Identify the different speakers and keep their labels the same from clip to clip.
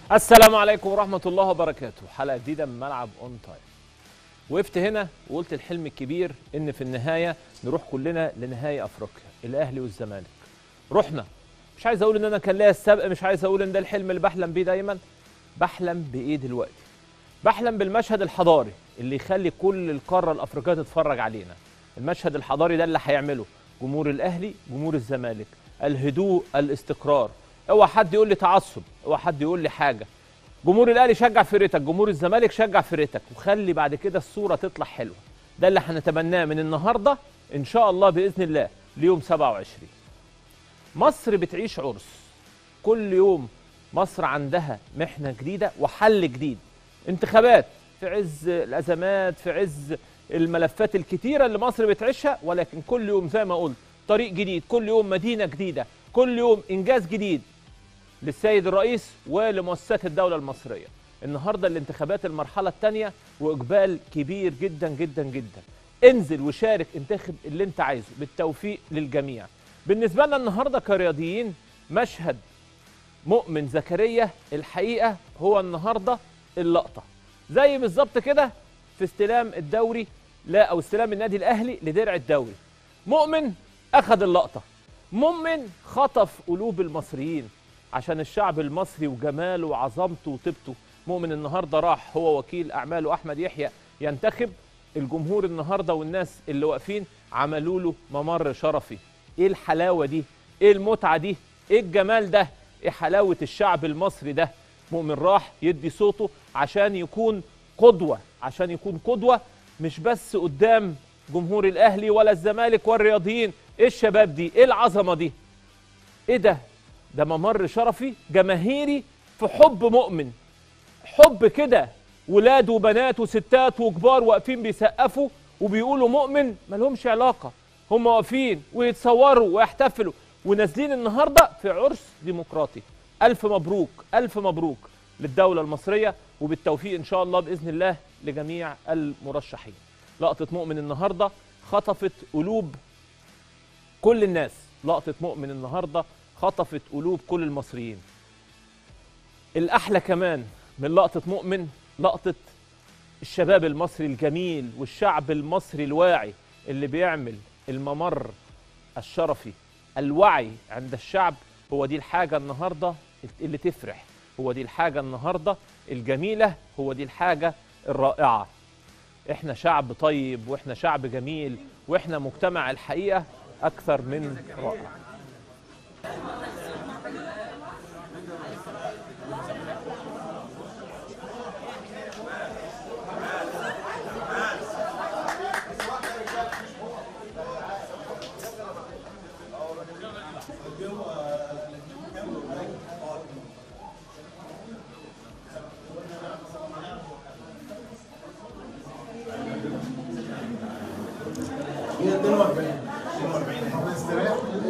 Speaker 1: السلام عليكم ورحمة الله وبركاته حلقة جديدة من ملعب اون تايم وقفت هنا وقلت الحلم الكبير ان في النهاية نروح كلنا لنهاية افريقيا الاهلي والزمالك رحنا مش عايز اقول ان انا كان ليا السبق مش عايز اقول ان ده الحلم اللي بحلم بيه دايما بحلم بايه دلوقتي بحلم بالمشهد الحضاري اللي يخلي كل القارة الافريقية تتفرج علينا المشهد الحضاري ده اللي هيعمله جمهور الاهلي جمهور الزمالك الهدوء الاستقرار اوعى حد يقول لي تعصب اوعى حد يقول لي حاجه جمهور الاهلي شجع فرقتك جمهور الزمالك شجع فرقتك وخلي بعد كده الصوره تطلع حلوه ده اللي هنتمناه من النهارده ان شاء الله باذن الله ليوم 27 مصر بتعيش عرس كل يوم مصر عندها محنه جديده وحل جديد انتخابات في عز الازمات في عز الملفات الكتيره اللي مصر بتعيشها ولكن كل يوم زي ما قلت طريق جديد كل يوم مدينه جديده كل يوم انجاز جديد للسيد الرئيس ولمؤسسات الدوله المصريه النهارده الانتخابات المرحله الثانيه واقبال كبير جدا جدا جدا انزل وشارك انتخب اللي انت عايزه بالتوفيق للجميع بالنسبه لنا النهارده كرياضيين مشهد مؤمن زكريا الحقيقه هو النهارده اللقطه زي بالظبط كده في استلام الدوري لا او استلام النادي الاهلي لدرع الدوري مؤمن اخذ اللقطه مؤمن خطف قلوب المصريين عشان الشعب المصري وجماله وعظمته وطيبته مؤمن النهارده راح هو وكيل اعماله احمد يحيى ينتخب الجمهور النهارده والناس اللي واقفين عملوا له ممر شرفي ايه الحلاوه دي ايه المتعه دي ايه الجمال ده ايه حلاوه الشعب المصري ده مؤمن راح يدي صوته عشان يكون قدوه عشان يكون قدوه مش بس قدام جمهور الاهلي ولا الزمالك والرياضيين ايه الشباب دي ايه العظمه دي ايه ده ده ممر شرفي جماهيري في حب مؤمن حب كده ولاد وبنات وستات وكبار واقفين بيسقفوا وبيقولوا مؤمن مالهمش علاقه هم واقفين ويتصوروا ويحتفلوا ونازلين النهارده في عرس ديمقراطي الف مبروك الف مبروك للدوله المصريه وبالتوفيق ان شاء الله باذن الله لجميع المرشحين لقطه مؤمن النهارده خطفت قلوب كل الناس لقطه مؤمن النهارده خطفت قلوب كل المصريين الأحلى كمان من لقطة مؤمن لقطة الشباب المصري الجميل والشعب المصري الواعي اللي بيعمل الممر الشرفي الوعي عند الشعب هو دي الحاجة النهاردة اللي تفرح هو دي الحاجة النهاردة الجميلة هو دي الحاجة الرائعة احنا شعب طيب واحنا شعب جميل واحنا مجتمع الحقيقة أكثر من رائع
Speaker 2: هي 42 42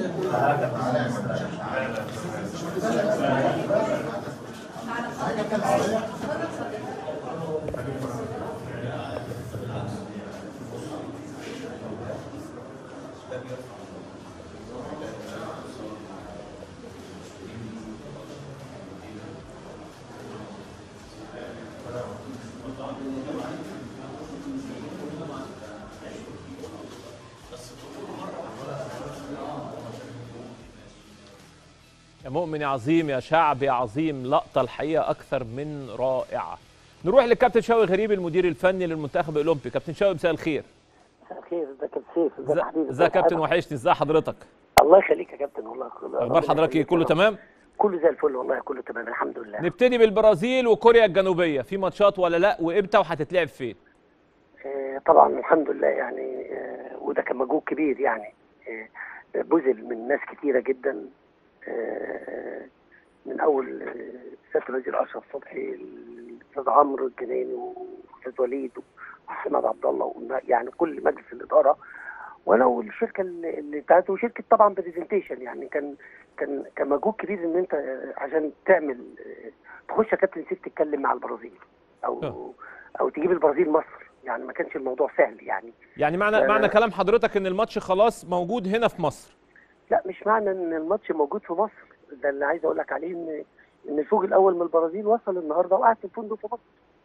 Speaker 1: يا مؤمن يا عظيم يا شعب يا عظيم لقطة الحقيقة أكثر من رائعة نروح للكابتن شوقي غريب المدير الفني للمنتخب الأولمبي كابتن شوقي مساء الخير
Speaker 3: مساء الخير ازيك يا سيف ازيك يا حبيبي
Speaker 1: ازيك يا كابتن وحشني ازي حضرتك
Speaker 3: الله يخليك يا كابتن والله كله
Speaker 1: اخبار حضرتك ايه كله تمام
Speaker 3: كله زي الفل والله كله تمام الحمد لله
Speaker 1: نبتدي بالبرازيل وكوريا الجنوبيه في ماتشات ولا لا وامتى وهتتلعب فين
Speaker 3: آه، طبعا الحمد لله يعني آه، وده كان مجهود كبير يعني آه، بذل من ناس كتيره جدا آه، من اول آه، سياده الوزير اشرف صبحي الاستاذ عمرو الجناني والاستاذ وليد واحمد عبد الله والنا- يعني كل مجلس الاداره ولو الشركه اللي اللي بتاعته وشركه طبعا برزنتيشن يعني كان كان كان مجهود كبير ان انت آه، عشان تعمل آه، تخش يا كابتن سيف تتكلم مع البرازيل او
Speaker 1: آه.
Speaker 3: او تجيب البرازيل مصر يعني ما كانش الموضوع سهل يعني
Speaker 1: يعني معنى
Speaker 3: آه.
Speaker 1: معنى كلام حضرتك ان الماتش خلاص موجود هنا في مصر
Speaker 3: لا مش معنى ان الماتش موجود في مصر ده اللي عايز اقول لك عليه ان ان الفوج الاول من البرازيل وصل النهارده وقعد في الفندق في مصر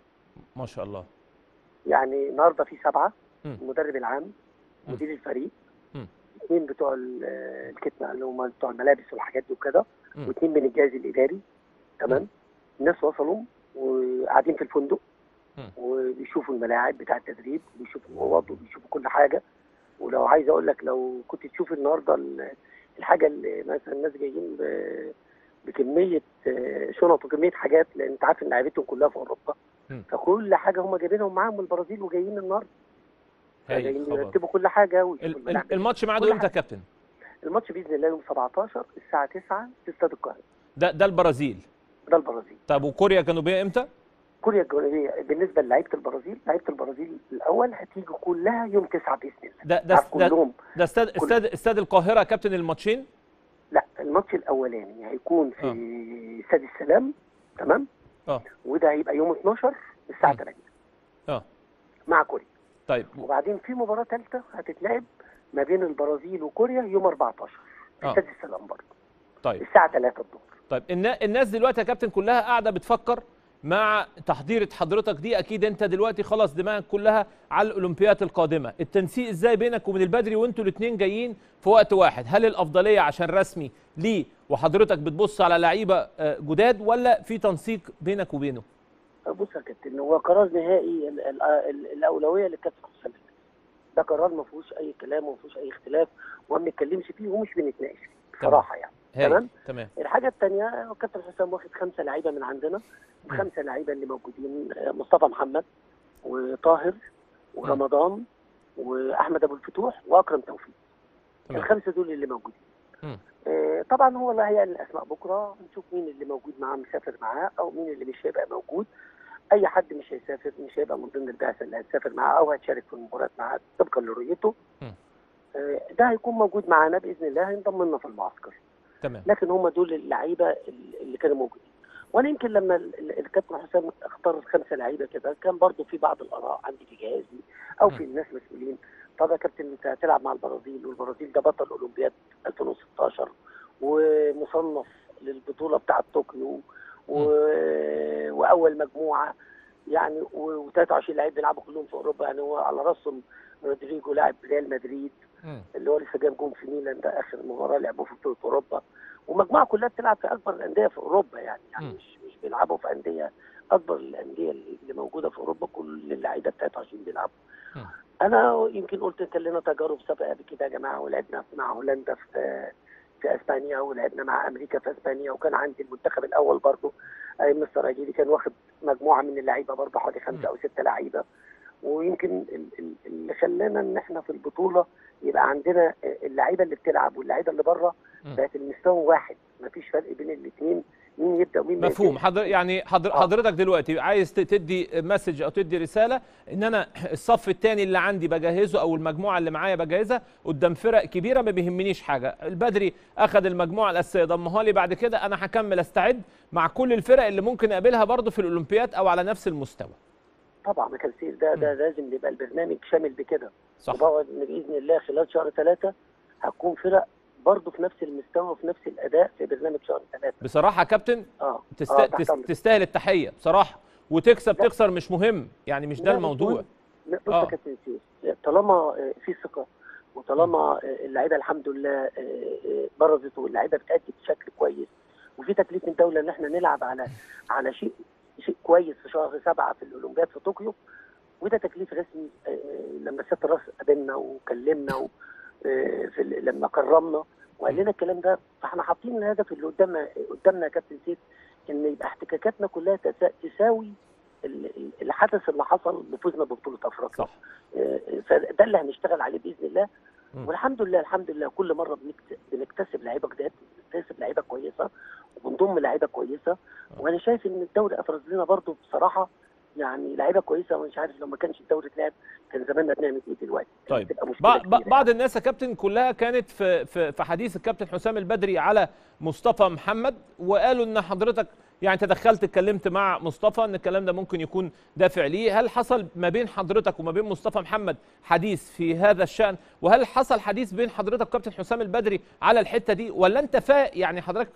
Speaker 1: ما شاء الله
Speaker 3: يعني النهارده في سبعه
Speaker 1: مم.
Speaker 3: المدرب العام
Speaker 1: مم.
Speaker 3: مدير الفريق
Speaker 1: مم.
Speaker 3: اثنين بتوع ال- الكتنه اللي هم بتوع الملابس والحاجات دي وكده
Speaker 1: مم.
Speaker 3: واثنين من الجهاز الاداري تمام
Speaker 1: مم.
Speaker 3: الناس وصلوا وقاعدين في الفندق
Speaker 1: مم.
Speaker 3: وبيشوفوا الملاعب بتاع التدريب وبيشوفوا الاوض وبيشوفوا كل حاجه ولو عايز اقول لك لو كنت تشوف النهارده ال- الحاجه اللي مثلا الناس جايين ب- بكميه آه، شنط وكميه حاجات لان انت عارف ان لعيبتهم كلها في اوروبا
Speaker 1: مم.
Speaker 3: فكل حاجه هم جايبينهم معاهم من البرازيل وجايين النهارده
Speaker 1: هايل
Speaker 3: جايين
Speaker 1: خبر.
Speaker 3: يرتبوا كل حاجه ويشوفوا
Speaker 1: ال-
Speaker 3: الملاعب
Speaker 1: ال- الماتش ميعاده
Speaker 3: كل
Speaker 1: امتى يا
Speaker 3: حاجة.
Speaker 1: كابتن
Speaker 3: الماتش باذن الله يوم 17 الساعه 9 في استاد القاهره
Speaker 1: ده ده البرازيل
Speaker 3: ده البرازيل
Speaker 1: طب وكوريا الجنوبيه امتى
Speaker 3: كوريا الجنوبيه بالنسبه للعيبه البرازيل لعيبه البرازيل الاول هتيجي كلها يوم 9 باذن الله
Speaker 1: ده ده
Speaker 3: عارف
Speaker 1: ده,
Speaker 3: كلهم
Speaker 1: ده استاد
Speaker 3: كل-
Speaker 1: استاد استاد القاهره يا كابتن الماتشين
Speaker 3: لا الماتش الاولاني هيكون في استاد السلام تمام
Speaker 1: اه
Speaker 3: وده هيبقى يوم 12 الساعه
Speaker 1: مم.
Speaker 3: 8
Speaker 1: اه
Speaker 3: مع كوريا
Speaker 1: طيب
Speaker 3: وبعدين في مباراه ثالثه هتتلعب ما بين البرازيل وكوريا يوم 14 في
Speaker 1: آه.
Speaker 3: استاد السلام برضه
Speaker 1: طيب
Speaker 3: الساعه 3 الظهر
Speaker 1: طيب النا- الناس دلوقتي يا كابتن كلها قاعده بتفكر مع تحضيره حضرتك دي اكيد انت دلوقتي خلاص دماغك كلها على الاولمبيات القادمه التنسيق ازاي بينك وبين البدري وانتوا الاثنين جايين في وقت واحد هل الافضليه عشان رسمي ليه وحضرتك بتبص على لعيبه آه، جداد ولا في تنسيق بينك وبينه
Speaker 3: بص يا كابتن هو قرار نهائي ال- ال- ال- الاولويه للكابتن حسام البدري. ده قرار ما فيهوش اي كلام وما فيهوش اي اختلاف وما بنتكلمش فيه ومش بنتناقش فيه بصراحه يعني
Speaker 1: هايل.
Speaker 3: تمام.
Speaker 1: تمام
Speaker 3: الحاجه الثانيه الكابتن حسام واخد خمسه لعيبه من عندنا الخمسه لعيبه اللي موجودين آه، مصطفى محمد وطاهر ورمضان واحمد ابو الفتوح واكرم توفيق
Speaker 1: تمام.
Speaker 3: الخمسه دول اللي موجودين
Speaker 1: مم.
Speaker 3: آه، طبعا هو اللي هيعلن الاسماء بكره نشوف مين اللي موجود معاه مسافر معاه او مين اللي مش هيبقى موجود اي حد مش هيسافر مش هيبقى من ضمن البعثه اللي هتسافر معاه او هتشارك في المباراه معاه طبقا لرؤيته
Speaker 1: مم.
Speaker 3: آه، ده هيكون موجود معانا باذن الله هينضم لنا في المعسكر
Speaker 1: تمام
Speaker 3: لكن هم دول اللعيبه اللي كانوا موجودين وانا يمكن لما ال- ال- الكابتن حسام اختار الخمسه لعيبه كده كان برضو في بعض الاراء عندي في جهازي او في الناس مسؤولين طب يا كابتن انت هتلعب مع البرازيل والبرازيل ده بطل اولمبياد 2016 ومصنف للبطوله بتاعه طوكيو و... واول مجموعه يعني و23 لعيب بيلعبوا كلهم في اوروبا يعني هو على راسهم رودريجو لاعب ريال مدريد
Speaker 1: مم.
Speaker 3: اللي هو لسه جايب جون في ميلان ده اخر مباراه لعبوه في بطوله اوروبا ومجموعه كلها بتلعب في اكبر الانديه في اوروبا يعني يعني
Speaker 1: مم.
Speaker 3: مش مش بيلعبوا في انديه اكبر الانديه اللي موجوده في اوروبا كل اللعيبه بتاعتها عشان بيلعبوا
Speaker 1: مم.
Speaker 3: انا يمكن قلت كان لنا تجارب سابقه قبل كده يا جماعه ولعبنا مع هولندا في في اسبانيا ولعبنا مع امريكا في اسبانيا وكان عندي المنتخب الاول برضه ايام مستر اجيلي كان واخد مجموعه من اللعيبه برضه حوالي
Speaker 1: مم.
Speaker 3: خمسه او سته لعيبه ويمكن ال- ال- اللي خلانا ان احنا في البطوله يبقى عندنا اللعيبه اللي بتلعب واللعيبه اللي بره
Speaker 1: مم.
Speaker 3: بقت المستوى واحد مفيش فرق بين الاثنين مين يبدا ومين ما
Speaker 1: مفهوم
Speaker 3: يبدأش.
Speaker 1: حضر يعني حضر
Speaker 3: آه.
Speaker 1: حضرتك دلوقتي عايز ت- تدي مسج او تدي رساله ان انا الصف الثاني اللي عندي بجهزه او المجموعه اللي معايا بجهزها قدام فرق كبيره ما بيهمنيش حاجه البدري اخذ المجموعه الاساسيه ضمها لي بعد كده انا هكمل استعد مع كل الفرق اللي ممكن اقابلها برضه في الاولمبياد او على نفس المستوى
Speaker 3: طبعا يا كنسير ده ده لازم يبقى البرنامج شامل بكده
Speaker 1: صح
Speaker 3: وبقعد ان باذن الله خلال شهر ثلاثه هتكون فرق برضه في نفس المستوى وفي نفس الاداء في برنامج شهر ثلاثه
Speaker 1: بصراحه يا كابتن
Speaker 3: اه
Speaker 1: تست...
Speaker 3: آه، تحت
Speaker 1: تست...
Speaker 3: أمرك.
Speaker 1: تستاهل التحيه بصراحه وتكسب
Speaker 3: لا.
Speaker 1: تخسر مش مهم يعني مش ده
Speaker 3: لا، مش
Speaker 1: الموضوع
Speaker 3: مهم. لا، بص
Speaker 1: آه.
Speaker 3: يا كابتن سيف طالما آه، في ثقه وطالما آه، اللعيبه الحمد لله آه، آه، برزت واللعيبه بتأدي بشكل كويس وفي تكليف من الدوله ان احنا نلعب على على شيء شيء كويس في شهر سبعه في الاولمبياد في طوكيو وده تكليف رسمي آه، لما سياده الرئيس قابلنا وكلمنا و- آه، في ال- لما كرمنا وقال لنا الكلام ده فاحنا حاطين الهدف اللي قدامنا قدامنا يا كابتن سيف ان يبقى احتكاكاتنا كلها تسا- تساوي ال- ال- الحدث اللي حصل بفوزنا ببطوله افريقيا
Speaker 1: صح
Speaker 3: آه، فده اللي هنشتغل عليه باذن الله
Speaker 1: مم.
Speaker 3: والحمد لله الحمد لله كل مره بنكت- بنكتسب لعيبه جداد بنكتسب لعيبه كويسه وبنضم لعيبه كويسه وانا شايف ان الدوري افرز لنا برضه بصراحه يعني لعيبه كويسه ومش عارف لو ما كانش الدوري اتلعب كان زماننا بنعمل ايه دلوقتي كانت
Speaker 1: طيب
Speaker 3: تبقى مشكله
Speaker 1: بع- بع-
Speaker 3: كبيرة
Speaker 1: بعض الناس يا كابتن كلها كانت في في في حديث الكابتن حسام البدري على مصطفى محمد وقالوا ان حضرتك يعني تدخلت اتكلمت مع مصطفى ان الكلام ده ممكن يكون دافع ليه هل حصل ما بين حضرتك وما بين مصطفى محمد حديث في هذا الشأن وهل حصل حديث بين حضرتك وكابتن حسام البدري على الحتة دي ولا انت فا يعني حضرتك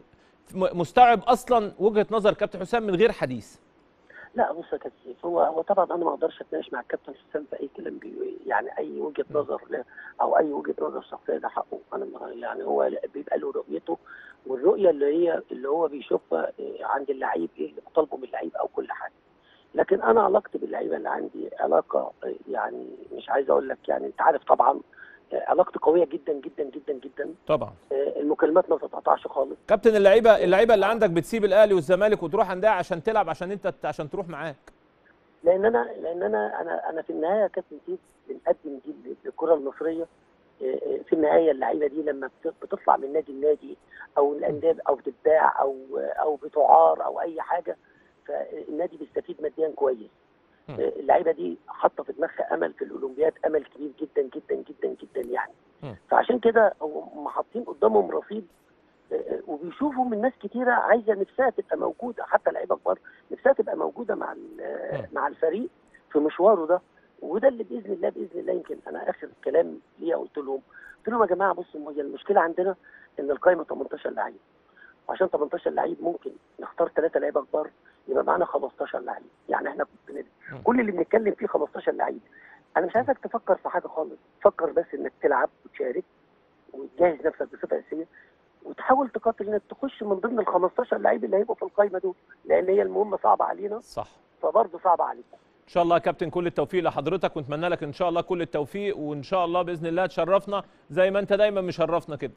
Speaker 1: م- مستوعب اصلا وجهه نظر كابتن حسام من غير حديث
Speaker 3: لا بص يا كابتن سيف هو هو طبعا انا ما اقدرش اتناقش مع الكابتن حسام في اي كلام بي يعني اي وجهه نظر له او اي وجهه نظر شخصيه ده حقه انا ما- يعني هو بيبقى له رؤيته والرؤيه اللي هي اللي هو بيشوفها إيه، عند اللعيب ايه اللي طالبه من اللعيب او كل حاجه لكن انا علاقتي باللعيبه اللي عندي علاقه إيه، يعني مش عايز اقول لك يعني انت عارف طبعا إيه، علاقتي قويه جدا جدا جدا جدا
Speaker 1: طبعا
Speaker 3: إيه، المكالمات ما بتتقطعش خالص
Speaker 1: كابتن اللعيبه اللعيبه اللي عندك بتسيب الاهلي والزمالك وتروح انديه عشان تلعب عشان انت عشان تروح معاك
Speaker 3: لان انا لان انا انا انا في النهايه يا كابتن سيف بنقدم دي للكره المصريه إيه، إيه، في النهايه اللعيبه دي لما بت- بتطلع من نادي النادي او الانديه او بتتباع او او بتعار او اي حاجه فالنادي بيستفيد ماديا كويس
Speaker 1: م.
Speaker 3: إيه، اللعيبه دي حاطه في دماغها امل في الاولمبياد امل كبير جدا جدا جدا جدا يعني
Speaker 1: م.
Speaker 3: فعشان كده هم حاطين قدامهم رصيد إيه، وبيشوفوا من ناس كتيره عايزه نفسها تبقى موجوده حتى لعيبه كبار نفسها تبقى موجوده مع ال- مع الفريق في مشواره ده وده اللي باذن الله باذن الله يمكن انا اخر كلام ليا قلت لهم قلت لهم يا جماعه بصوا هي المشكله عندنا ان القائمه 18 لعيب وعشان 18 لعيب ممكن نختار ثلاثه لعيبه كبار يبقى معانا 15 لعيب يعني احنا بن- كل اللي بنتكلم فيه 15 لعيب انا مش عايزك تفكر في حاجه خالص فكر بس انك تلعب وتشارك وتجهز نفسك بصفه اساسيه وتحاول تقاتل انك تخش من ضمن ال 15 لعيب اللي هيبقوا في القائمه دول لان هي المهمه صعبه علينا
Speaker 1: صح
Speaker 3: فبرضه صعبه عليكم
Speaker 1: ان شاء الله يا كابتن كل التوفيق لحضرتك ونتمنى لك ان شاء الله كل التوفيق وان شاء الله باذن الله تشرفنا زي ما انت دايما مشرفنا كده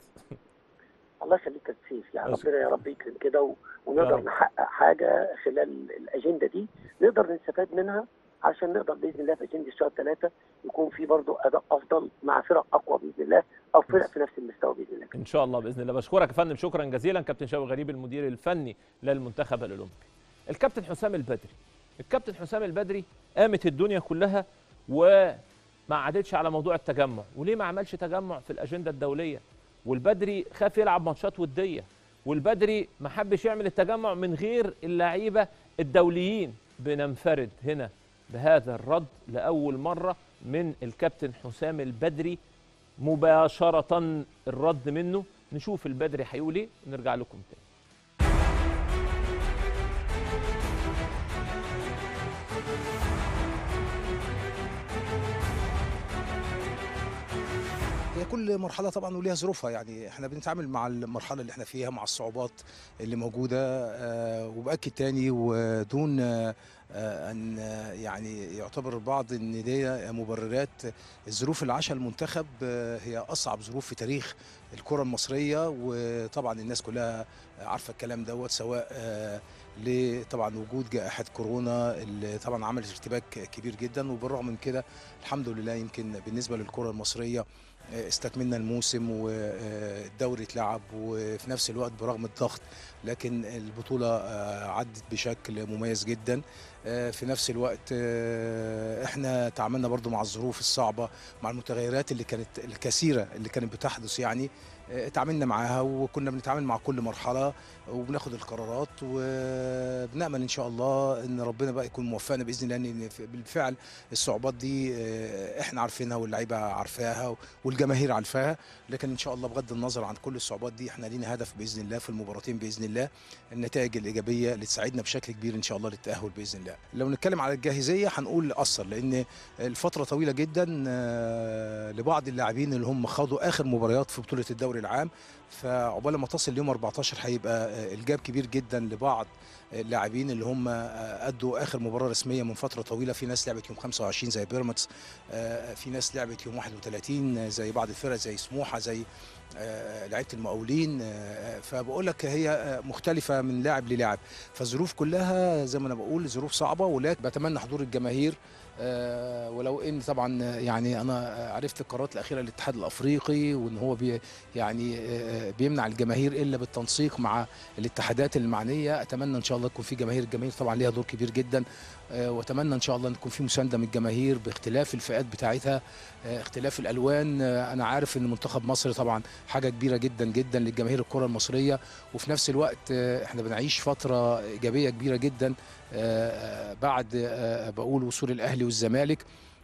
Speaker 3: الله يخليك يا سيف يعني
Speaker 1: بس-
Speaker 3: ربنا يا رب يكرم كده و...
Speaker 1: يا
Speaker 3: ونقدر
Speaker 1: رب.
Speaker 3: نحقق حاجه خلال الاجنده دي نقدر نستفاد منها عشان نقدر باذن الله في اجنده الشهر ثلاثه يكون في برضه اداء افضل مع فرق اقوى باذن الله او فرق في نفس المستوى باذن الله
Speaker 1: ان شاء الله باذن الله بشكرك يا فندم شكرا جزيلا كابتن شوقي غريب المدير الفني للمنتخب الاولمبي الكابتن حسام البدري الكابتن حسام البدري قامت الدنيا كلها وما عادتش على موضوع التجمع وليه ما عملش تجمع في الاجنده الدوليه والبدري خاف يلعب ماتشات وديه والبدري ما حبش يعمل التجمع من غير اللعيبه الدوليين بننفرد هنا بهذا الرد لاول مره من الكابتن حسام البدري مباشرة الرد منه نشوف البدري هيقول ايه ونرجع لكم تاني
Speaker 4: هي كل مرحله طبعا وليها ظروفها يعني احنا بنتعامل مع المرحله اللي احنا فيها مع الصعوبات اللي موجوده آه، وباكد تاني ودون آه، آه، ان آه، يعني يعتبر البعض ان دي مبررات الظروف اللي عاشها المنتخب آه، هي اصعب ظروف في تاريخ الكره المصريه وطبعا الناس كلها عارفه الكلام دوت سواء آه، لطبعا وجود جائحه كورونا اللي طبعا عملت ارتباك كبير جدا وبالرغم من كده الحمد لله يمكن بالنسبه للكره المصريه استكملنا الموسم والدوري اتلعب وفي نفس الوقت برغم الضغط لكن البطولة آه، عدت بشكل مميز جدا آه، في نفس الوقت آه، احنا تعاملنا برضو مع الظروف الصعبة مع المتغيرات اللي كانت الكثيرة اللي كانت بتحدث يعني آه، اتعاملنا معاها وكنا بنتعامل مع كل مرحلة وبناخد القرارات وبنأمل ان شاء الله ان ربنا بقى يكون موفقنا باذن الله ان بالفعل الصعوبات دي آه، احنا عارفينها واللعيبه عارفاها والجماهير عارفاها لكن ان شاء الله بغض النظر عن كل الصعوبات دي احنا لينا هدف باذن الله في المباراتين باذن الله النتائج الايجابيه اللي تساعدنا بشكل كبير ان شاء الله للتاهل باذن الله لو نتكلم على الجاهزيه هنقول اثر لان الفتره طويله جدا آه، لبعض اللاعبين اللي هم خاضوا اخر مباريات في بطوله الدوري العام فعقبال ما تصل ليوم 14 هيبقى آه، الجاب كبير جدا لبعض اللاعبين اللي هم آه، ادوا اخر مباراه رسميه من فتره طويله في ناس لعبت يوم 25 زي بيراميدز آه، في ناس لعبت يوم 31 زي بعض الفرق زي سموحه زي آه، لعيبه المقاولين آه، فبقول لك هي آه، مختلفه من لاعب للاعب فالظروف كلها زي ما انا بقول ظروف صعبه ولكن بتمنى حضور الجماهير آه، ولو ان طبعا يعني انا عرفت القرارات الاخيره للاتحاد الافريقي وان هو بي يعني آه، بيمنع الجماهير الا بالتنسيق مع الاتحادات المعنيه اتمنى ان شاء الله يكون في جماهير الجماهير طبعا ليها دور كبير جدا آه، واتمنى ان شاء الله ان يكون في مسانده من الجماهير باختلاف الفئات بتاعتها آه، اختلاف الالوان آه، انا عارف ان منتخب مصر طبعا حاجه كبيره جدا جدا للجماهير الكره المصريه وفي نفس الوقت آه، احنا بنعيش فتره ايجابيه كبيره جدا آه، آه، بعد آه، بقول وصول الاهلي والزمالك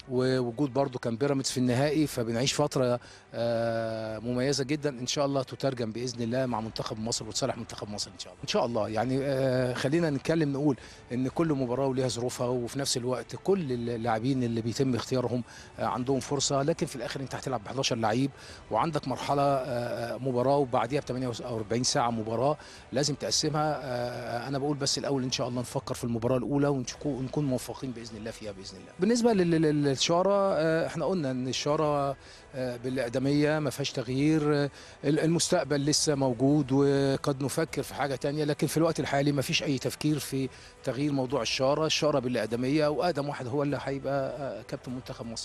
Speaker 4: ووجود برضو كان بيراميدز في النهائي فبنعيش فتره آه، مميزه جدا ان شاء الله تترجم باذن الله مع منتخب مصر وتصالح منتخب مصر ان شاء الله ان شاء الله يعني آه، خلينا نتكلم نقول ان كل مباراه وليها ظروفها وفي نفس الوقت كل اللاعبين اللي بيتم اختيارهم آه، عندهم فرصه لكن في الاخر انت هتلعب ب 11 لعيب وعندك مرحله آه، آه، مباراه وبعديها ب 48 ساعه مباراه لازم تقسمها آه، انا بقول بس الاول ان شاء الله نفكر في المباراه الاولى ونشكو- ونكون موفقين باذن الله فيها باذن الله بالنسبه لل- لل- للشاره آه، احنا قلنا ان الشاره آه، بالاقدميه ما فيهاش تغيير آه، ال- المستقبل لسه موجود وقد نفكر في حاجه تانية لكن في الوقت الحالي ما فيش اي تفكير في تغيير موضوع الشاره الشاره بالاقدميه واقدم واحد هو اللي هيبقى آه، كابتن منتخب مصر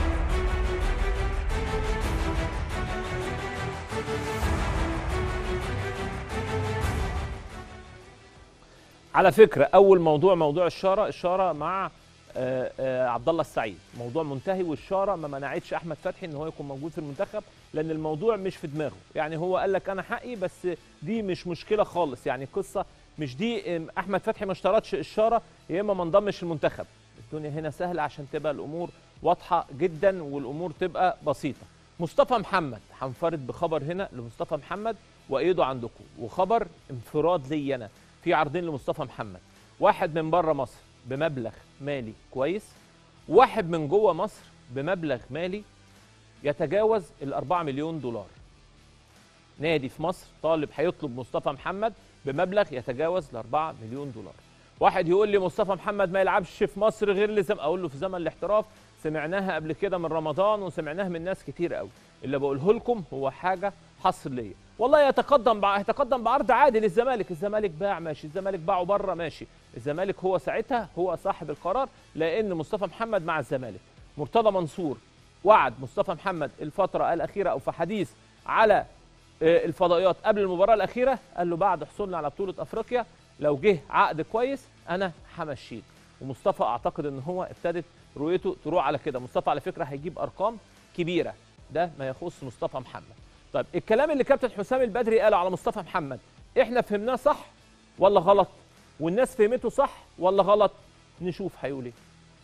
Speaker 1: على فكره اول موضوع موضوع الشاره الشاره مع آه، آه، عبد الله السعيد موضوع منتهي والشاره ما منعتش احمد فتحي ان هو يكون موجود في المنتخب لان الموضوع مش في دماغه يعني هو قال لك انا حقي بس دي مش مشكله خالص يعني قصه مش دي آم، احمد فتحي ما اشترطش الشاره يا اما ما انضمش المنتخب الدنيا هنا سهله عشان تبقى الامور واضحه جدا والامور تبقى بسيطه مصطفى محمد هنفرد بخبر هنا لمصطفى محمد وايده عندكم وخبر انفراد لي انا في عرضين لمصطفى محمد واحد من بره مصر بمبلغ مالي كويس واحد من جوه مصر بمبلغ مالي يتجاوز ال 4 مليون دولار نادي في مصر طالب هيطلب مصطفى محمد بمبلغ يتجاوز ال 4 مليون دولار واحد يقول لي مصطفى محمد ما يلعبش في مصر غير لزم اقول له في زمن الاحتراف سمعناها قبل كده من رمضان وسمعناها من ناس كتير قوي اللي بقوله لكم هو حاجه حصر ليا والله يتقدم بع... يتقدم بعرض عادي للزمالك الزمالك باع ماشي الزمالك باعه بره ماشي الزمالك هو ساعتها هو صاحب القرار لان مصطفى محمد مع الزمالك مرتضى منصور وعد مصطفى محمد الفتره الاخيره او في حديث على آه، الفضائيات قبل المباراه الاخيره قال له بعد حصولنا على بطوله افريقيا لو جه عقد كويس انا همشيك ومصطفى اعتقد ان هو ابتدت رؤيته تروح على كده مصطفى على فكره هيجيب ارقام كبيره ده ما يخص مصطفى محمد طيب الكلام اللي كابتن حسام البدري قاله على مصطفى محمد احنا فهمناه صح ولا غلط والناس فهمته صح ولا غلط نشوف هيقول ايه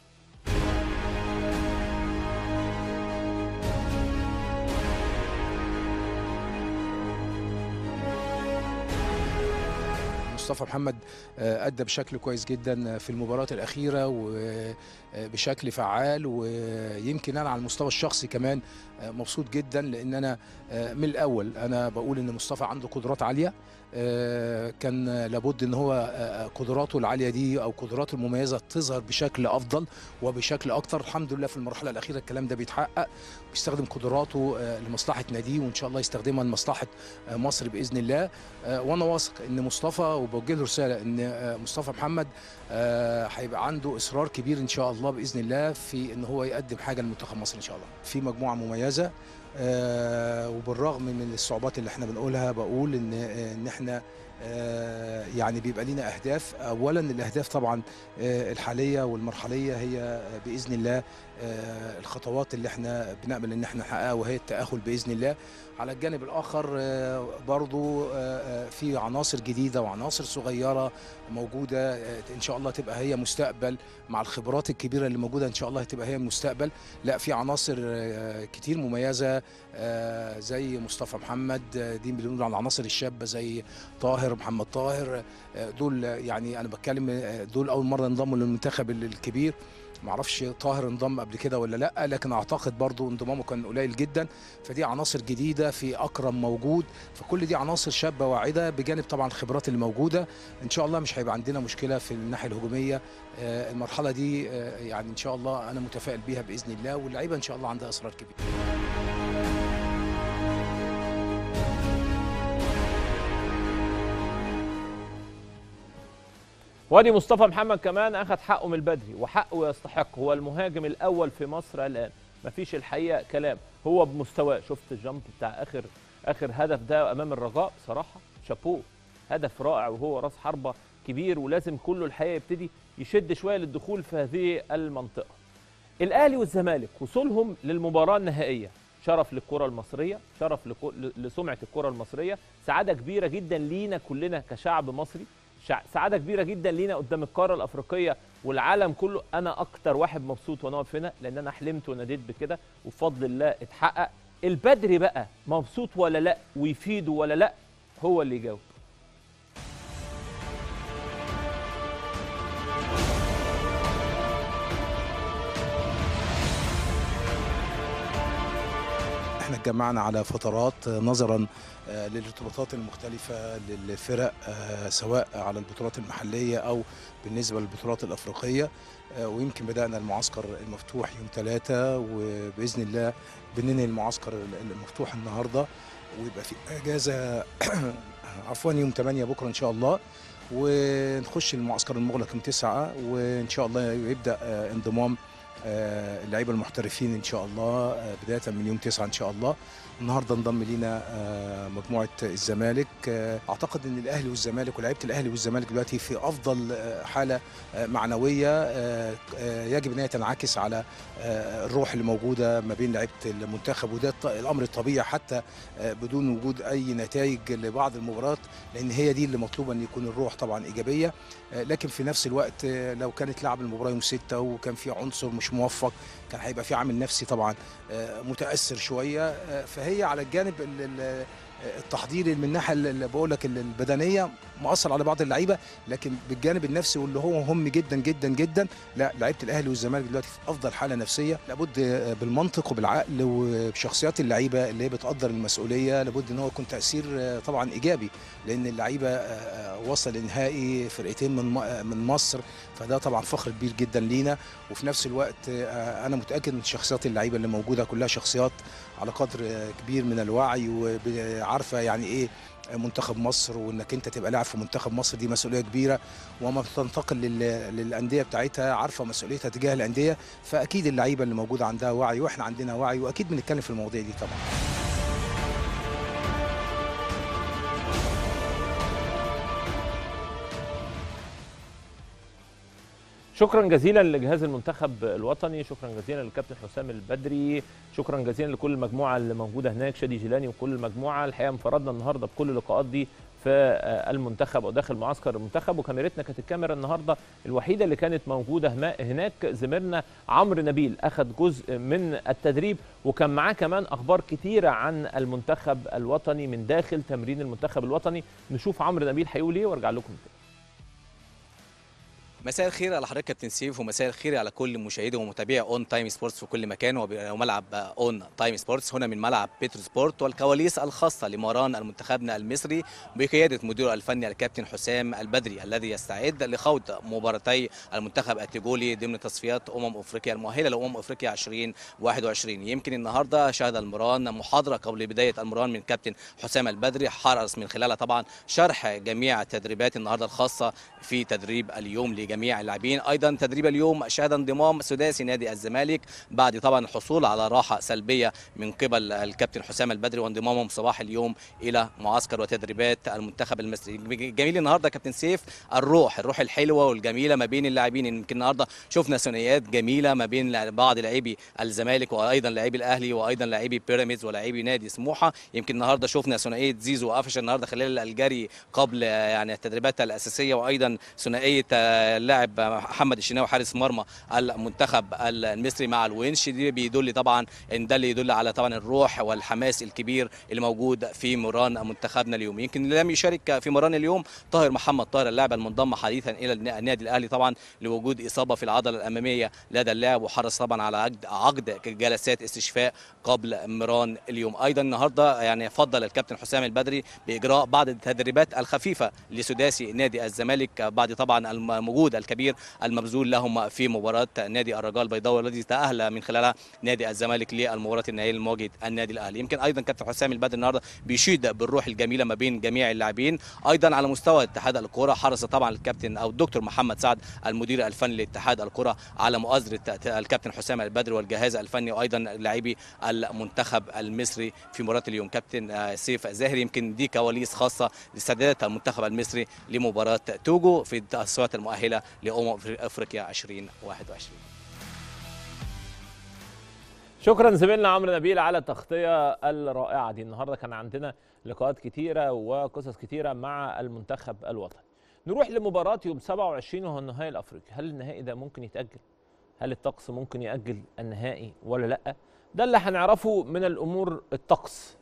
Speaker 4: مصطفى محمد آه، أدى بشكل كويس جدا في المباراة الأخيرة وبشكل فعال ويمكن أنا على المستوى الشخصي كمان آه، مبسوط جدا لأن أنا آه، من الأول أنا بقول إن مصطفى عنده قدرات عالية آه، كان لابد ان هو آه، قدراته العاليه دي او قدراته المميزه تظهر بشكل افضل وبشكل اكتر الحمد لله في المرحله الاخيره الكلام ده بيتحقق بيستخدم قدراته آه، لمصلحه ناديه وان شاء الله يستخدمها لمصلحه آه، مصر باذن الله آه، وانا واثق ان مصطفى وبوجه له رساله ان آه، مصطفى محمد آه، هيبقى عنده اصرار كبير ان شاء الله باذن الله في ان هو يقدم حاجه لمنتخب مصر ان شاء الله في مجموعه مميزه آه، وبالرغم من الصعوبات اللي احنا بنقولها بقول ان آه، ان احنا آه، يعني بيبقى لنا اهداف اولا الاهداف طبعا آه، الحاليه والمرحليه هي آه، باذن الله آه، الخطوات اللي احنا بنامل ان احنا نحققها وهي التاهل باذن الله على الجانب الاخر آه، برضو آه، آه، في عناصر جديده وعناصر صغيره موجوده آه، ان شاء الله تبقى هي مستقبل مع الخبرات الكبيره اللي موجوده ان شاء الله هتبقى هي مستقبل لا في عناصر آه، كتير مميزه آه، زي مصطفى محمد آه، دي بنقول على العناصر الشابه زي طاهر محمد طاهر آه، دول آه، يعني انا بتكلم آه، دول اول مره انضموا للمنتخب الكبير معرفش طاهر انضم قبل كده ولا لا لكن اعتقد برضو انضمامه كان قليل جدا فدي عناصر جديده في اكرم موجود فكل دي عناصر شابه واعده بجانب طبعا الخبرات اللي موجوده ان شاء الله مش هيبقى عندنا مشكله في الناحيه الهجوميه آه، المرحله دي آه، يعني ان شاء الله انا متفائل بيها باذن الله واللعيبه ان شاء الله عندها اصرار كبير
Speaker 1: وادي مصطفى محمد كمان اخذ حقه من البدري وحقه يستحق هو المهاجم الاول في مصر الان مفيش الحقيقه كلام هو بمستواه شفت الجامب بتاع اخر اخر هدف ده امام الرجاء بصراحه شابوه هدف رائع وهو راس حربه كبير ولازم كله الحقيقه يبتدي يشد شويه للدخول في هذه المنطقه الاهلي والزمالك وصولهم للمباراه النهائيه شرف للكره المصريه شرف لكو- لسمعه الكره المصريه سعاده كبيره جدا لينا كلنا كشعب مصري شع- سعاده كبيره جدا لينا قدام القاره الافريقيه والعالم كله انا اكتر واحد مبسوط وانا واقف هنا لان انا حلمت وناديت بكده وبفضل الله اتحقق البدري بقى مبسوط ولا لا ويفيده ولا لا هو اللي يجاوب
Speaker 4: احنا اتجمعنا على فترات آه، نظرا آه، للارتباطات المختلفة للفرق آه، سواء على البطولات المحلية أو بالنسبة للبطولات الأفريقية آه، ويمكن بدأنا المعسكر المفتوح يوم ثلاثة وبإذن الله بننهي المعسكر المفتوح النهاردة ويبقى في أجازة عفوا يوم 8 بكرة إن شاء الله ونخش المعسكر المغلق يوم 9 وإن شاء الله يبدأ آه، انضمام آه، اللعيبه المحترفين ان شاء الله آه، بدايه من يوم 9 ان شاء الله النهارده انضم لينا آه، مجموعه الزمالك آه، اعتقد ان الاهلي والزمالك ولاعيبه الاهلي والزمالك دلوقتي في افضل آه، حاله آه، معنويه آه، آه، يجب ان هي تنعكس على آه، الروح اللي موجوده ما بين لعيبه المنتخب وده الط- الامر الطبيعي حتى آه، بدون وجود اي نتائج لبعض المباريات لان هي دي اللي مطلوبه ان يكون الروح طبعا ايجابيه آه، لكن في نفس الوقت آه، لو كانت لعب المباراه يوم 6 وكان في عنصر مش موفق كان هيبقى في عامل نفسي طبعا آه، متاثر شويه آه، فهي على الجانب ال- ال- التحضيري من الناحيه اللي بقول لك البدنيه مؤثر على بعض اللعيبه لكن بالجانب النفسي واللي هو مهم جدا جدا جدا لا لعيبه الاهلي والزمالك دلوقتي في افضل حاله نفسيه لابد آه، بالمنطق وبالعقل وبشخصيات اللعيبه اللي هي بتقدر المسؤوليه لابد ان هو يكون تاثير آه، طبعا ايجابي لان اللعيبه آه، آه، وصل لنهائي فرقتين من م- آه، من مصر فده طبعا فخر كبير جدا لينا وفي نفس الوقت آه، انا متاكد ان شخصيات اللعيبه اللي موجوده كلها شخصيات على قدر آه، كبير من الوعي وعارفه يعني ايه منتخب مصر وانك انت تبقى لاعب في منتخب مصر دي مسؤوليه كبيره وما بتنتقل لل- للانديه بتاعتها عارفه مسؤوليتها تجاه الانديه فاكيد اللعيبه اللي موجوده عندها وعي واحنا عندنا وعي واكيد بنتكلم في المواضيع دي طبعا
Speaker 1: شكرا جزيلا لجهاز المنتخب الوطني شكرا جزيلا للكابتن حسام البدري شكرا جزيلا لكل المجموعه اللي موجوده هناك شادي جيلاني وكل المجموعه الحقيقه انفردنا النهارده بكل اللقاءات دي في آه، المنتخب او داخل معسكر المنتخب وكاميرتنا كانت الكاميرا النهارده الوحيده اللي كانت موجوده هما- هناك زميلنا عمرو نبيل اخذ جزء من التدريب وكان معاه كمان اخبار كتيره عن المنتخب الوطني من داخل تمرين المنتخب الوطني نشوف عمرو نبيل هيقول ايه وارجع لكم تاني
Speaker 5: مساء الخير على حضرتك كابتن سيف ومساء الخير على كل مشاهدي ومتابعي اون تايم سبورتس في كل مكان وب- وملعب اون تايم سبورتس هنا من ملعب بيترو سبورت والكواليس الخاصه لمران المنتخبنا المصري بقياده مديره الفني الكابتن حسام البدري الذي يستعد لخوض مباراتي المنتخب التيجولي ضمن تصفيات امم افريقيا المؤهله لامم افريقيا 2021 يمكن النهارده شهد المران محاضره قبل بدايه المران من كابتن حسام البدري حرص من خلالها طبعا شرح جميع التدريبات النهارده الخاصه في تدريب اليوم لجميع اللاعبين ايضا تدريب اليوم شهد انضمام سداسي نادي الزمالك بعد طبعا الحصول على راحه سلبيه من قبل الكابتن حسام البدري وانضمامهم صباح اليوم الى معسكر وتدريبات المنتخب المصري جميل النهارده كابتن سيف الروح الروح الحلوه والجميله ما بين اللاعبين يمكن النهارده شفنا ثنائيات جميله ما بين بعض لاعبي الزمالك وايضا لاعبي الاهلي وايضا لاعبي بيراميدز ولاعبي نادي سموحه يمكن النهارده شفنا ثنائيه زيزو وقفشه النهارده خلال الجري قبل يعني التدريبات الاساسيه وايضا ثنائيه آه، اللاعب محمد الشناوي حارس مرمى المنتخب المصري مع الونش دي بيدل طبعا ان ده اللي يدل على طبعا الروح والحماس الكبير اللي موجود في مران منتخبنا اليوم يمكن لم يشارك في مران اليوم طاهر محمد طاهر اللاعب المنضم حديثا الى النادي الاهلي طبعا لوجود اصابه في العضله الاماميه لدى اللاعب وحرص طبعا على عقد عقد جلسات استشفاء قبل مران اليوم ايضا النهارده يعني فضل الكابتن حسام البدري باجراء بعض التدريبات الخفيفه لسداسي نادي الزمالك بعد طبعا المجهود الكبير المبذول لهم في مباراه نادي الرجاء البيضاوي الذي تاهل من خلالها نادي الزمالك للمباراه النهائيه لمواجهه النادي الاهلي يمكن ايضا كابتن حسام البدري النهارده بيشيد بالروح الجميله ما بين جميع اللاعبين ايضا على مستوى اتحاد الكره حرص طبعا الكابتن او الدكتور محمد سعد المدير الفني لاتحاد الكره على مؤازره الكابتن حسام البدري والجهاز الفني وايضا لاعبي المنتخب المصري في مباراه اليوم كابتن آه، سيف زاهر يمكن دي كواليس خاصه لاستعدادات المنتخب المصري لمباراه توجو في التصفيات المؤهله لامم افريقيا 2021
Speaker 1: شكرا زميلنا عمرو نبيل على التغطيه الرائعه دي النهارده كان عندنا لقاءات كتيره وقصص كتيره مع المنتخب الوطني نروح لمباراه يوم 27 وهو النهائي الافريقي هل النهائي ده ممكن يتاجل هل الطقس ممكن ياجل النهائي ولا لا ده اللي هنعرفه من الامور الطقس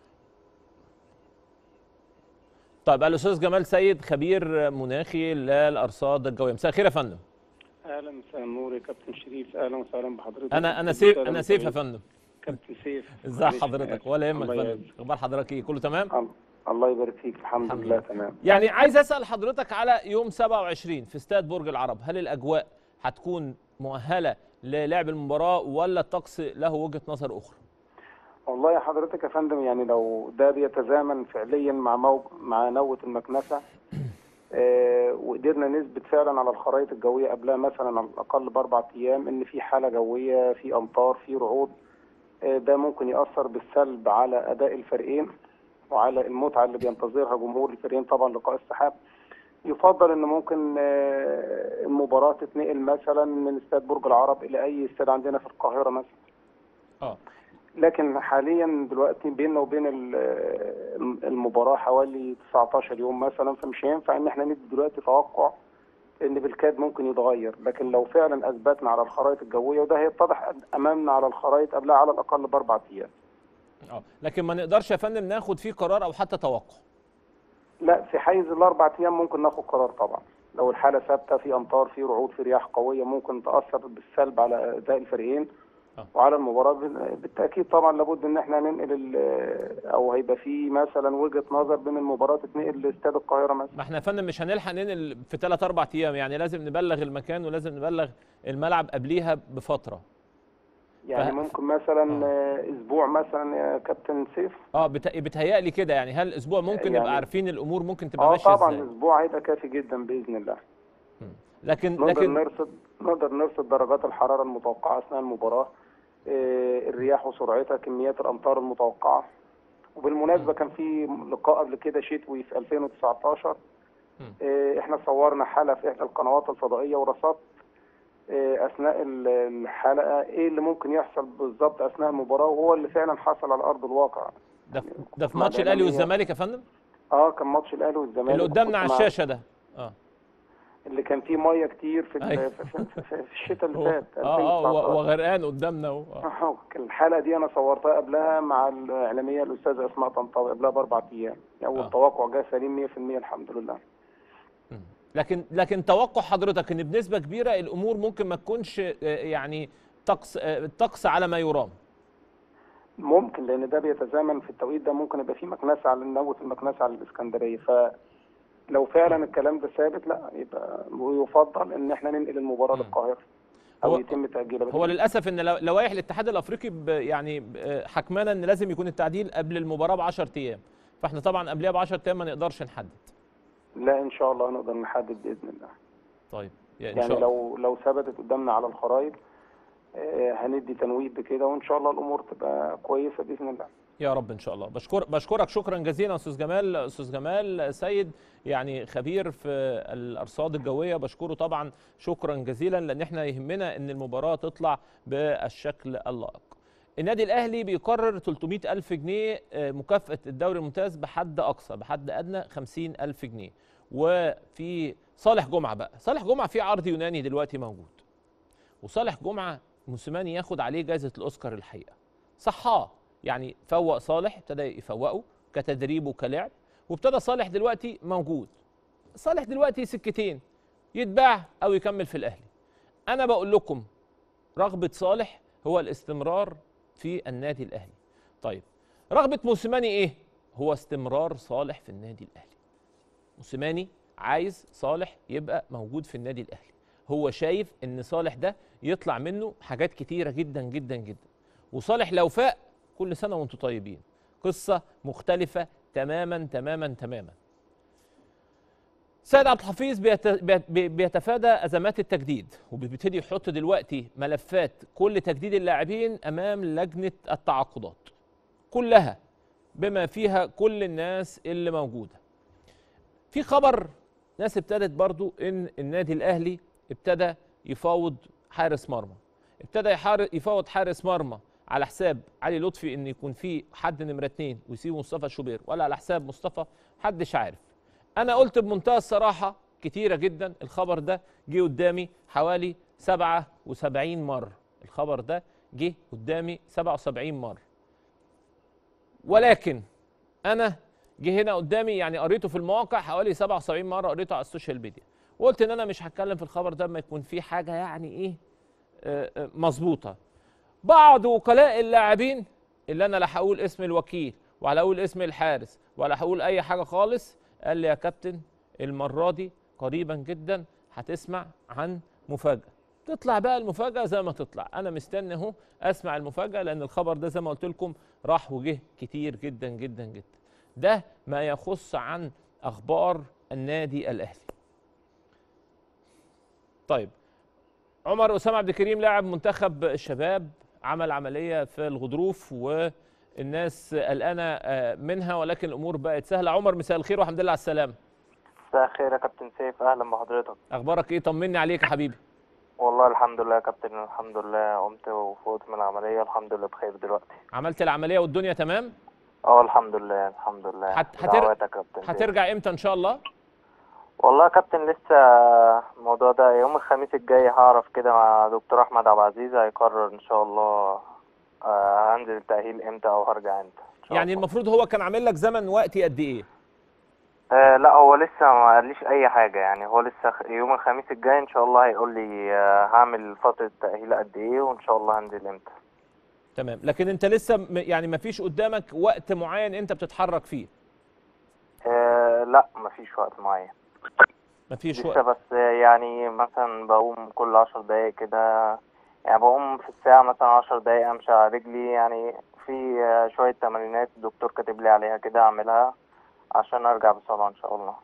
Speaker 1: طيب الاستاذ جمال سيد خبير مناخي للارصاد الجويه مساء الخير يا فندم
Speaker 6: اهلا مساء النور يا كابتن شريف اهلا وسهلا بحضرتك
Speaker 1: انا انا
Speaker 6: كابتن
Speaker 1: سيف
Speaker 6: سالم
Speaker 1: انا سيف يا
Speaker 6: إبراهيم.
Speaker 1: فندم
Speaker 6: كابتن سيف
Speaker 1: ازي
Speaker 6: معلش،
Speaker 1: حضرتك
Speaker 6: آسف.
Speaker 1: ولا يهمك
Speaker 6: الله
Speaker 1: يا فندم
Speaker 6: يعزك.
Speaker 1: اخبار حضرتك ايه كله تمام
Speaker 6: ال- الله يبارك فيك الحمد,
Speaker 1: الحمد
Speaker 6: لله
Speaker 1: لله.
Speaker 6: تمام
Speaker 1: يعني عايز اسال حضرتك على يوم 27 في استاد برج العرب هل الاجواء هتكون مؤهله للعب المباراه ولا الطقس له وجهه نظر اخرى
Speaker 6: والله يا حضرتك يا فندم يعني لو ده بيتزامن فعليا مع موج... مع نوة المكنسة آه وقدرنا نثبت فعلا على الخرائط الجوية قبلها مثلا على الأقل بأربع أيام إن في حالة جوية في أمطار في رعود آه ده ممكن يأثر بالسلب على أداء الفريقين وعلى المتعة اللي بينتظرها جمهور الفريقين طبعا لقاء السحاب يفضل ان ممكن آه، المباراه تتنقل مثلا من استاد برج العرب الى اي استاد عندنا في القاهره مثلا
Speaker 1: اه
Speaker 6: لكن حاليا دلوقتي بيننا وبين ال- المباراه حوالي 19 يوم مثلا فمش هينفع ان احنا ندي دلوقتي توقع ان بالكاد ممكن يتغير لكن لو فعلا اثبتنا على الخرائط الجويه وده هيتضح امامنا على الخرائط قبلها على الاقل باربع ايام
Speaker 1: اه لكن ما نقدرش يا فندم ناخد فيه قرار او حتى توقع
Speaker 6: لا في حيز الاربع ايام ممكن ناخد قرار طبعا لو الحاله ثابته في امطار في رعود في رياح قويه ممكن تاثر بالسلب على اداء الفريقين
Speaker 1: آه.
Speaker 6: وعلى المباراه بال- بالتاكيد طبعا لابد ان احنا ننقل ال- او هيبقى في مثلا وجهه نظر بين المباراه تتنقل لاستاد القاهره مثلا
Speaker 1: ما احنا يا فندم مش هنلحق ننقل في 3 4 ايام يعني لازم نبلغ المكان ولازم نبلغ الملعب قبليها بفتره
Speaker 6: يعني
Speaker 1: ف-
Speaker 6: ممكن مثلا آه، اسبوع مثلا يا كابتن سيف
Speaker 1: اه بت- بيتهيألي كده يعني هل اسبوع ممكن نبقى
Speaker 6: يعني-
Speaker 1: عارفين الامور ممكن تبقى
Speaker 6: اه
Speaker 1: ماشيه
Speaker 6: طبعا
Speaker 1: ازاي
Speaker 6: اسبوع هيبقى كافي جدا باذن الله
Speaker 1: لكن
Speaker 6: نقدر
Speaker 1: لكن
Speaker 6: نرصد نقدر نرصد درجات الحراره المتوقعه اثناء المباراه آه، الرياح وسرعتها كميات الامطار المتوقعه وبالمناسبه كان في لقاء قبل كده شتوي في 2019
Speaker 1: مم.
Speaker 6: آه، احنا صورنا حلقه في احدى القنوات الفضائيه ورصدت آه، اثناء ال- الحلقه ايه اللي ممكن يحصل بالظبط اثناء المباراه وهو اللي فعلا حصل على ارض الواقع
Speaker 1: ده ده في
Speaker 6: مع
Speaker 1: ماتش الاهلي
Speaker 6: الإعلامية.
Speaker 1: والزمالك يا فندم
Speaker 6: اه كان ماتش الاهلي والزمالك
Speaker 1: اللي قدامنا على
Speaker 6: وكنت مع-
Speaker 1: الشاشه ده اه
Speaker 6: اللي كان فيه ميه كتير في
Speaker 1: أيوة.
Speaker 6: ال- في, في, في, في الشتاء اللي
Speaker 1: هو-
Speaker 6: فات
Speaker 1: اه اه
Speaker 6: 2019.
Speaker 1: و- وغرقان قدامنا اهو آه.
Speaker 6: أهو، الحلقه دي انا صورتها قبلها مع الاعلاميه الاستاذه اسماء طنطاوي قبلها باربع ايام يعني
Speaker 1: آه.
Speaker 6: والتوقع جه سليم 100% الحمد لله
Speaker 1: لكن لكن توقع حضرتك ان بنسبه كبيره الامور ممكن ما تكونش آه، يعني طقس آه، الطقس على ما يرام
Speaker 6: ممكن لان ده بيتزامن في التوقيت ده ممكن يبقى في مكنسه على نوه المكنسه على الاسكندريه فلو فعلا الكلام ده ثابت لا يبقى يفضل ان احنا ننقل المباراه
Speaker 1: مم.
Speaker 6: للقاهره او
Speaker 1: هو-
Speaker 6: يتم تاجيلها
Speaker 1: هو للاسف ان لو- لوائح الاتحاد الافريقي ب- يعني ب- آه، حكمنا ان لازم يكون التعديل قبل المباراه ب 10 ايام فاحنا طبعا قبلها ب 10 ايام ما نقدرش نحدد
Speaker 6: لا ان شاء الله نقدر نحدد باذن الله
Speaker 1: طيب يا ان
Speaker 6: يعني
Speaker 1: شاء الله
Speaker 6: لو لو ثبتت قدامنا على الخرائط آه، هندي تنويه بكده وان شاء الله الامور تبقى كويسه باذن الله
Speaker 1: يا رب ان شاء الله بشكر بشكرك شكرا جزيلا استاذ جمال استاذ جمال سيد يعني خبير في الارصاد الجويه بشكره طبعا شكرا جزيلا لان احنا يهمنا ان المباراه تطلع بالشكل اللائق النادي الاهلي بيقرر 300 الف جنيه آه، مكافاه الدوري الممتاز بحد اقصى بحد ادنى 50 الف جنيه وفي صالح جمعه بقى صالح جمعه في عرض يوناني دلوقتي موجود وصالح جمعه موسيماني ياخد عليه جائزه الاوسكار الحقيقه صحاه يعني فوق صالح ابتدى يفوقه كتدريب وكلعب وابتدى صالح دلوقتي موجود صالح دلوقتي سكتين يتباع او يكمل في الاهلي انا بقول لكم رغبه صالح هو الاستمرار في النادي الاهلي طيب رغبه موسيماني ايه هو استمرار صالح في النادي الاهلي موسيماني عايز صالح يبقى موجود في النادي الاهلي هو شايف ان صالح ده يطلع منه حاجات كتيره جدا جدا جدا وصالح لو فاق كل سنه وانتم طيبين قصه مختلفه تماما تماما تماما سيد عبد الحفيظ بيت- بيت- بيتفادى ازمات التجديد وبيبتدي يحط دلوقتي ملفات كل تجديد اللاعبين امام لجنه التعاقدات كلها بما فيها كل الناس اللي موجوده في خبر ناس ابتدت برضو ان النادي الاهلي ابتدى يفاوض حارس مرمى ابتدى يحار- يفاوض حارس مرمى على حساب علي لطفي ان يكون في حد نمره اتنين ويسيب مصطفى شوبير ولا على حساب مصطفى محدش عارف انا قلت بمنتهى الصراحه كتيره جدا الخبر ده جه قدامي حوالي 77 مره الخبر ده جه قدامي 77 مره ولكن انا جه هنا قدامي يعني قريته في المواقع حوالي 77 مره قريته على السوشيال ميديا وقلت ان انا مش هتكلم في الخبر ده ما يكون في حاجه يعني ايه آه، آه، مظبوطه بعض وكلاء اللاعبين اللي انا لا هقول اسم الوكيل ولا هقول اسم الحارس ولا هقول اي حاجه خالص قال لي يا كابتن المره دي قريبا جدا هتسمع عن مفاجاه تطلع بقى المفاجاه زي ما تطلع انا مستني اهو اسمع المفاجاه لان الخبر ده زي ما قلت لكم راح وجه كتير جدا جدا جدا ده ما يخص عن اخبار النادي الاهلي طيب عمر اسامه عبد الكريم لاعب منتخب الشباب عمل عمليه في الغضروف والناس قلقانه آه، منها ولكن الامور بقت سهله عمر مساء الخير والحمد لله على السلامه
Speaker 7: مساء الخير يا كابتن سيف اهلا بحضرتك
Speaker 1: اخبارك ايه طمني عليك يا حبيبي
Speaker 7: والله الحمد لله يا كابتن الحمد لله قمت وفوت من العمليه الحمد لله بخير دلوقتي
Speaker 1: عملت العمليه والدنيا تمام
Speaker 7: اه الحمد لله الحمد لله
Speaker 1: هت- هتر-
Speaker 7: دعواتك يا كابتن سيف.
Speaker 1: هترجع امتى ان شاء الله
Speaker 7: والله يا كابتن لسه الموضوع ده يوم الخميس الجاي هعرف كده مع دكتور احمد عبد العزيز هيقرر ان شاء الله آه، هنزل التاهيل امتى او هرجع امتى إن شاء
Speaker 1: يعني
Speaker 7: الله.
Speaker 1: المفروض هو كان عامل لك زمن وقتي قد ايه
Speaker 7: آه لا هو لسه ما قاليش اي حاجه يعني هو لسه خ- يوم الخميس الجاي ان شاء الله هيقول لي آه، هعمل فتره تاهيل قد ايه وان شاء الله هنزل امتى
Speaker 1: تمام لكن انت لسه م- يعني ما فيش قدامك وقت معين انت بتتحرك فيه
Speaker 7: آه لا مفيش وقت معين
Speaker 1: ما فيش
Speaker 7: لسه
Speaker 1: وقت
Speaker 7: بس يعني مثلا بقوم كل عشر دقايق كده يعني بقوم في الساعة مثلا عشر دقايق أمشي على رجلي يعني في آه، شوية تمارينات الدكتور كاتب لي عليها كده أعملها عشان أرجع بسرعة إن شاء الله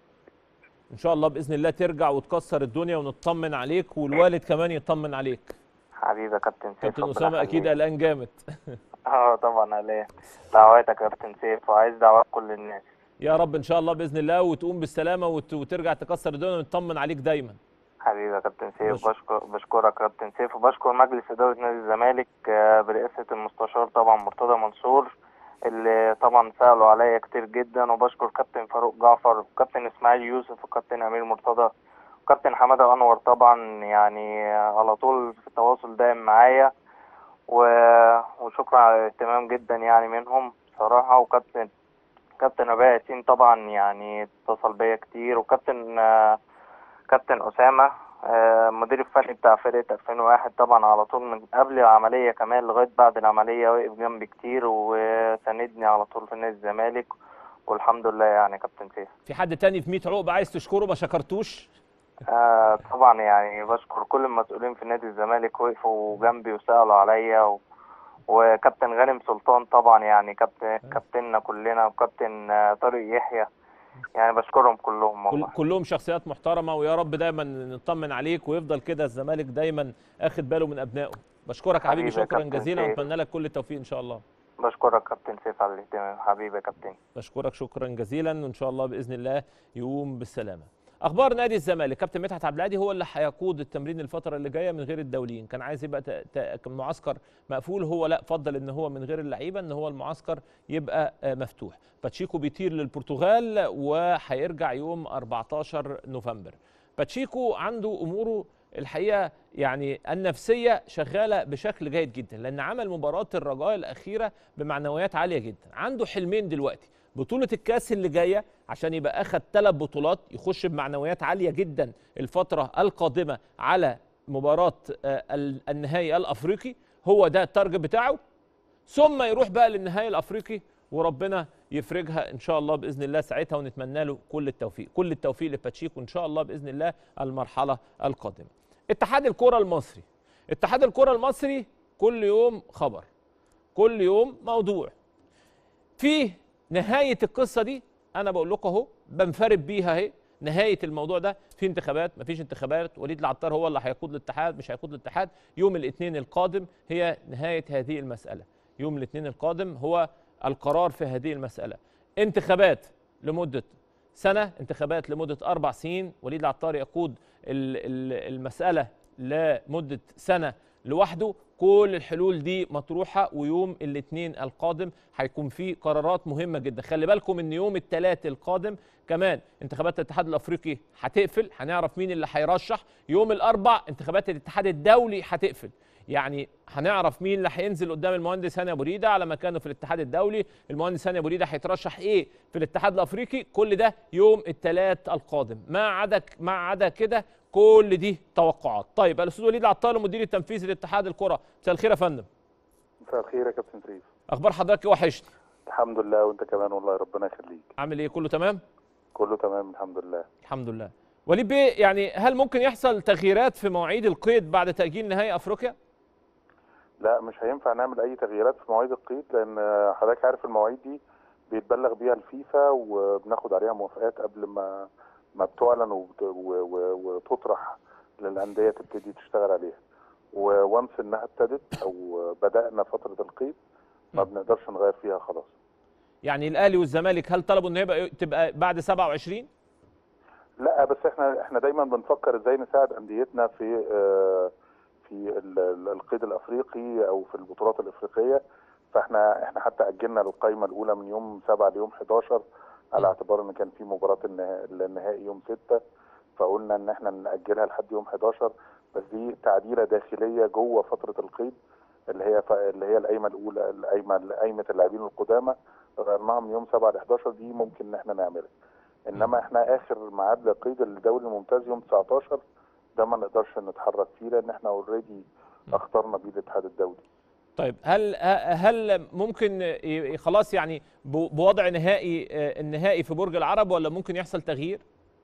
Speaker 1: ان شاء الله باذن الله ترجع وتكسر الدنيا ونطمن عليك والوالد كمان يطمن عليك
Speaker 7: حبيبي يا كابتن سيف
Speaker 1: كابتن
Speaker 7: ربنا
Speaker 1: اسامه اكيد
Speaker 7: يخليك.
Speaker 1: قلقان جامد
Speaker 7: اه طبعا عليه دعواتك يا كابتن سيف وعايز دعوات كل الناس
Speaker 1: يا رب ان شاء الله باذن الله وتقوم بالسلامه وت- وترجع تكسر الدنيا ونطمن عليك دايما
Speaker 7: حبيبي يا كابتن
Speaker 1: بش-
Speaker 7: سيف بشكر بشكرك يا كابتن سيف وبشكر مجلس إدارة نادي الزمالك آه، برئاسة المستشار طبعا مرتضى منصور اللي طبعا سألوا عليا كتير جدا وبشكر كابتن فاروق جعفر وكابتن إسماعيل يوسف وكابتن أمير مرتضى وكابتن حمادة أنور طبعا يعني آه، على طول في تواصل دائم معايا و... وشكرا على الاهتمام جدا يعني منهم بصراحة وكابتن كابتن ربيع ياسين طبعا يعني اتصل بيا كتير وكابتن آه، كابتن أسامة آه، المدير الفني بتاع فرقة 2001 طبعا على طول من قبل العملية كمان لغاية بعد العملية واقف جنبي كتير وساندني على طول في نادي الزمالك والحمد لله يعني كابتن سيف
Speaker 1: في حد تاني في 100 عقبه عايز تشكره ما شكرتوش
Speaker 7: آه طبعا يعني بشكر كل المسؤولين في نادي الزمالك وقفوا جنبي وسألوا عليا و... وكابتن غانم سلطان طبعا يعني كابتن كابتننا كلنا وكابتن آه، طارق يحيى يعني بشكرهم كلهم
Speaker 1: كل
Speaker 7: والله
Speaker 1: كلهم شخصيات محترمه ويا رب دايما نطمن عليك ويفضل كده الزمالك دايما اخد باله من ابنائه بشكرك يا حبيبي
Speaker 7: حبيبي يا
Speaker 1: شكرا
Speaker 7: كابتن
Speaker 1: جزيلا
Speaker 7: سيف.
Speaker 1: واتمنى لك كل التوفيق ان شاء الله
Speaker 7: بشكرك كابتن سيف على الاهتمام حبيبي يا كابتن
Speaker 1: بشكرك شكرا جزيلا وان شاء الله باذن الله يقوم بالسلامه اخبار نادي الزمالك كابتن مدحت عبد العالي هو اللي هيقود التمرين الفتره اللي جايه من غير الدوليين كان عايز يبقى ت- ت- معسكر مقفول هو لا فضل ان هو من غير اللعيبه ان هو المعسكر يبقى آه، مفتوح باتشيكو بيطير للبرتغال وهيرجع يوم 14 نوفمبر باتشيكو عنده اموره الحقيقه يعني النفسيه شغاله بشكل جيد جدا لان عمل مباراه الرجاء الاخيره بمعنويات عاليه جدا عنده حلمين دلوقتي بطوله الكاس اللي جايه عشان يبقى اخد ثلاث بطولات يخش بمعنويات عاليه جدا الفتره القادمه على مباراه آه، ال- النهائي الافريقي هو ده التارجت بتاعه ثم يروح بقى للنهائي الافريقي وربنا يفرجها ان شاء الله باذن الله ساعتها ونتمنى له كل التوفيق كل التوفيق لباتشيكو ان شاء الله باذن الله المرحله القادمه اتحاد الكره المصري اتحاد الكره المصري كل يوم خبر كل يوم موضوع في نهايه القصه دي انا بقول لكم اهو بنفرد بيها اهي نهايه الموضوع ده في انتخابات مفيش انتخابات وليد العطار هو اللي هيقود الاتحاد مش هيقود الاتحاد يوم الاثنين القادم هي نهايه هذه المساله يوم الاثنين القادم هو القرار في هذه المساله انتخابات لمده سنه انتخابات لمده اربع سنين وليد العطار يقود ال- ال- المساله لمده سنه لوحده كل الحلول دي مطروحه ويوم الاثنين القادم هيكون في قرارات مهمه جدا خلي بالكم ان يوم الثلاث القادم كمان انتخابات الاتحاد الافريقي هتقفل هنعرف مين اللي هيرشح يوم الاربع انتخابات الاتحاد الدولي هتقفل يعني هنعرف مين اللي هينزل قدام المهندس هاني ابو ريده على مكانه في الاتحاد الدولي المهندس هاني ابو ريده هيترشح ايه في الاتحاد الافريقي كل ده يوم الثلاث القادم ما عدا ما عدا كده كل دي توقعات طيب الاستاذ وليد عطال المدير التنفيذي لاتحاد الكره مساء الخير يا فندم
Speaker 8: مساء الخير يا كابتن سيف
Speaker 1: اخبار حضرتك إيه؟ وحشني
Speaker 8: الحمد لله وانت كمان والله ربنا يخليك
Speaker 1: عامل ايه كله تمام
Speaker 8: كله تمام الحمد لله
Speaker 1: الحمد لله وليد بيه يعني هل ممكن يحصل تغييرات في مواعيد القيد بعد تاجيل نهائي افريقيا
Speaker 8: لا مش هينفع نعمل اي تغييرات في مواعيد القيد لان حضرتك عارف المواعيد دي بيتبلغ بيها الفيفا وبناخد عليها موافقات قبل ما ما بتعلن وبت- و- و- وتطرح للانديه تبتدي تشتغل عليها وونس انها ابتدت او بدانا فتره القيد ما بنقدرش نغير فيها خلاص
Speaker 1: يعني الاهلي والزمالك هل طلبوا ان يبقى تبقى بعد 27
Speaker 8: لا بس احنا احنا دايما بنفكر ازاي نساعد انديتنا في آه، في ال- ال- القيد الافريقي او في البطولات الافريقيه فاحنا احنا حتى اجلنا القائمه الاولى من يوم 7 ليوم 11 على اعتبار ان كان في مباراه النها- النهائي يوم 6 فقلنا ان احنا ناجلها لحد يوم 11 بس دي تعديله داخليه جوه فتره القيد اللي هي ف- اللي هي القايمه الاولى القايمه قايمه اللاعبين القدامى غيرناها من يوم 7 ل 11 دي ممكن ان احنا نعملها انما احنا اخر ميعاد لقيد الدوري الممتاز يوم 19 ده ما نقدرش نتحرك فيه لان احنا اوريدي اخترنا بيه الاتحاد الدولي
Speaker 1: طيب هل هل ممكن ي- خلاص يعني ب- بوضع نهائي آه، النهائي في برج العرب ولا ممكن يحصل تغيير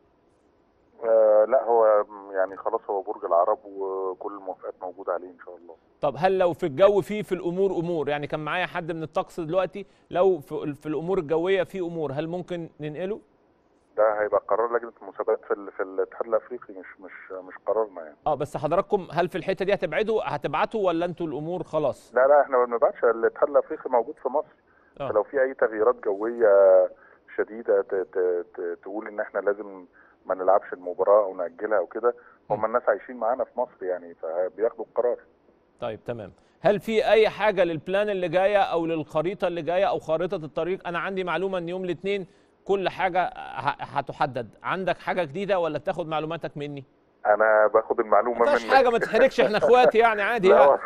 Speaker 8: آه لا هو يعني خلاص هو برج العرب وكل الموافقات موجوده عليه ان شاء الله
Speaker 1: طب هل لو في الجو في في الامور امور يعني كان معايا حد من الطقس دلوقتي لو في, في الامور الجويه في امور هل ممكن ننقله
Speaker 8: ده هيبقى قرار لجنه المسابقات في ال- في الاتحاد الافريقي مش مش مش قرارنا يعني
Speaker 1: اه بس حضراتكم هل في الحته دي هتبعدوا هتبعتوا ولا انتوا الامور خلاص
Speaker 8: لا لا احنا ما بنبعتش الاتحاد الافريقي موجود في مصر
Speaker 1: آه.
Speaker 8: فلو في اي تغييرات جويه شديده ت- ت- ت- تقول ان احنا لازم ما نلعبش المباراه او ناجلها او كده هم الناس عايشين معانا في مصر يعني فبياخدوا القرار
Speaker 1: طيب تمام هل في اي حاجه للبلان اللي جايه او للخريطه اللي جايه او خارطه الطريق انا عندي معلومه ان يوم الاثنين كل حاجه ه- هتحدد عندك حاجه جديده ولا بتاخد معلوماتك مني
Speaker 8: انا باخد المعلومه
Speaker 1: ما فيهاش
Speaker 8: منك
Speaker 1: حاجه ما تحرجش احنا اخوات يعني عادي
Speaker 8: لا,
Speaker 1: يعني
Speaker 8: هو-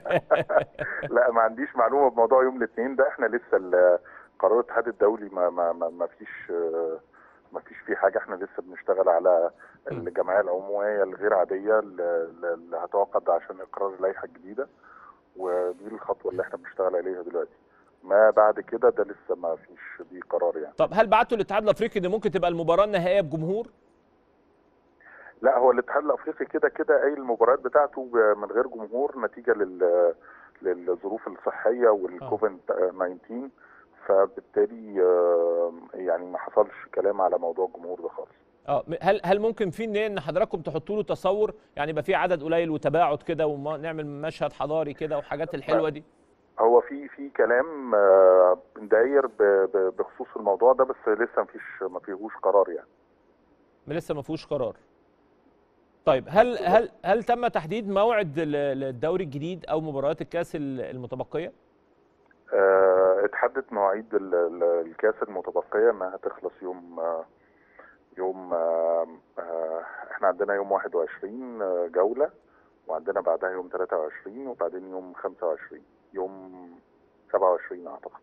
Speaker 8: لا ما عنديش معلومه بموضوع يوم الاثنين ده احنا لسه ال- قرار الاتحاد الدولي ما ما ما, ما فيش آه، ما فيش فيه حاجه احنا لسه بنشتغل على الجمعيه العموميه الغير عاديه اللي اللي هتعقد عشان اقرار اللائحه الجديده ودي الخطوه اللي احنا بنشتغل عليها دلوقتي ما بعد كده ده لسه ما فيش دي قرار يعني
Speaker 1: طب هل بعتوا للاتحاد الافريقي ان ممكن تبقى المباراه النهائيه بجمهور
Speaker 8: لا هو الاتحاد الافريقي كده كده قايل المباريات بتاعته ب- من غير جمهور نتيجه لل للظروف الصحيه والكوفيد 19 فبالتالي آه، يعني ما حصلش كلام على موضوع الجمهور ده خالص
Speaker 1: اه م- هل هل ممكن في ان ان حضراتكم تحطوا له تصور يعني يبقى في عدد قليل وتباعد كده ونعمل مشهد حضاري كده وحاجات الحلوه دي
Speaker 8: هو في في كلام آه، داير ب- ب- بخصوص الموضوع ده بس لسه ما فيش ما فيهوش قرار يعني
Speaker 1: ما لسه ما فيهوش قرار طيب هل هل هل تم تحديد موعد ل- للدوري الجديد او مباريات الكاس ال- المتبقيه
Speaker 8: آه، اتحدد مواعيد ال- ال- الكاس المتبقيه انها تخلص يوم آه، يوم آه، آه، احنا عندنا يوم 21 آه، جوله وعندنا بعدها يوم 23 وبعدين يوم 25 يوم 27 اعتقد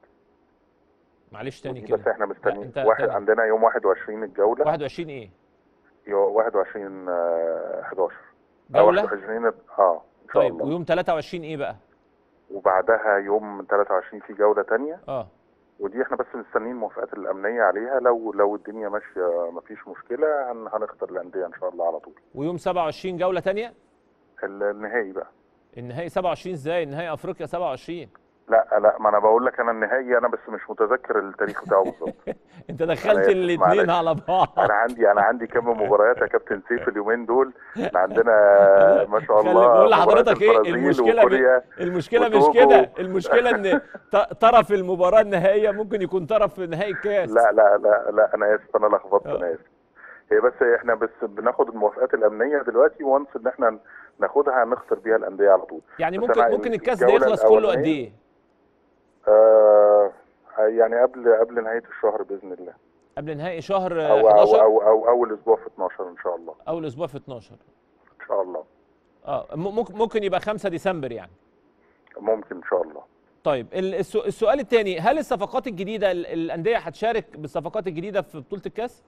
Speaker 1: معلش تاني
Speaker 8: ودي
Speaker 1: كده
Speaker 8: بس احنا
Speaker 1: لا،
Speaker 8: مستنيين
Speaker 1: انت
Speaker 8: واحد
Speaker 1: تاني.
Speaker 8: عندنا يوم 21 الجوله
Speaker 1: 21 ايه
Speaker 8: يو- 21 آه، 11 أو
Speaker 1: جوله
Speaker 8: 21 اه ان شاء
Speaker 1: طيب
Speaker 8: الله
Speaker 1: ويوم 23 ايه بقى
Speaker 8: وبعدها يوم 23 في جوله تانية
Speaker 1: اه
Speaker 8: ودي احنا بس مستنيين الموافقات الامنيه عليها لو لو الدنيا ماشيه مفيش مشكله هن- هنختار الانديه ان شاء الله على طول
Speaker 1: ويوم 27 جوله تانية
Speaker 8: ال- النهائي بقى
Speaker 1: النهائي 27 ازاي النهائي افريقيا 27
Speaker 8: لا لا ما انا بقول لك انا النهائي انا بس مش متذكر التاريخ بتاعه بالظبط
Speaker 1: انت دخلت
Speaker 8: آسف،
Speaker 1: الاثنين
Speaker 8: معلش.
Speaker 1: على بعض
Speaker 8: انا عندي انا عندي كم مباريات يا كابتن سيف اليومين دول احنا عندنا ما شاء
Speaker 1: خلي
Speaker 8: الله
Speaker 1: بقول
Speaker 8: مباريات
Speaker 1: لحضرتك ايه
Speaker 8: البرازيل
Speaker 1: المشكله
Speaker 8: وكوريا
Speaker 1: المشكله مش
Speaker 8: وتوجو.
Speaker 1: كده المشكله ان ط- طرف المباراه النهائيه ممكن يكون طرف في نهائي الكاس
Speaker 8: لا لا لا لا انا اسف انا لخبطت
Speaker 1: آه.
Speaker 8: انا اسف هي بس احنا بس بناخد الموافقات الامنيه دلوقتي وانس ان احنا ناخدها هنختار بيها الانديه على طول
Speaker 1: يعني
Speaker 8: بس
Speaker 1: ممكن
Speaker 8: أنا
Speaker 1: ممكن الكاس ده
Speaker 8: الجولة
Speaker 1: يخلص كله قد
Speaker 8: الأولانية-
Speaker 1: ايه
Speaker 8: آه يعني قبل قبل نهايه الشهر باذن الله
Speaker 1: قبل نهائي شهر آه،
Speaker 8: او او
Speaker 1: 11
Speaker 8: او, أو اول اسبوع في 12 ان شاء الله
Speaker 1: اول اسبوع في 12
Speaker 8: ان شاء الله
Speaker 1: اه م- ممكن ممكن يبقى 5 ديسمبر يعني
Speaker 8: ممكن ان شاء الله
Speaker 1: طيب ال- السو- السؤال الثاني هل الصفقات الجديده ال- الانديه هتشارك بالصفقات الجديده في بطوله الكاس؟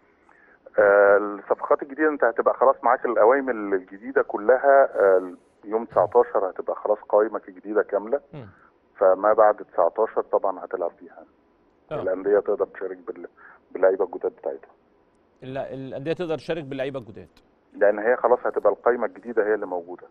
Speaker 8: آه، الصفقات الجديده انت هتبقى خلاص معاك الاوامر الجديده كلها آه، يوم 19 هتبقى خلاص قائمك الجديده كامله
Speaker 1: مم.
Speaker 8: فما بعد 19 طبعا هتلعب فيها
Speaker 1: آه.
Speaker 8: الانديه تقدر تشارك بال- باللعيبه الجداد بتاعتها
Speaker 1: ال- الانديه تقدر تشارك باللعيبه الجداد
Speaker 8: لان هي خلاص هتبقى القائمه الجديده هي اللي موجوده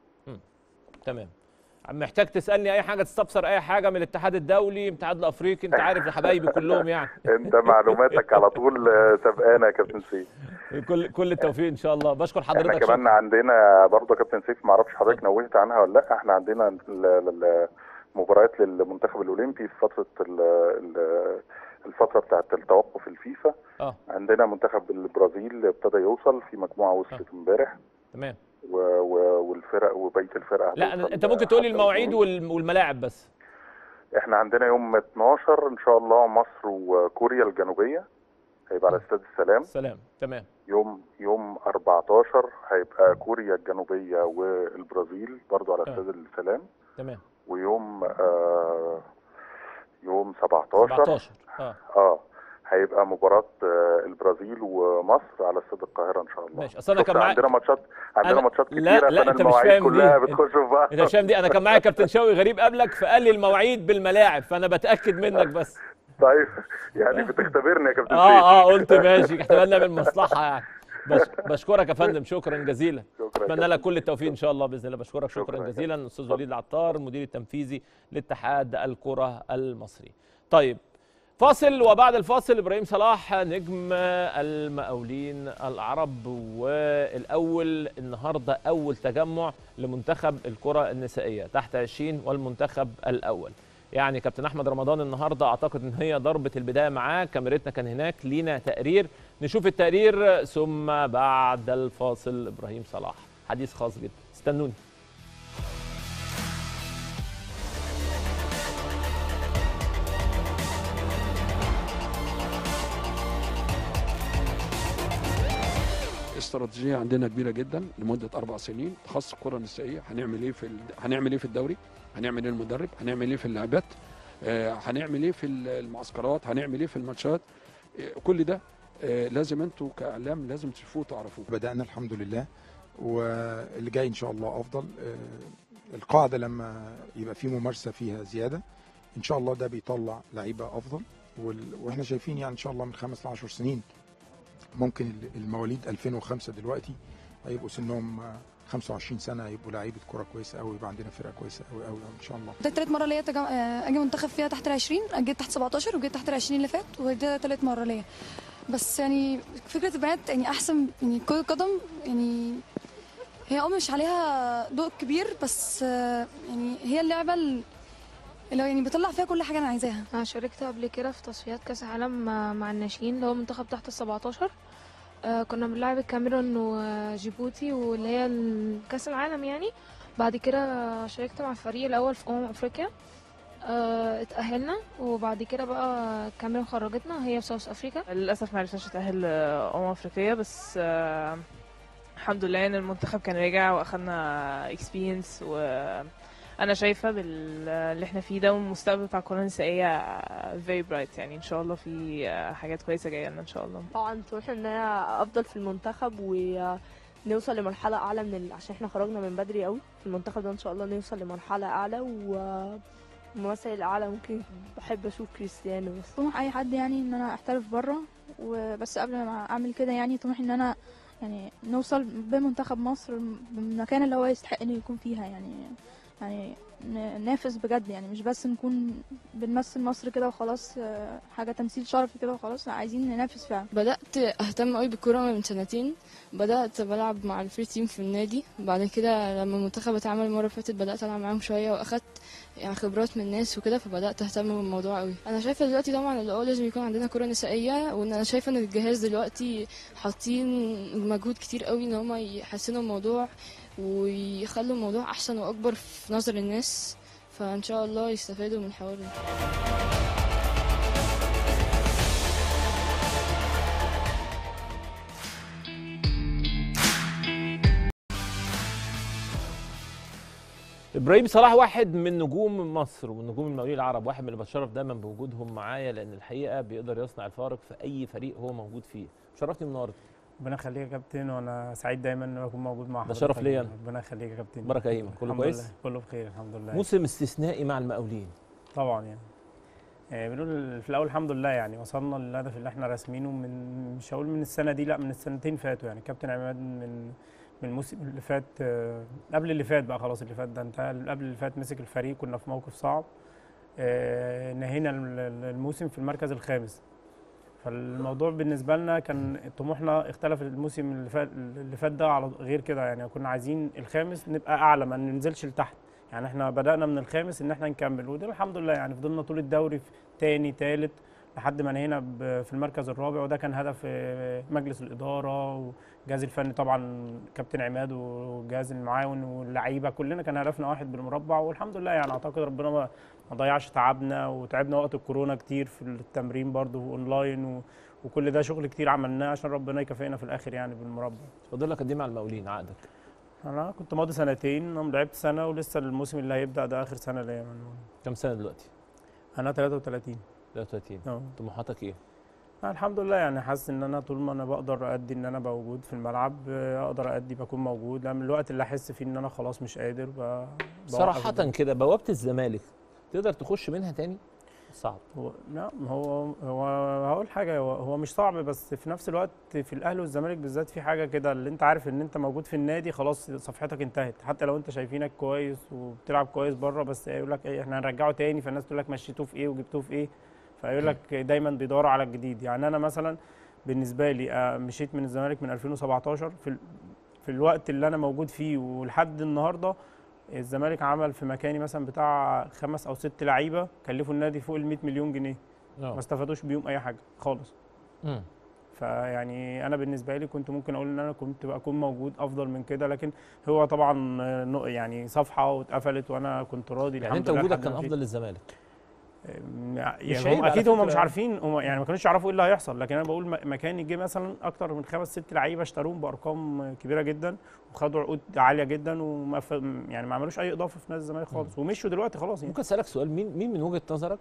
Speaker 1: تمام محتاج تسالني اي حاجه تستفسر اي حاجه من الاتحاد الدولي الاتحاد الافريقي انت عارف يا حبايبي كلهم يعني
Speaker 8: انت معلوماتك على طول آه، سبقانا يا كابتن سيف
Speaker 1: كل كل التوفيق ان شاء الله بشكر
Speaker 8: احنا
Speaker 1: حضرتك
Speaker 8: كمان
Speaker 1: شكراً.
Speaker 8: عندنا برضه يا كابتن سيف ما اعرفش حضرتك نوهت عنها ولا لا احنا عندنا ال- ال- المباريات للمنتخب الاولمبي في فتره ال- ال- الفتره بتاعه التوقف الفيفا
Speaker 1: اه
Speaker 8: عندنا منتخب البرازيل ابتدى يوصل في مجموعه وصلت امبارح
Speaker 1: تمام
Speaker 8: و- و- والفرق وبقيه الفرق
Speaker 1: لا
Speaker 8: هتوصل
Speaker 1: أنا- انت ممكن تقولي
Speaker 8: حتى
Speaker 1: المواعيد
Speaker 8: الجنوب.
Speaker 1: وال- والملاعب بس
Speaker 8: احنا عندنا يوم 12 ان شاء الله مصر وكوريا الجنوبيه هيبقى على استاد السلام
Speaker 1: سلام تمام
Speaker 8: يوم يوم 14 هيبقى كوريا الجنوبيه والبرازيل برضو على
Speaker 1: آه.
Speaker 8: استاد السلام
Speaker 1: تمام
Speaker 8: ويوم آه يوم 17
Speaker 1: 17 اه
Speaker 8: اه هيبقى مباراة آه، البرازيل ومصر على استاد القاهرة إن شاء الله.
Speaker 1: ماشي، أصل أنا
Speaker 8: شفت
Speaker 1: كان معايا-
Speaker 8: عندنا ماتشات عندنا
Speaker 1: أنا-
Speaker 8: ماتشات
Speaker 1: لا-
Speaker 8: كتيرة
Speaker 1: لا،
Speaker 8: فأنا
Speaker 1: أنت مش
Speaker 8: المواعيد
Speaker 1: فاهم
Speaker 8: كلها
Speaker 1: دي.
Speaker 8: بتخش في بعض.
Speaker 1: انت مش فاهم دي انا كان معايا كابتن شوقي غريب قبلك فقال لي المواعيد بالملاعب فانا بتاكد منك بس
Speaker 8: طيب يعني بتختبرني يا كابتن
Speaker 1: اه
Speaker 8: سيف.
Speaker 1: اه قلت ماشي احتمال نعمل مصلحه يعني بش بشكرك يا فندم شكرا جزيلا
Speaker 8: شكرا يا
Speaker 1: اتمنى
Speaker 8: كابتن.
Speaker 1: لك كل التوفيق ان شاء الله باذن الله بشكرك شكرا,
Speaker 8: شكرا يا
Speaker 1: جزيلا استاذ وليد العطار المدير التنفيذي لاتحاد الكره المصري طيب فاصل وبعد الفاصل ابراهيم صلاح نجم المقاولين العرب والاول النهارده اول تجمع لمنتخب الكره النسائيه تحت 20 والمنتخب الاول يعني كابتن احمد رمضان النهارده اعتقد ان هي ضربه البدايه معاه كاميرتنا كان هناك لينا تقرير نشوف التقرير ثم بعد الفاصل ابراهيم صلاح حديث خاص جدا استنوني
Speaker 9: استراتيجيه عندنا كبيره جدا لمده اربع سنين تخصص الكره النسائيه هنعمل ايه في ال... هنعمل ايه في الدوري هنعمل ايه المدرب هنعمل ايه في اللاعبات آه هنعمل ايه في المعسكرات هنعمل ايه في الماتشات آه كل ده آه لازم انتوا كاعلام لازم تشوفوه وتعرفوه
Speaker 4: بدأنا الحمد لله واللي جاي إن شاء الله أفضل آه، القاعدة لما يبقى في ممارسة فيها زيادة إن شاء الله ده بيطلع لعيبة أفضل وال- وإحنا شايفين يعني إن شاء الله من خمس لعشر سنين ممكن ال- المواليد 2005 دلوقتي هيبقوا سنهم آه، 25 سنة يبقوا لعيبة كرة كويسة أوي يبقى عندنا فرقة كويسة أوي أوي إن شاء الله
Speaker 10: ده تالت مرة ليا تجم... آه، اجي منتخب فيها تحت ال 20 جيت تحت 17 وجيت تحت ال 20 اللي فات وده تالت مرة ليا بس يعني فكرة البنات يعني احسن يعني كرة القدم يعني هي اه مش عليها ضوء كبير بس آه، يعني هي اللعبة ال- اللي هو يعني بطلع فيها كل حاجة انا عايزاها
Speaker 11: أنا شاركت قبل كده في تصفيات كأس العالم مع مع الناشئين اللي هو منتخب تحت ال 17 آه كنا بنلعب الكاميرون وجيبوتي واللي هي ال- كأس العالم يعني بعد كده شاركت مع الفريق الأول في أمم أفريقيا آه اتأهلنا وبعد كده بقى الكاميرون خرجتنا هي في ساوث أفريقيا
Speaker 12: للأسف ما عرفناش نتأهل آه، أمم أفريقية بس آه، الحمد لله إن المنتخب كان راجع وأخدنا اكسبيرينس وأنا شايفة باللي احنا فيه ده والمستقبل بتاع الكرة النسائية آه، very bright يعني إن شاء الله في آه، حاجات كويسة جاية لنا إن شاء الله
Speaker 13: طبعا طموحنا ان انا افضل في المنتخب ونوصل لمرحله اعلى من ال... عشان احنا خرجنا من بدري قوي في المنتخب ده ان شاء الله نوصل لمرحله اعلى وممثل الاعلى ممكن بحب اشوف كريستيانو بس
Speaker 14: طموح اي حد يعني ان انا احترف بره وبس قبل ما اعمل كده يعني طموحي ان انا يعني نوصل بمنتخب مصر بالمكان اللي هو يستحق انه يكون فيها يعني يعني ن- ننافس بجد يعني مش بس نكون بنمثل مصر كده وخلاص آه، حاجة تمثيل شرفي كده وخلاص لا عايزين ننافس فعلا
Speaker 15: بدأت أهتم قوي بالكورة من سنتين بدأت بلعب مع الفري تيم في النادي بعد كده لما المنتخب اتعمل المرة اللي فاتت بدأت ألعب معاهم شوية وأخدت يعني خبرات من الناس وكده فبدأت أهتم بالموضوع قوي أنا شايفة دلوقتي طبعا اللي هو لازم يكون عندنا كرة نسائية وإن أنا شايفة إن الجهاز دلوقتي حاطين مجهود كتير قوي إن هما يحسنوا الموضوع ويخلوا الموضوع أحسن وأكبر في نظر الناس فإن شاء الله يستفادوا من الحوار ده
Speaker 1: ابراهيم صلاح واحد من نجوم مصر ونجوم المقاولين العرب واحد من اللي بتشرف دايما بوجودهم معايا لان الحقيقه بيقدر يصنع الفارق في اي فريق هو موجود فيه شرفتني النهارده
Speaker 16: ربنا يخليك يا كابتن وانا سعيد دايما ان أنا اكون موجود مع
Speaker 1: ده
Speaker 16: حضرتك
Speaker 1: شرف ليا أنا.
Speaker 16: ربنا يخليك يا كابتن
Speaker 1: بركة أيمن. كله
Speaker 16: الحمد
Speaker 1: كويس؟
Speaker 16: لله. كله بخير الحمد لله
Speaker 1: موسم استثنائي مع المقاولين
Speaker 16: طبعا يعني آه، بنقول في الاول الحمد لله يعني وصلنا للهدف اللي احنا راسمينه من مش هقول من السنه دي لا من السنتين فاتوا يعني كابتن عماد من من الموسم اللي فات آه، قبل اللي فات بقى خلاص اللي فات ده انتهى قبل اللي فات مسك الفريق كنا في موقف صعب آه، نهينا ال- ال- الموسم في المركز الخامس فالموضوع بالنسبه لنا كان طموحنا اختلف الموسم اللي فات اللي فات ده على غير كده يعني كنا عايزين الخامس نبقى اعلى ما ننزلش لتحت يعني احنا بدانا من الخامس ان احنا نكمل وده الحمد لله يعني فضلنا طول الدوري في تاني تالت لحد ما نهينا ب- في المركز الرابع وده كان هدف آه، مجلس الاداره والجهاز الفني طبعا كابتن عماد والجهاز المعاون واللعيبه كلنا كان هدفنا واحد بالمربع والحمد لله يعني اعتقد ربنا ما ما ضيعش تعبنا وتعبنا وقت الكورونا كتير في التمرين برضو اونلاين و... وكل ده شغل كتير عملناه عشان ربنا يكافئنا في الاخر يعني بالمربع
Speaker 1: فاضل لك قد ايه مع المقاولين عقدك
Speaker 16: انا كنت ماضي سنتين انا لعبت سنه ولسه الموسم اللي هيبدا ده اخر سنه ليا من
Speaker 1: كم سنه دلوقتي
Speaker 16: انا 33
Speaker 1: 33
Speaker 16: اه
Speaker 1: طموحاتك ايه
Speaker 16: أنا الحمد لله يعني حاسس ان انا طول ما انا بقدر ادي ان انا موجود في الملعب آه، اقدر ادي بكون موجود لما الوقت اللي احس فيه ان انا خلاص مش قادر ب... بوقف
Speaker 1: صراحه
Speaker 16: الدنيا.
Speaker 1: كده بوابه الزمالك تقدر تخش منها تاني صعب
Speaker 16: هو لا هو هو هقول حاجه هو, هو مش صعب بس في نفس الوقت في الاهلي والزمالك بالذات في حاجه كده اللي انت عارف ان انت موجود في النادي خلاص صفحتك انتهت حتى لو انت شايفينك كويس وبتلعب كويس بره بس يقول لك ايه احنا هنرجعه تاني فالناس تقول لك مشيتوه في ايه وجبتوه في ايه فيقول لك دايما بيدوروا على الجديد يعني انا مثلا بالنسبه لي آه، مشيت من الزمالك من 2017 في ال- في الوقت اللي انا موجود فيه ولحد النهارده الزمالك عمل في مكاني مثلا بتاع خمس او ست لعيبه كلفوا النادي فوق ال 100 مليون جنيه
Speaker 1: آه.
Speaker 16: ما استفادوش بيهم اي حاجه خالص
Speaker 1: مم.
Speaker 16: فيعني انا بالنسبه لي كنت ممكن اقول ان انا كنت بكون موجود افضل من كده لكن هو طبعا آه، نق- يعني صفحه واتقفلت وانا كنت راضي
Speaker 1: يعني
Speaker 16: الحمد
Speaker 1: انت
Speaker 16: لله
Speaker 1: وجودك
Speaker 16: لحد
Speaker 1: كان
Speaker 16: ما مشيت.
Speaker 1: افضل للزمالك
Speaker 16: أم،
Speaker 1: مش
Speaker 16: يعني
Speaker 1: عيب
Speaker 16: هم
Speaker 1: على
Speaker 16: اكيد هم
Speaker 1: فكرة.
Speaker 16: مش عارفين هم يعني ما كانوش يعرفوا ايه اللي هيحصل لكن انا بقول م- مكاني جه مثلا اكتر من خمس ست لعيبه اشتروهم بارقام كبيره جدا وخدوا عقود عاليه جدا وما ف... يعني ما عملوش اي اضافه في نادي الزمالك خالص ومشوا دلوقتي خلاص يعني
Speaker 1: ممكن اسالك سؤال مين مين من وجهه نظرك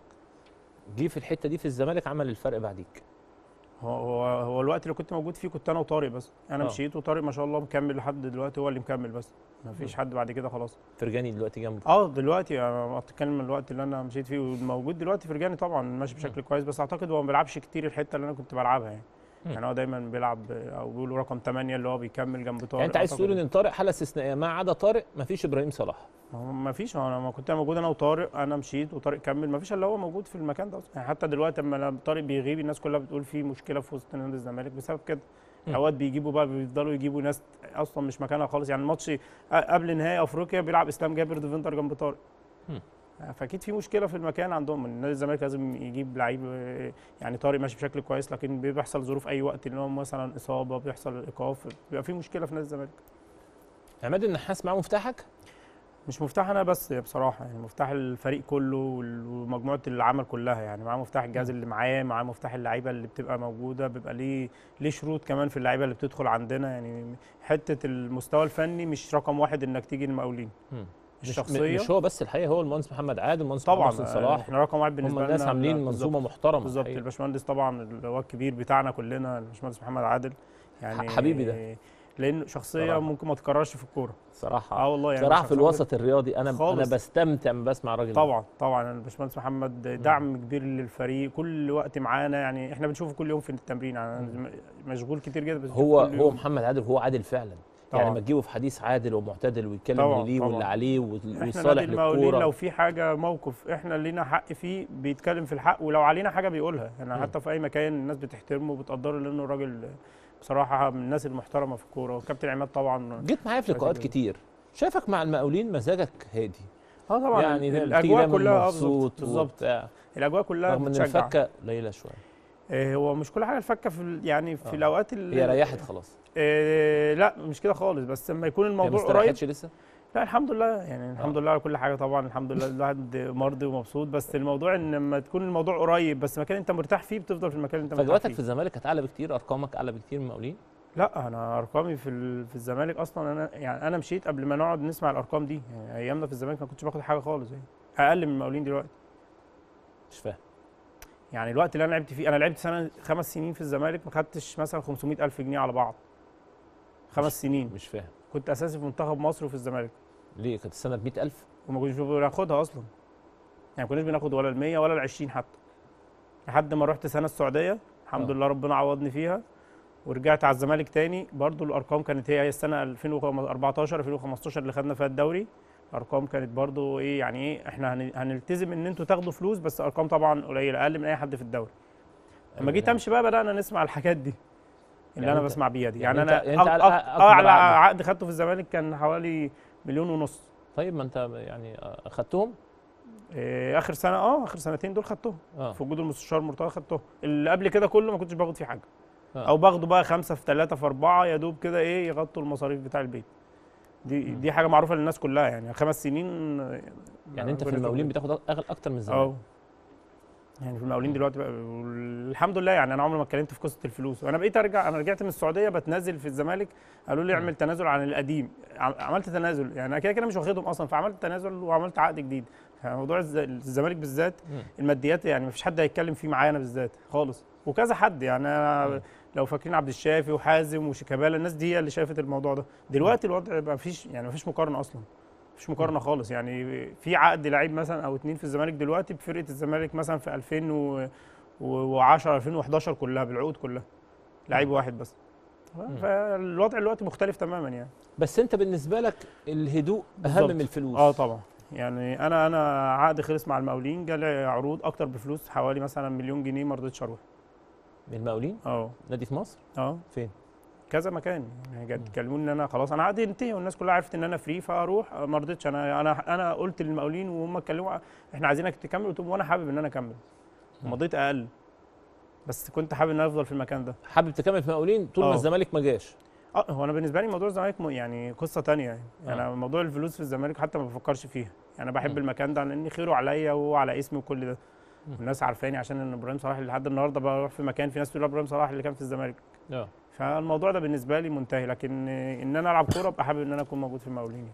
Speaker 1: جه في الحته دي في الزمالك عمل الفرق بعديك
Speaker 16: هو هو هو الوقت اللي كنت موجود فيه كنت انا وطارق بس انا
Speaker 1: آه.
Speaker 16: مشيت وطارق ما شاء الله مكمل لحد دلوقتي هو اللي مكمل بس ما فيش حد بعد كده خلاص
Speaker 1: فرجاني دلوقتي جنبه
Speaker 16: اه دلوقتي انا بتكلم من الوقت اللي انا مشيت فيه والموجود دلوقتي فرجاني طبعا ماشي بشكل كويس بس اعتقد هو ما بيلعبش كتير الحته اللي انا كنت بلعبها يعني
Speaker 1: مم.
Speaker 16: يعني هو دايما بيلعب او بيقولوا رقم 8 اللي هو بيكمل جنب طارق
Speaker 1: يعني انت عايز
Speaker 16: أعتقد.
Speaker 1: تقول ان طارق حاله استثنائيه ما عدا طارق ما فيش ابراهيم صلاح
Speaker 16: هو ما فيش هو انا ما كنت موجود انا وطارق انا مشيت وطارق كمل ما فيش الا هو موجود في المكان ده اصلا يعني حتى دلوقتي اما لما طارق بيغيب الناس كلها بتقول في مشكله في وسط نادي الزمالك بسبب كده
Speaker 1: مم.
Speaker 16: اوقات بيجيبوا بقى بيفضلوا يجيبوا ناس اصلا مش مكانها خالص يعني الماتش قبل نهائي افريقيا بيلعب اسلام جابر ديفندر جنب طارق
Speaker 1: مم.
Speaker 16: فاكيد في مشكله في المكان عندهم نادي الزمالك لازم يجيب لعيب آه، يعني طارق ماشي بشكل كويس لكن بيحصل ظروف اي وقت ان هو مثلا اصابه بيحصل ايقاف بيبقى في مشكله في نادي الزمالك
Speaker 1: عماد النحاس معاه مفتاحك
Speaker 16: مش مفتاح انا بس بصراحه يعني مفتاح الفريق كله وال- ومجموعه العمل كلها يعني معاه مفتاح الجهاز اللي معاه معاه مفتاح اللعيبه اللي بتبقى موجوده بيبقى ليه ليه شروط كمان في اللعيبه اللي بتدخل عندنا يعني حته المستوى الفني مش رقم واحد انك تيجي المقاولين
Speaker 1: مم. مش-
Speaker 16: الشخصيه
Speaker 1: مش هو بس الحقيقه هو المهندس محمد عادل المهندس
Speaker 16: طبعا
Speaker 1: محمد حسن صلاح
Speaker 16: احنا رقم واحد بالنسبه
Speaker 1: هم
Speaker 16: لنا
Speaker 1: الناس عاملين
Speaker 16: بالظبط.
Speaker 1: منظومه محترمه
Speaker 16: بالظبط
Speaker 1: الحقيقة.
Speaker 16: الباشمهندس طبعا اللي هو الكبير بتاعنا كلنا الباشمهندس محمد عادل يعني
Speaker 1: ح- حبيبي ده.
Speaker 16: لانه شخصيه
Speaker 1: صراحة.
Speaker 16: ممكن ما تكررش في الكوره
Speaker 1: صراحه
Speaker 16: اه والله يعني
Speaker 1: صراحه في
Speaker 16: شخصية-
Speaker 1: الوسط الرياضي انا انا
Speaker 16: خالص.
Speaker 1: بستمتع لما بسمع الراجل ده.
Speaker 16: طبعا طبعا الباشمهندس محمد دعم كبير للفريق كل وقت معانا يعني احنا بنشوفه كل يوم في التمرين يعني مشغول كتير جدا بس
Speaker 1: هو
Speaker 16: كل
Speaker 1: هو
Speaker 16: يوم.
Speaker 1: محمد عادل هو عادل فعلا يعني
Speaker 16: طبعاً.
Speaker 1: ما تجيبه في حديث عادل ومعتدل ويتكلم
Speaker 16: طبعاً،
Speaker 1: اللي ليه واللي
Speaker 16: طبعاً.
Speaker 1: عليه وال-
Speaker 16: احنا
Speaker 1: والصالح
Speaker 16: نادي المقاولين
Speaker 1: للكوره
Speaker 16: لو في حاجه موقف احنا لينا حق فيه بيتكلم في الحق ولو علينا حاجه بيقولها يعني
Speaker 1: مم.
Speaker 16: حتى في اي مكان الناس بتحترمه وبتقدره لانه راجل بصراحه من الناس المحترمه في الكوره وكابتن عماد طبعا
Speaker 1: جيت معايا في لقاءات كتير شايفك مع المقاولين مزاجك هادي
Speaker 16: اه طبعا
Speaker 1: يعني تيجي
Speaker 16: الاجواء
Speaker 1: دايماً
Speaker 16: كلها آه
Speaker 1: مبسوط
Speaker 16: بالظبط
Speaker 1: وبتاع.
Speaker 16: الاجواء كلها
Speaker 1: رغم ان
Speaker 16: بتشجع.
Speaker 1: الفكه قليله شويه
Speaker 16: آه، هو مش كل حاجه الفكه في ال- يعني في
Speaker 1: آه.
Speaker 16: الاوقات اللي
Speaker 1: هي ريحت خلاص
Speaker 16: آه لا مش كده خالص بس لما يكون
Speaker 1: هي
Speaker 16: الموضوع
Speaker 1: ما
Speaker 16: قريب
Speaker 1: استريحتش لسه
Speaker 16: لا الحمد لله يعني الحمد لله على كل حاجه طبعا الحمد لله الواحد مرضي ومبسوط بس الموضوع ان لما تكون الموضوع قريب بس مكان انت مرتاح فيه بتفضل في المكان اللي انت مرتاح
Speaker 1: فجواتك
Speaker 16: فيه
Speaker 1: في الزمالك كانت اعلى بكتير ارقامك اعلى بكتير من المقاولين
Speaker 16: لا انا ارقامي في ال- في الزمالك اصلا انا يعني انا مشيت قبل ما نقعد نسمع الارقام دي يعني ايامنا في الزمالك ما كنتش باخد حاجه خالص يعني اقل من المقاولين دلوقتي
Speaker 1: مش فاهم
Speaker 16: يعني الوقت اللي انا لعبت فيه انا لعبت سنه خمس سنين في الزمالك ما خدتش مثلا 500 الف جنيه على بعض خمس سنين
Speaker 1: مش فاهم
Speaker 16: كنت اساسي في منتخب مصر وفي الزمالك
Speaker 1: ليه كانت السنه ب 100000
Speaker 16: وما كناش بناخدها اصلا يعني ما كناش بناخد ولا ال 100 ولا ال 20 حتى لحد ما رحت سنه السعوديه الحمد
Speaker 1: آه.
Speaker 16: لله ربنا عوضني فيها ورجعت على الزمالك تاني برضو الارقام كانت هي هي السنه 2014 2015 اللي خدنا فيها الدوري الارقام كانت برضو ايه يعني ايه احنا هن- هنلتزم ان انتوا تاخدوا فلوس بس ارقام طبعا قليله اقل من اي حد في الدوري لما جيت امشي بقى بدانا نسمع الحاجات دي اللي
Speaker 1: يعني
Speaker 16: انا
Speaker 1: أنت-
Speaker 16: بسمع بيها دي
Speaker 1: يعني
Speaker 16: يعني,
Speaker 1: أنت-
Speaker 16: انا
Speaker 1: يعني أنت
Speaker 16: أك-
Speaker 1: على-
Speaker 16: أك-
Speaker 1: أكبر
Speaker 16: اعلى
Speaker 1: عقد.
Speaker 16: عقد خدته في الزمالك كان حوالي مليون ونص
Speaker 1: طيب ما انت يعني اخدتهم
Speaker 16: إيه، اخر سنه اه اخر سنتين دول خدتهم
Speaker 1: آه.
Speaker 16: في وجود المستشار مرتضى خدتهم اللي قبل كده كله ما كنتش باخد فيه حاجه
Speaker 1: آه.
Speaker 16: او باخده بقى خمسه في ثلاثه في اربعه يا دوب كده ايه يغطوا المصاريف بتاع البيت دي دي حاجه معروفه للناس كلها يعني خمس سنين آه،
Speaker 1: يعني انت في
Speaker 16: ربنا
Speaker 1: المقاولين
Speaker 16: يتوب.
Speaker 1: بتاخد اغلى اكتر من
Speaker 16: اه
Speaker 1: زمان
Speaker 16: يعني في المقاولين دلوقتي بقى الحمد لله يعني انا عمري ما اتكلمت في قصه الفلوس وانا بقيت ارجع انا رجعت من السعوديه بتنازل في الزمالك قالوا لي اعمل تنازل عن القديم عم- عملت تنازل يعني انا كده كده مش واخدهم اصلا فعملت تنازل وعملت عقد جديد موضوع الز- الزمالك بالذات
Speaker 1: مم.
Speaker 16: الماديات يعني مفيش حد هيتكلم فيه معايا انا بالذات خالص وكذا حد يعني أنا لو فاكرين عبد الشافي وحازم وشيكابالا الناس دي هي اللي شافت الموضوع ده دلوقتي الوضع بقى مفيش يعني مفيش مقارنه اصلا مفيش مقارنه خالص يعني في عقد لعيب مثلا او اتنين في الزمالك دلوقتي بفرقه الزمالك مثلا في 2010 2011 كلها بالعقود كلها لعيب واحد بس فالوضع دلوقتي مختلف تماما يعني
Speaker 1: بس انت بالنسبه لك الهدوء اهم
Speaker 16: بالظبط.
Speaker 1: من الفلوس
Speaker 16: اه طبعا يعني انا انا عقد خلص مع المقاولين جالي عروض اكتر بفلوس حوالي مثلا مليون جنيه ما رضيتش اروح
Speaker 1: من المقاولين
Speaker 16: اه
Speaker 1: نادي في مصر
Speaker 16: اه
Speaker 1: فين
Speaker 16: كذا مكان يعني جد كلموني ان انا خلاص انا عقدي ينتهي والناس كلها عرفت ان انا فري فاروح ما رضيتش انا انا انا قلت للمقاولين وهم اتكلموا احنا عايزينك تكمل قلت لهم وانا حابب ان انا اكمل مضيت اقل بس كنت حابب ان انا افضل في المكان ده
Speaker 1: حابب تكمل في المقاولين طول ما
Speaker 16: آه.
Speaker 1: الزمالك ما جاش
Speaker 16: اه هو انا بالنسبه لي موضوع الزمالك م- يعني قصه تانية يعني
Speaker 1: آه.
Speaker 16: انا موضوع الفلوس في الزمالك حتى ما بفكرش فيها يعني انا بحب المكان ده لان خيره عليا وهو على اسمي وكل ده والناس عارفاني عشان ان ابراهيم صلاح لحد النهارده بروح في مكان في ناس تقول ابراهيم صلاح اللي كان في الزمالك
Speaker 1: اه
Speaker 16: فالموضوع ده بالنسبه لي منتهي لكن ان انا العب كوره ابقى حابب ان انا اكون موجود في المقاولين يعني.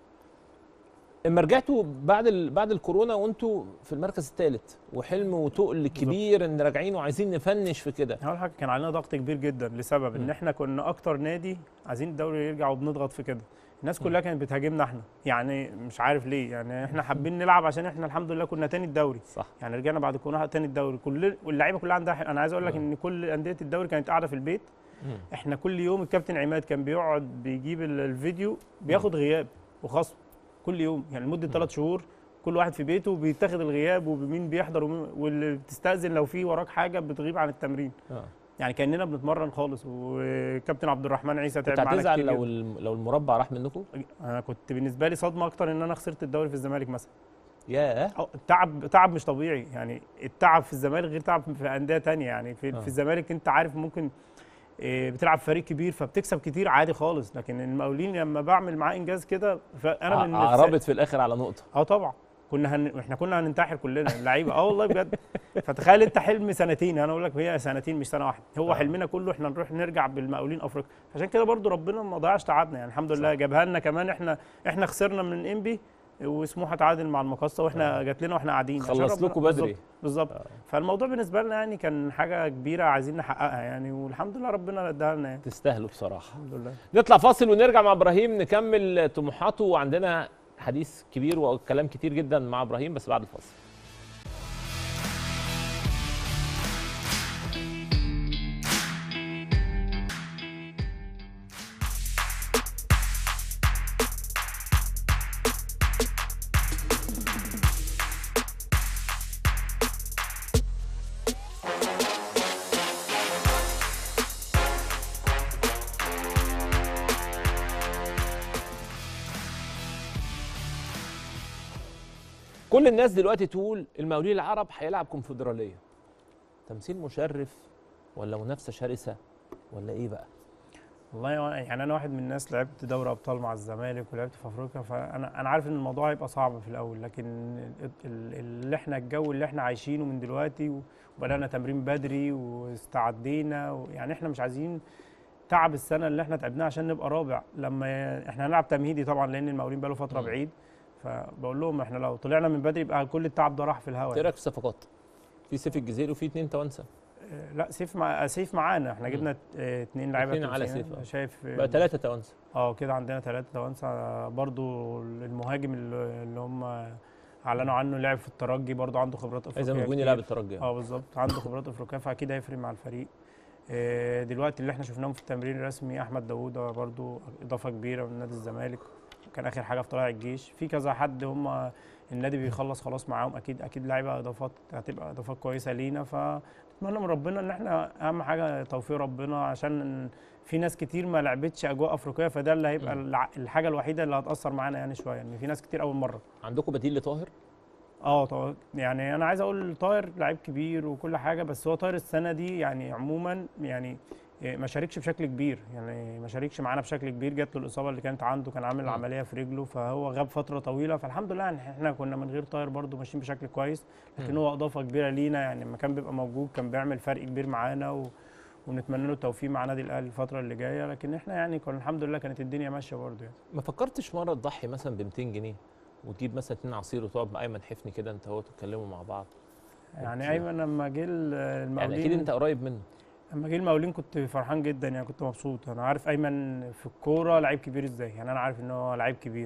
Speaker 1: اما رجعتوا بعد ال... بعد الكورونا وانتوا في المركز الثالث وحلم وتقل كبير ان راجعين وعايزين نفنش في كده
Speaker 16: اول حاجه كان علينا ضغط كبير جدا لسبب ان
Speaker 1: مم.
Speaker 16: احنا كنا اكتر نادي عايزين الدوري يرجع وبنضغط في كده الناس كلها كانت بتهاجمنا احنا يعني مش عارف ليه يعني احنا حابين نلعب عشان احنا الحمد لله كنا تاني الدوري
Speaker 1: صح
Speaker 16: يعني رجعنا بعد كورونا تاني الدوري كل واللعيبه كلها عندها حق. انا عايز اقول لك ان كل انديه الدوري كانت قاعده في البيت
Speaker 1: مم.
Speaker 16: احنا كل يوم الكابتن عماد كان بيقعد بيجيب ال- الفيديو بياخد غياب وخصم كل يوم يعني لمده ثلاث شهور كل واحد في بيته بيتاخد الغياب ومين بيحضر ومين واللي بتستاذن لو في وراك حاجه بتغيب عن التمرين
Speaker 1: اه
Speaker 16: يعني كاننا بنتمرن خالص وكابتن عبد الرحمن عيسى
Speaker 1: كنت
Speaker 16: تعب معانا
Speaker 1: هتزعل
Speaker 16: كتير
Speaker 1: لو الم... لو المربع راح منكم
Speaker 16: انا كنت بالنسبه لي صدمه اكتر ان انا خسرت الدوري في الزمالك مثلا
Speaker 1: ياه
Speaker 16: أو التعب تعب مش طبيعي يعني التعب في الزمالك غير تعب في انديه تانية يعني في,
Speaker 1: آه.
Speaker 16: في الزمالك انت عارف ممكن إيه، بتلعب في فريق كبير فبتكسب كتير عادي خالص لكن المقاولين لما بعمل معاه انجاز كده فانا
Speaker 1: ع-
Speaker 16: من
Speaker 1: عربت في الاخر على نقطه
Speaker 16: اه طبعا كنا هن... احنا كنا هننتحر كلنا اللعيبه اه والله بجد فتخيل انت حلم سنتين انا اقول لك هي سنتين مش سنه واحده هو
Speaker 1: آه.
Speaker 16: حلمنا كله احنا نروح نرجع بالمقاولين افريقيا عشان كده برضو ربنا ما ضيعش تعبنا يعني الحمد لله جابها لنا كمان احنا احنا خسرنا من انبي وسموحه تعادل مع المقصه واحنا جات لنا واحنا قاعدين عشان
Speaker 1: خلص
Speaker 16: ربنا-
Speaker 1: لكم بدري.
Speaker 16: بالظبط- بالظبط فالموضوع بالنسبه لنا يعني كان حاجه كبيره عايزين نحققها يعني والحمد لله ربنا اداها لنا يعني
Speaker 1: تستاهلوا بصراحه
Speaker 16: الحمد لله
Speaker 1: نطلع فاصل ونرجع مع ابراهيم نكمل طموحاته وعندنا حديث كبير وكلام كتير جدا مع ابراهيم بس بعد الفاصل كل الناس دلوقتي تقول المقاولين العرب هيلعب كونفدراليه تمثيل مشرف ولا منافسه شرسه ولا ايه بقى
Speaker 16: والله هو- يعني انا واحد من الناس لعبت دوري ابطال مع الزمالك ولعبت في افريقيا فانا انا عارف ان الموضوع هيبقى صعب في الاول لكن ال- ال- اللي احنا الجو اللي احنا عايشينه من دلوقتي وبدانا تمرين بدري واستعدينا و- يعني احنا مش عايزين تعب السنه اللي احنا تعبناها عشان نبقى رابع لما ي- احنا هنلعب تمهيدي طبعا لان المقاولين بقاله فتره
Speaker 1: مم.
Speaker 16: بعيد فبقول لهم احنا لو طلعنا من بدري يبقى كل التعب ده راح في الهواء
Speaker 1: ايه رايك في الصفقات؟ في سيف الجزيري وفي اثنين توانسه
Speaker 16: آه، لا سيف مع سيف معانا احنا جبنا اه، اتنين لعيبه
Speaker 1: اتنين على
Speaker 16: تونسيين.
Speaker 1: سيف، آه.
Speaker 16: شايف
Speaker 1: بقى ثلاثه توانسه
Speaker 16: اه كده عندنا ثلاثة توانسة برضو المهاجم اللي اللي هم اعلنوا عنه لعب في الترجي برضو عنده خبرات افريقيه
Speaker 1: ايزن مجوني
Speaker 16: كتير.
Speaker 1: لاعب الترجي
Speaker 16: اه بالظبط عنده خبرات افريقيه فاكيد هيفرق مع الفريق آه، دلوقتي اللي احنا شفناهم في التمرين الرسمي احمد داوود هو برضو اضافه كبيره من نادي الزمالك كان اخر حاجه في طلائع الجيش في كذا حد هم النادي بيخلص خلاص معاهم اكيد اكيد لعيبه اضافات هتبقى اضافات كويسه لينا فنتمنى من ربنا ان احنا اهم حاجه توفيق ربنا عشان في ناس كتير ما لعبتش اجواء افريقيه فده اللي هيبقى الع- الحاجه الوحيده اللي هتاثر معانا يعني شويه ان في ناس كتير اول مره
Speaker 1: عندكم بديل لطاهر؟
Speaker 16: اه طبعا يعني انا عايز اقول طاهر لعيب كبير وكل حاجه بس هو طاهر السنه دي يعني عموما يعني ما شاركش بشكل كبير يعني ما شاركش معانا بشكل كبير جات له الاصابه اللي كانت عنده كان عامل
Speaker 1: مم.
Speaker 16: عمليه في رجله فهو غاب فتره طويله فالحمد لله يعني احنا كنا من غير طاهر برده ماشيين بشكل كويس لكن
Speaker 1: مم.
Speaker 16: هو اضافه كبيره لينا يعني لما كان بيبقى موجود كان بيعمل فرق كبير معانا و... ونتمنى له التوفيق مع نادي الاهلي الفتره اللي جايه لكن احنا يعني كنا الحمد لله كانت الدنيا ماشيه برده يعني
Speaker 1: ما فكرتش مره تضحي مثلا ب 200 جنيه وتجيب مثلا اتنين عصير وتقعد مع ايمن حفني كده انت وهو تتكلموا مع بعض
Speaker 16: يعني
Speaker 1: أوكي.
Speaker 16: ايمن لما جه المقاولين
Speaker 1: يعني اكيد انت قريب منه
Speaker 16: لما جه المقاولين كنت فرحان جدا يعني كنت مبسوط انا عارف ايمن في الكوره لعيب كبير ازاي يعني انا عارف ان هو لعيب كبير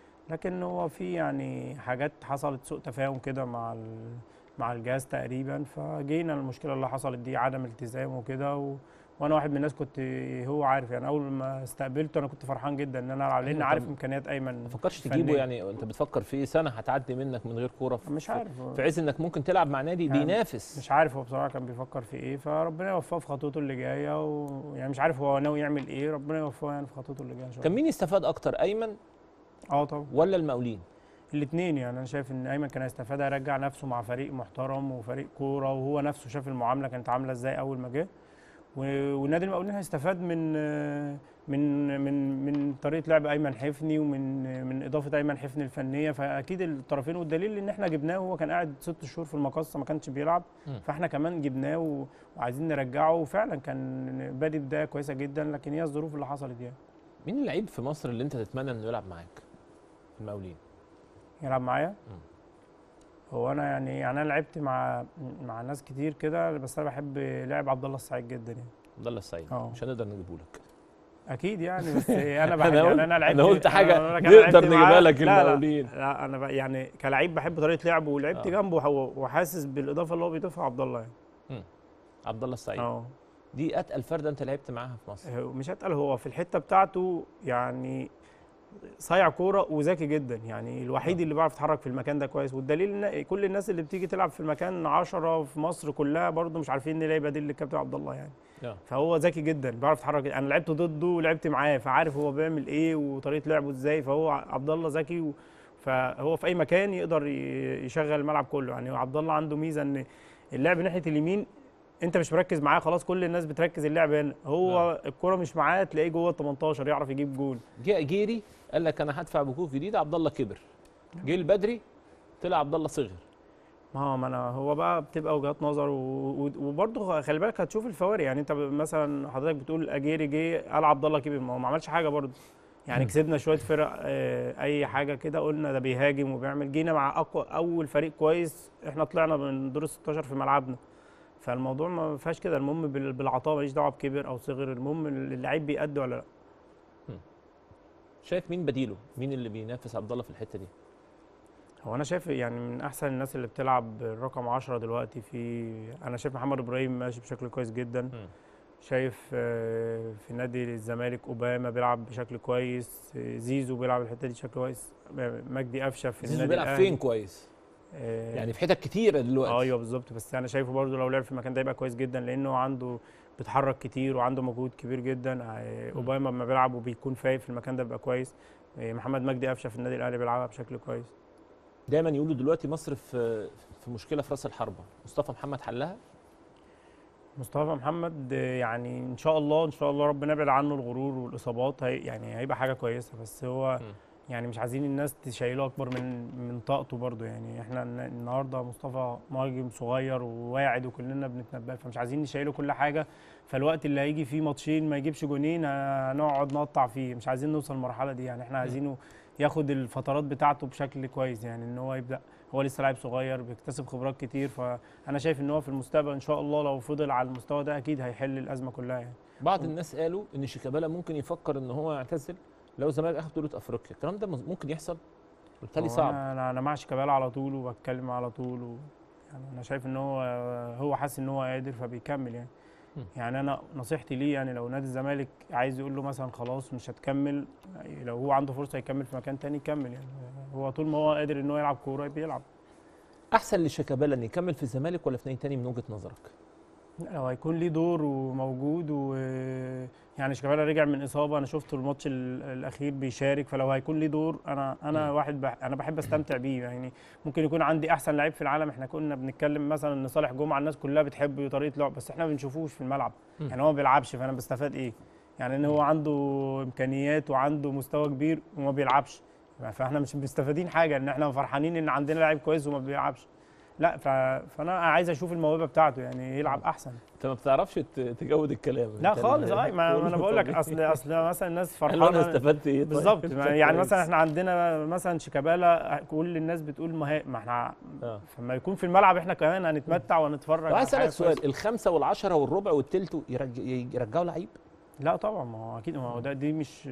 Speaker 16: لكن هو في يعني حاجات حصلت سوء تفاهم كده مع ال- مع الجهاز تقريبا فجينا المشكله اللي حصلت دي عدم التزام وكده و... وانا واحد من الناس كنت هو عارف يعني اول ما استقبلته انا كنت فرحان جدا ان انا العب لان
Speaker 1: أيوة،
Speaker 16: عارف
Speaker 1: طب
Speaker 16: امكانيات ايمن
Speaker 1: ما فكرتش تجيبه
Speaker 16: فنية.
Speaker 1: يعني انت بتفكر في سنه هتعدي منك من غير كوره في-
Speaker 16: مش عارف
Speaker 1: في عز انك ممكن تلعب مع نادي
Speaker 16: يعني
Speaker 1: بينافس
Speaker 16: مش عارف هو بصراحه كان بيفكر في ايه فربنا يوفقه في خطوته اللي جايه ويعني مش عارف هو ناوي يعمل ايه ربنا يوفقه يعني في خطوته اللي جايه ان شاء الله
Speaker 1: كان مين يستفاد اكتر ايمن
Speaker 16: اه طبعا
Speaker 1: ولا المقاولين
Speaker 16: الاثنين يعني انا شايف ان ايمن كان هيستفاد هيرجع نفسه مع فريق محترم وفريق كوره وهو نفسه شاف المعامله كانت عامله ازاي اول ما جه و- والنادي المقاولين هيستفاد من من من من طريقه لعب ايمن حفني ومن من اضافه ايمن حفني الفنيه فاكيد الطرفين والدليل ان احنا جبناه وهو كان قاعد ست شهور في المقصه ما كانش بيلعب
Speaker 1: مم.
Speaker 16: فاحنا كمان جبناه و- وعايزين نرجعه وفعلا كان بادئ بدايه كويسه جدا لكن هي الظروف اللي حصلت يعني
Speaker 1: مين اللعيب في مصر اللي انت تتمنى انه يلعب معاك في المقاولين
Speaker 16: يلعب معايا هو انا يعني يعني انا لعبت مع مع ناس كتير كده بس انا بحب لعب عبد الله السعيد جدا يعني
Speaker 1: عبد الله السعيد
Speaker 16: اه.
Speaker 1: مش هنقدر نجيبه لك
Speaker 16: اكيد يعني بس انا بحب
Speaker 1: أنا
Speaker 16: يعني
Speaker 1: قلت-
Speaker 16: انا لعبت
Speaker 1: أنا قلت حاجة
Speaker 16: أنا بقولك أنا
Speaker 1: نقدر
Speaker 16: لعبت
Speaker 1: نجيبها
Speaker 16: معاه-
Speaker 1: لك
Speaker 16: لا لا,
Speaker 1: المقاولين.
Speaker 16: لا انا بقى يعني كلاعب بحب طريقه لعبه ولعبت
Speaker 1: اه.
Speaker 16: جنبه وح- وحاسس بالاضافه اللي هو بيضيفها عبد الله يعني
Speaker 1: مم. عبد الله السعيد
Speaker 16: اه
Speaker 1: دي اتقل فرده انت لعبت معاها في مصر
Speaker 16: هو مش هتقل هو في الحته بتاعته يعني صايع كوره وذكي جدا يعني الوحيد اللي بيعرف يتحرك في المكان ده كويس والدليل ان كل الناس اللي بتيجي تلعب في المكان 10 في مصر كلها برضه مش عارفين نلاقي بديل للكابتن عبد الله يعني
Speaker 1: آه.
Speaker 16: فهو ذكي جدا بيعرف يتحرك انا لعبت ضده ولعبت معاه فعارف هو بيعمل ايه وطريقه لعبه ازاي فهو عبد الله ذكي و- فهو في اي مكان يقدر ي- يشغل الملعب كله يعني عبد الله عنده ميزه ان اللعب ناحيه اليمين انت مش مركز معاه خلاص كل الناس بتركز اللعب هنا هو الكره مش معاه تلاقيه جوه ال 18 يعرف يجيب جول
Speaker 1: جه جيري قال لك انا هدفع بكوك جديد عبد الله كبر جه البدري طلع عبد الله صغر
Speaker 16: ما هو ما انا هو بقى بتبقى وجهات نظر و- و- وبرضه خلي بالك هتشوف الفوارق يعني انت ب- مثلا حضرتك بتقول اجيري جه قال عبد الله كبر ما هو ما عملش حاجه برضه يعني
Speaker 1: مم.
Speaker 16: كسبنا شويه فرق آه، اي حاجه كده قلنا ده بيهاجم وبيعمل جينا مع اقوى اول فريق كويس احنا طلعنا من دور ال 16 في ملعبنا فالموضوع ما فيهاش كده المهم بال- بالعطاء ماليش دعوه بكبر او صغر المهم اللعيب بيأدي ولا لا
Speaker 1: شايف مين بديله مين اللي بينافس عبد الله في الحته دي
Speaker 16: هو انا شايف يعني من احسن الناس اللي بتلعب رقم 10 دلوقتي في انا شايف محمد ابراهيم ماشي بشكل كويس جدا شايف آه، في نادي الزمالك اوباما بيلعب بشكل كويس آه، زيزو بيلعب الحته دي بشكل كويس آه، مجدي قفشه في
Speaker 1: زيزو
Speaker 16: النادي
Speaker 1: بيلعب
Speaker 16: الأهلي.
Speaker 1: فين كويس
Speaker 16: آه،
Speaker 1: يعني في حتت كتيره دلوقتي
Speaker 16: ايوه بالظبط بس انا شايفه برضه لو لعب في المكان ده يبقى كويس جدا لانه عنده بيتحرك كتير وعنده مجهود كبير جدا آه، اوباما لما بيلعب وبيكون فايق في المكان ده بيبقى كويس آه، محمد مجدي قفشه في النادي الاهلي بيلعبها بشكل كويس
Speaker 1: دايما يقولوا دلوقتي مصر في في مشكله في راس الحربه مصطفى محمد حلها
Speaker 16: مصطفى محمد آه، يعني ان شاء الله ان شاء الله ربنا يبعد عنه الغرور والاصابات هي يعني هيبقى حاجه كويسه بس هو يعني مش عايزين الناس تشيله اكبر من من طاقته برضو يعني احنا الن- النهارده مصطفى مهاجم صغير وواعد وكلنا بنتنبأ فمش عايزين نشيله كل حاجه فالوقت اللي هيجي فيه ماتشين ما يجيبش جونين هنقعد نقطع فيه مش عايزين نوصل للمرحله دي يعني احنا عايزينه ياخد الفترات بتاعته بشكل كويس يعني ان هو يبدا هو لسه لاعب صغير بيكتسب خبرات كتير فانا شايف ان هو في المستقبل ان شاء الله لو فضل على المستوى ده اكيد هيحل الازمه كلها يعني
Speaker 1: بعض الناس قالوا ان شيكابالا ممكن يفكر ان هو يعتزل لو الزمالك اخد بطوله افريقيا الكلام ده مز- ممكن يحصل بالتالي
Speaker 16: هو
Speaker 1: صعب
Speaker 16: انا انا, أنا مع شيكابالا على طول وبتكلم على طول و... يعني انا شايف ان هو هو حاسس ان هو قادر فبيكمل يعني
Speaker 1: مم.
Speaker 16: يعني انا نصيحتي ليه يعني لو نادي الزمالك عايز يقول له مثلا خلاص مش هتكمل لو هو عنده فرصه يكمل في مكان تاني يكمل يعني هو طول ما هو قادر ان هو يلعب كوره بيلعب
Speaker 1: احسن لشيكابالا ان يكمل في الزمالك ولا في نادي تاني من وجهه نظرك
Speaker 16: لو هيكون ليه دور وموجود و يعني شيكابالا رجع من اصابه انا شفته الماتش ال- الاخير بيشارك فلو هيكون ليه دور انا انا واحد بح انا بحب استمتع بيه يعني ممكن يكون عندي احسن لعيب في العالم احنا كنا بنتكلم مثلا ان صالح جمعه الناس كلها بتحب طريقه لعب بس احنا ما بنشوفوش في الملعب
Speaker 1: مم.
Speaker 16: يعني هو ما بيلعبش فانا بستفاد ايه يعني ان هو عنده امكانيات وعنده مستوى كبير وما بيلعبش فاحنا مش مستفادين حاجه ان احنا فرحانين ان عندنا لاعب كويس وما بيلعبش لا ف... فانا عايز اشوف الموهبه بتاعته يعني يلعب احسن
Speaker 1: انت ما بتعرفش ت- تجود الكلام
Speaker 16: لا
Speaker 1: أنت
Speaker 16: خالص
Speaker 1: اللي-
Speaker 16: اه ما ما انا بقول لك
Speaker 1: طبيعي.
Speaker 16: اصل اصل مثلا الناس
Speaker 1: قال له
Speaker 16: فرحانه
Speaker 1: أنا استفدت إيه طيب؟
Speaker 16: بالظبط
Speaker 1: أنت
Speaker 16: ما- يعني
Speaker 1: كويس.
Speaker 16: مثلا احنا عندنا مثلا شيكابالا كل الناس بتقول ما هي ما احنا
Speaker 1: آه.
Speaker 16: فما يكون في الملعب احنا كمان هنتمتع ونتفرج
Speaker 1: طب عايز
Speaker 16: على حاجة
Speaker 1: اسالك سؤال
Speaker 16: كويسة.
Speaker 1: الخمسه والعشره والربع والتلت يرج... يرجعوا لعيب
Speaker 16: لا طبعا ما هو اكيد ما هو ده دي مش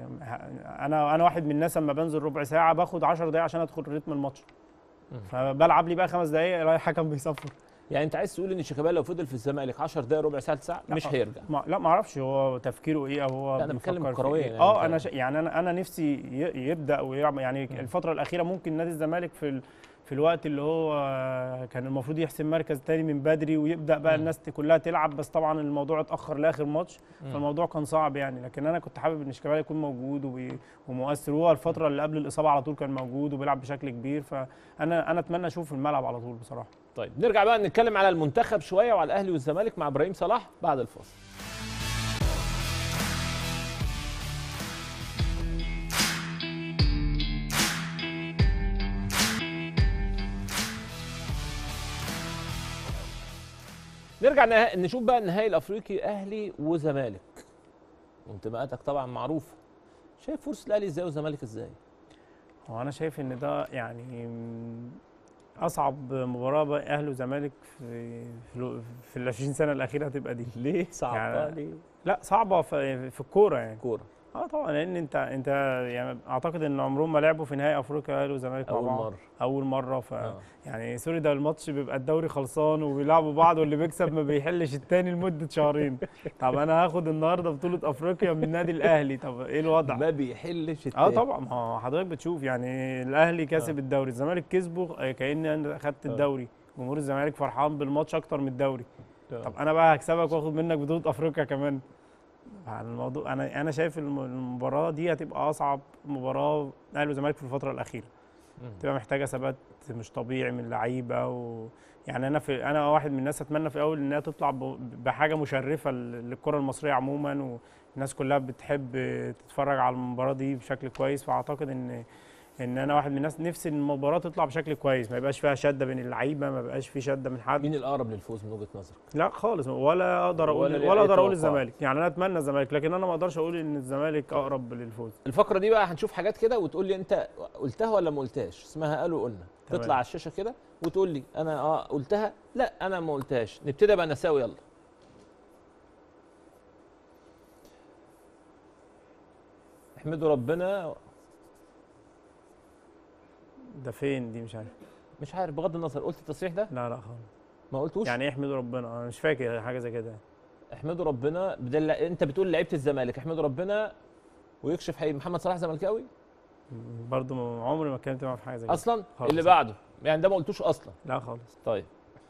Speaker 16: انا انا واحد من الناس لما بنزل ربع ساعه باخد 10 دقايق عشان ادخل رتم الماتش فبلعب لي بقى خمس دقايق الاقي الحكم بيصفر
Speaker 1: يعني انت عايز تقول ان شيكابالا لو فضل في الزمالك 10 دقائق ربع ساعه ساعه
Speaker 16: لا،
Speaker 1: مش هيرجع
Speaker 16: ما لا ما اعرفش هو تفكيره ايه او هو
Speaker 1: لا، أنا بتكلم
Speaker 16: بيفكر في
Speaker 1: كرويا
Speaker 16: إيه.
Speaker 1: يعني
Speaker 16: اه
Speaker 1: أنت-
Speaker 16: انا ش... يعني انا انا نفسي ي- يبدا ويلعب يعني الفتره الاخيره ممكن نادي الزمالك في ال... في الوقت اللي هو كان المفروض يحسم مركز تاني من بدري ويبدا بقى
Speaker 1: مم.
Speaker 16: الناس كلها تلعب بس طبعا الموضوع اتاخر لاخر ماتش
Speaker 1: مم.
Speaker 16: فالموضوع كان صعب يعني لكن انا كنت حابب ان شيكابالا يكون موجود وبي... ومؤثر وهو الفتره اللي قبل الاصابه على طول كان موجود وبيلعب بشكل كبير فانا انا اتمنى اشوفه في الملعب على طول بصراحه
Speaker 1: طيب نرجع بقى نتكلم على المنتخب شويه وعلى الاهلي والزمالك مع ابراهيم صلاح بعد الفاصل نرجع نها... نشوف بقى النهائي الافريقي اهلي وزمالك وانتماءاتك طبعا معروفه شايف فرصه الاهلي ازاي والزمالك ازاي
Speaker 16: هو انا شايف ان ده يعني م- اصعب مباراه بقى اهلي وزمالك في في, الو- في ال 20 سنه الاخيره هتبقى دي
Speaker 1: ليه صعبه
Speaker 16: يعني
Speaker 1: ليه
Speaker 16: لا صعبه في, في الكوره يعني
Speaker 1: كوره
Speaker 16: اه طبعا لان انت انت يعني اعتقد ان عمرهم ما لعبوا في نهائي افريقيا اهلي وزمالك مع
Speaker 1: أول
Speaker 16: بعض.
Speaker 1: مرة.
Speaker 16: اول مره ف
Speaker 1: آه.
Speaker 16: يعني سوري ده الماتش بيبقى الدوري خلصان وبيلعبوا بعض واللي بيكسب ما بيحلش التاني لمده شهرين طب انا هاخد النهارده بطوله افريقيا من النادي الاهلي طب ايه الوضع
Speaker 1: ما بيحلش
Speaker 16: اه
Speaker 1: التاني.
Speaker 16: طبعا ما هو حضرتك بتشوف يعني الاهلي كسب
Speaker 1: آه.
Speaker 16: الدوري الزمالك كسبه آه، كاني انا اخدت
Speaker 1: آه.
Speaker 16: الدوري جمهور الزمالك فرحان بالماتش اكتر من الدوري
Speaker 1: آه.
Speaker 16: طب انا بقى هكسبك واخد منك بطوله افريقيا كمان الموضوع انا انا شايف الم- المباراه دي هتبقى اصعب مباراه الاهلي والزمالك في الفتره الاخيره
Speaker 1: مم.
Speaker 16: تبقى محتاجه ثبات مش طبيعي من اللعيبه و يعني انا في انا واحد من الناس اتمنى في الاول انها تطلع ب- بحاجه مشرفه لل- للكره المصريه عموما والناس كلها بتحب تتفرج على المباراه دي بشكل كويس فاعتقد ان ان انا واحد من الناس نفسي ان المباراه تطلع بشكل كويس ما يبقاش فيها شده بين اللعيبه ما يبقاش في شده من حد
Speaker 1: مين الاقرب للفوز من وجهه نظرك
Speaker 16: لا خالص ولا اقدر اقول
Speaker 1: ولا
Speaker 16: ولا,
Speaker 1: ليه
Speaker 16: ولا
Speaker 1: أي
Speaker 16: اقدر اقول
Speaker 1: توقع.
Speaker 16: الزمالك يعني انا اتمنى الزمالك لكن انا ما اقدرش اقول ان الزمالك اقرب للفوز
Speaker 1: الفقره دي بقى هنشوف حاجات كده وتقول لي انت قلتها ولا ما قلتهاش اسمها قالوا قلنا
Speaker 16: تمام.
Speaker 1: تطلع على الشاشه كده وتقول لي انا اه قلتها لا انا ما قلتهاش نبتدي بقى نساوي يلا احمدوا ربنا
Speaker 16: ده فين دي مش عارف
Speaker 1: مش عارف بغض النظر قلت التصريح ده
Speaker 16: لا لا خالص
Speaker 1: ما قلتوش
Speaker 16: يعني ايه احمدوا ربنا انا مش فاكر حاجه زي كده
Speaker 1: احمدوا ربنا بدل انت بتقول لعيبه الزمالك احمدوا ربنا ويكشف حقيقي محمد صلاح زملكاوي
Speaker 16: برضو ما- عمري ما اتكلمت معاه في حاجه زي كده
Speaker 1: اصلا
Speaker 16: خالص.
Speaker 1: اللي بعده يعني ده ما قلتوش اصلا
Speaker 16: لا خالص
Speaker 1: طيب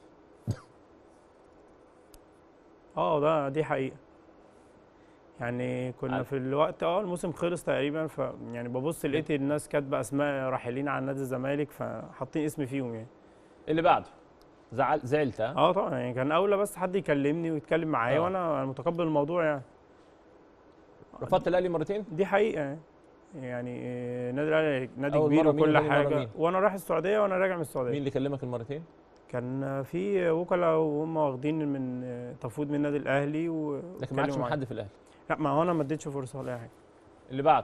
Speaker 16: اه ده دي حقيقه يعني كنا
Speaker 1: عارف.
Speaker 16: في الوقت اه الموسم خلص تقريبا ف يعني ببص لقيت الناس كاتبه اسماء راحلين عن نادي الزمالك فحاطين اسمي فيهم يعني
Speaker 1: اللي بعده زعل زعلت ها
Speaker 16: اه طبعا يعني كان اولى بس حد يكلمني ويتكلم معايا
Speaker 1: آه.
Speaker 16: وانا متقبل الموضوع يعني
Speaker 1: رفضت الاهلي مرتين
Speaker 16: دي حقيقه يعني يعني آه، نادي الاهلي نادي
Speaker 1: أول
Speaker 16: كبير
Speaker 1: مرة مين
Speaker 16: وكل
Speaker 1: وتاني مرة
Speaker 16: حاجه
Speaker 1: مين؟
Speaker 16: وانا رايح السعوديه وانا راجع من السعوديه
Speaker 1: مين اللي كلمك المرتين؟
Speaker 16: كان في وكلاء وهم واخدين من تفويض من النادي الاهلي و
Speaker 1: لكن ما عادش
Speaker 16: واتكلموا
Speaker 1: من
Speaker 16: معايا.
Speaker 1: حد في الاهلي
Speaker 16: لا ما هو انا ما اديتش فرصه ولا أي حاجه
Speaker 1: اللي بعده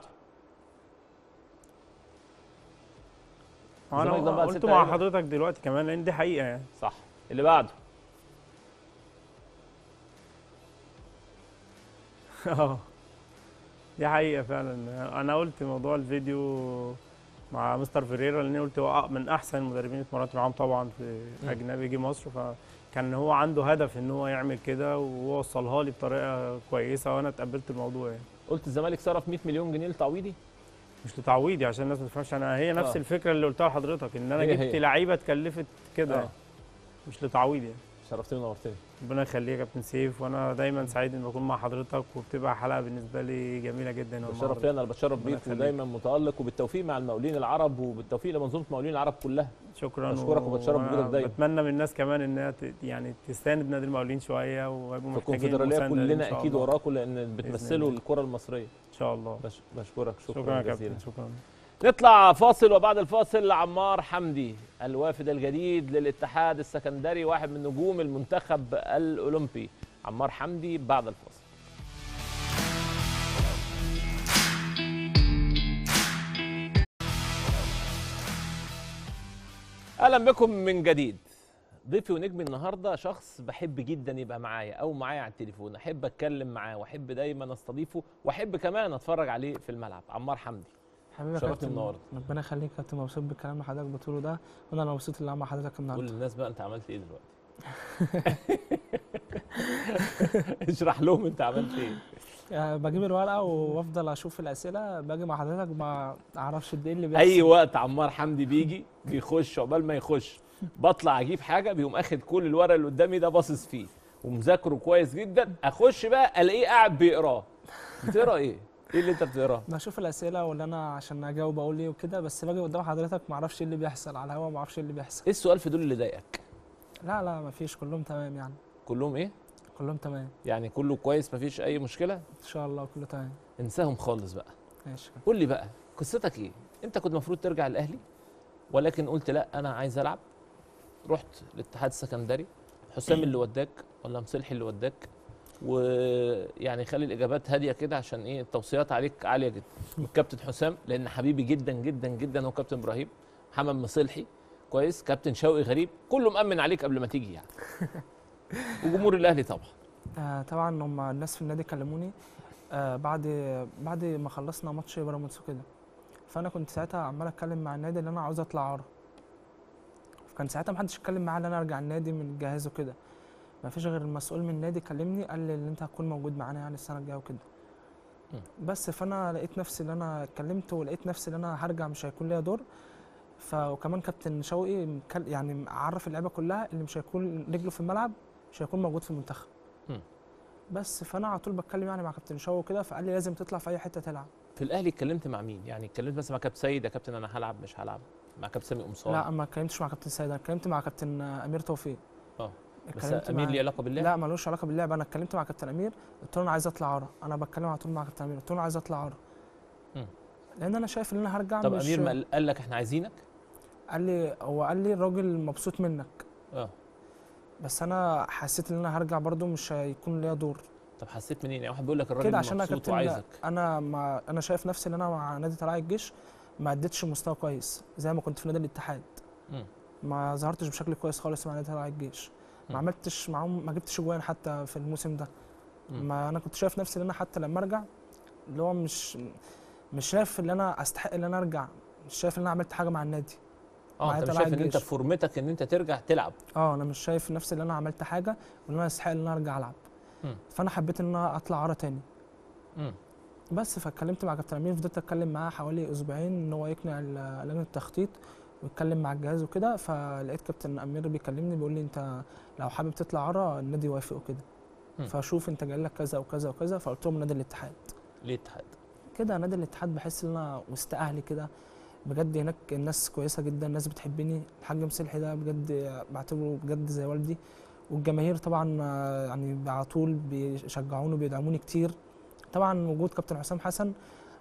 Speaker 16: انا
Speaker 1: الزمالك ده بقى
Speaker 16: قلت
Speaker 1: ستة
Speaker 16: مع
Speaker 1: لعيبة.
Speaker 16: حضرتك دلوقتي كمان لان دي حقيقه يعني
Speaker 1: صح اللي بعده
Speaker 16: اه دي حقيقة فعلا أنا قلت موضوع الفيديو مع مستر فيريرا لأن قلت هو من أحسن المدربين اللي اتمرنت معاهم طبعا في
Speaker 1: مم.
Speaker 16: أجنبي جه مصر فكان هو عنده هدف إن هو يعمل كده وهو وصلها لي بطريقة كويسة وأنا اتقبلت الموضوع يعني
Speaker 1: قلت الزمالك صرف 100 مليون جنيه لتعويضي
Speaker 16: مش لتعويضي عشان الناس ما تفهمش أنا هي نفس
Speaker 1: آه.
Speaker 16: الفكرة اللي قلتها لحضرتك إن أنا
Speaker 1: هي
Speaker 16: جبت
Speaker 1: هي.
Speaker 16: لعيبة اتكلفت كده
Speaker 1: آه.
Speaker 16: مش لتعويضي يعني
Speaker 1: شرفتني ونورتني
Speaker 16: ربنا يخليك يا كابتن سيف وانا دايما سعيد ان بكون مع حضرتك وبتبقى حلقه بالنسبه لي جميله جدا وأنا مع
Speaker 1: بشرف
Speaker 16: حضرتك.
Speaker 1: لي انا اللي بتشرف
Speaker 16: ربنا
Speaker 1: بيك
Speaker 16: يخليك.
Speaker 1: ودايما متالق وبالتوفيق مع المقاولين العرب وبالتوفيق لمنظومه المقاولين العرب كلها
Speaker 16: شكرا
Speaker 1: بشكرك
Speaker 16: و-
Speaker 1: وبتشرف
Speaker 16: وأنا
Speaker 1: بوجودك دايما
Speaker 16: بتمنى من الناس كمان انها ت- يعني تستند نادي المقاولين شويه ويبقوا
Speaker 1: في
Speaker 16: محتاجين
Speaker 1: الكونفدراليه
Speaker 16: مساندة إن
Speaker 1: كلنا
Speaker 16: شاء
Speaker 1: اكيد
Speaker 16: الله.
Speaker 1: وراكم لان بتمثلوا
Speaker 16: الله.
Speaker 1: الكره المصريه
Speaker 16: ان شاء الله
Speaker 1: بش بشكرك شكرا,
Speaker 16: شكرا يا
Speaker 1: جزيلا
Speaker 16: كابتن شكرا
Speaker 1: نطلع فاصل وبعد الفاصل عمار حمدي الوافد الجديد للاتحاد السكندري واحد من نجوم المنتخب الاولمبي عمار حمدي بعد الفاصل اهلا بكم من جديد ضيفي ونجمي النهارده شخص بحب جدا يبقى معايا او معايا على التليفون احب اتكلم معاه واحب دايما استضيفه واحب كمان اتفرج عليه في الملعب عمار حمدي
Speaker 17: حبيبي يا
Speaker 1: شرفتني
Speaker 17: كابتن
Speaker 1: النهارده
Speaker 17: ربنا يخليك يا كابتن مبسوط بالكلام اللي حضرتك بتقوله ده وانا اللي مبسوط اللي أنا مع حضرتك
Speaker 1: قول
Speaker 17: النهارده
Speaker 1: للناس بقى انت عملت ايه دلوقتي اشرح لهم انت عملت ايه
Speaker 17: آه، بجيب الورقه وافضل اشوف الاسئله باجي مع حضرتك ما اعرفش قد ايه اللي بيحصل
Speaker 1: اي وقت عمار حمدي بيجي بيخش عقبال ما يخش بطلع اجيب حاجه بيقوم اخد كل الورق اللي قدامي ده باصص فيه ومذاكره كويس جدا اخش بقى الاقيه قاعد بيقراه بتقرا ايه ايه اللي انت بتقراه
Speaker 17: بشوف الاسئله واللي انا عشان اجاوب اقول ايه وكده بس باجي قدام حضرتك ما اعرفش ايه اللي بيحصل على الهوا ما اعرفش ايه اللي بيحصل
Speaker 1: ايه السؤال في دول اللي ضايقك
Speaker 17: لا لا ما فيش كلهم تمام يعني
Speaker 1: كلهم ايه
Speaker 17: كلهم تمام
Speaker 1: يعني كله كويس مفيش اي مشكله
Speaker 17: ان شاء الله كله تمام
Speaker 1: انساهم خالص بقى
Speaker 17: ماشي
Speaker 1: قول لي بقى قصتك ايه انت كنت المفروض ترجع الاهلي ولكن قلت لا انا عايز العب رحت الاتحاد السكندري حسام اللي وداك ولا مصلحي اللي وداك ويعني خلي الاجابات هاديه كده عشان ايه التوصيات عليك عاليه جدا والكابتن حسام لان حبيبي جدا جدا جدا هو كابتن ابراهيم محمد مصلحي كويس كابتن شوقي غريب كله مأمن عليك قبل ما تيجي يعني وجمهور الاهلي طبعا
Speaker 17: آه طبعا هم الناس في النادي كلموني آه بعد بعد ما خلصنا ماتش بيراميدز وكده فانا كنت ساعتها عمال اتكلم مع النادي ان انا عاوز اطلع عرض كان ساعتها محدش اتكلم معايا ان انا ارجع النادي من الجهاز وكده ما فيش غير المسؤول من النادي كلمني قال لي ان انت هتكون موجود معانا يعني السنه الجايه وكده بس فانا لقيت نفسي ان انا اتكلمت ولقيت نفسي ان انا هرجع مش هيكون ليا دور ف وكمان كابتن شوقي مكل- يعني عرف اللعيبه كلها اللي مش هيكون رجله في الملعب مش هيكون موجود في المنتخب
Speaker 1: مم.
Speaker 17: بس فانا على طول بتكلم يعني مع كابتن شوقي وكده فقال لي لازم تطلع في اي حته تلعب
Speaker 1: في الاهلي اتكلمت مع مين يعني اتكلمت مثلا مع كابتن سيد يا كابتن انا هلعب مش هلعب مع كابتن سامي قمصان
Speaker 17: لا ما اتكلمتش مع كابتن سيد انا اتكلمت مع كابتن امير توفيق
Speaker 1: اه بس
Speaker 17: اتكلمت
Speaker 1: امير
Speaker 17: معاه.
Speaker 1: ليه علاقه باللعب
Speaker 17: لا ملوش علاقه باللعب انا اتكلمت مع كابتن امير قلت له انا عايز اطلع عرا انا بتكلم على طول مع كابتن امير قلت له انا عايز اطلع عرا
Speaker 1: مم.
Speaker 17: لان انا شايف ان انا هرجع
Speaker 1: طب
Speaker 17: مش
Speaker 1: امير ما قال- قال لك احنا عايزينك
Speaker 17: قال لي هو قال لي الراجل مبسوط منك
Speaker 1: اه
Speaker 17: بس انا حسيت ان انا هرجع برضو مش هيكون ليا دور
Speaker 1: طب حسيت منين يعني واحد بيقول لك الراجل
Speaker 17: كده عشان انا
Speaker 1: مبسوط
Speaker 17: كابتن
Speaker 1: وعايزك
Speaker 17: انا ما انا شايف نفسي ان انا مع نادي طلائع الجيش ما اديتش مستوى كويس زي ما كنت في نادي الاتحاد
Speaker 1: مم.
Speaker 17: ما ظهرتش بشكل كويس خالص مع نادي طلائع الجيش ما
Speaker 1: مم.
Speaker 17: عملتش معاهم ما جبتش جوان حتى في الموسم ده
Speaker 1: مم.
Speaker 17: ما انا كنت شايف نفسي ان انا حتى لما ارجع اللي هو مش مش شايف ان انا استحق ان انا ارجع مش شايف ان انا عملت حاجه مع النادي
Speaker 1: اه
Speaker 17: مع
Speaker 1: انت مش
Speaker 17: طلائع
Speaker 1: شايف ان انت
Speaker 17: الجيش.
Speaker 1: في فورمتك ان انت ترجع تلعب
Speaker 17: اه انا مش شايف نفسي ان انا عملت حاجه وان انا استحق ان انا ارجع العب
Speaker 1: مم.
Speaker 17: فانا حبيت ان انا اطلع عرا تاني
Speaker 1: مم.
Speaker 17: بس فاتكلمت مع كابتن امير فضلت اتكلم معاه حوالي اسبوعين ان هو يقنع ال- لجنه التخطيط ويتكلم مع الجهاز وكده فلقيت كابتن امير بيكلمني بيقول لي انت لو حابب تطلع عرا النادي يوافق وكده
Speaker 1: مم.
Speaker 17: فشوف انت جاي لك كذا وكذا وكذا فقلت لهم نادي الاتحاد
Speaker 1: ليه اتحاد
Speaker 17: كده نادي الاتحاد بحس ان انا وسط اهلي كده بجد هناك الناس كويسه جدا الناس بتحبني الحاج مسلحي ده بجد بعتبره بجد زي والدي والجماهير طبعا آه، يعني على طول بيشجعوني وبيدعموني كتير طبعا وجود كابتن حسام حسن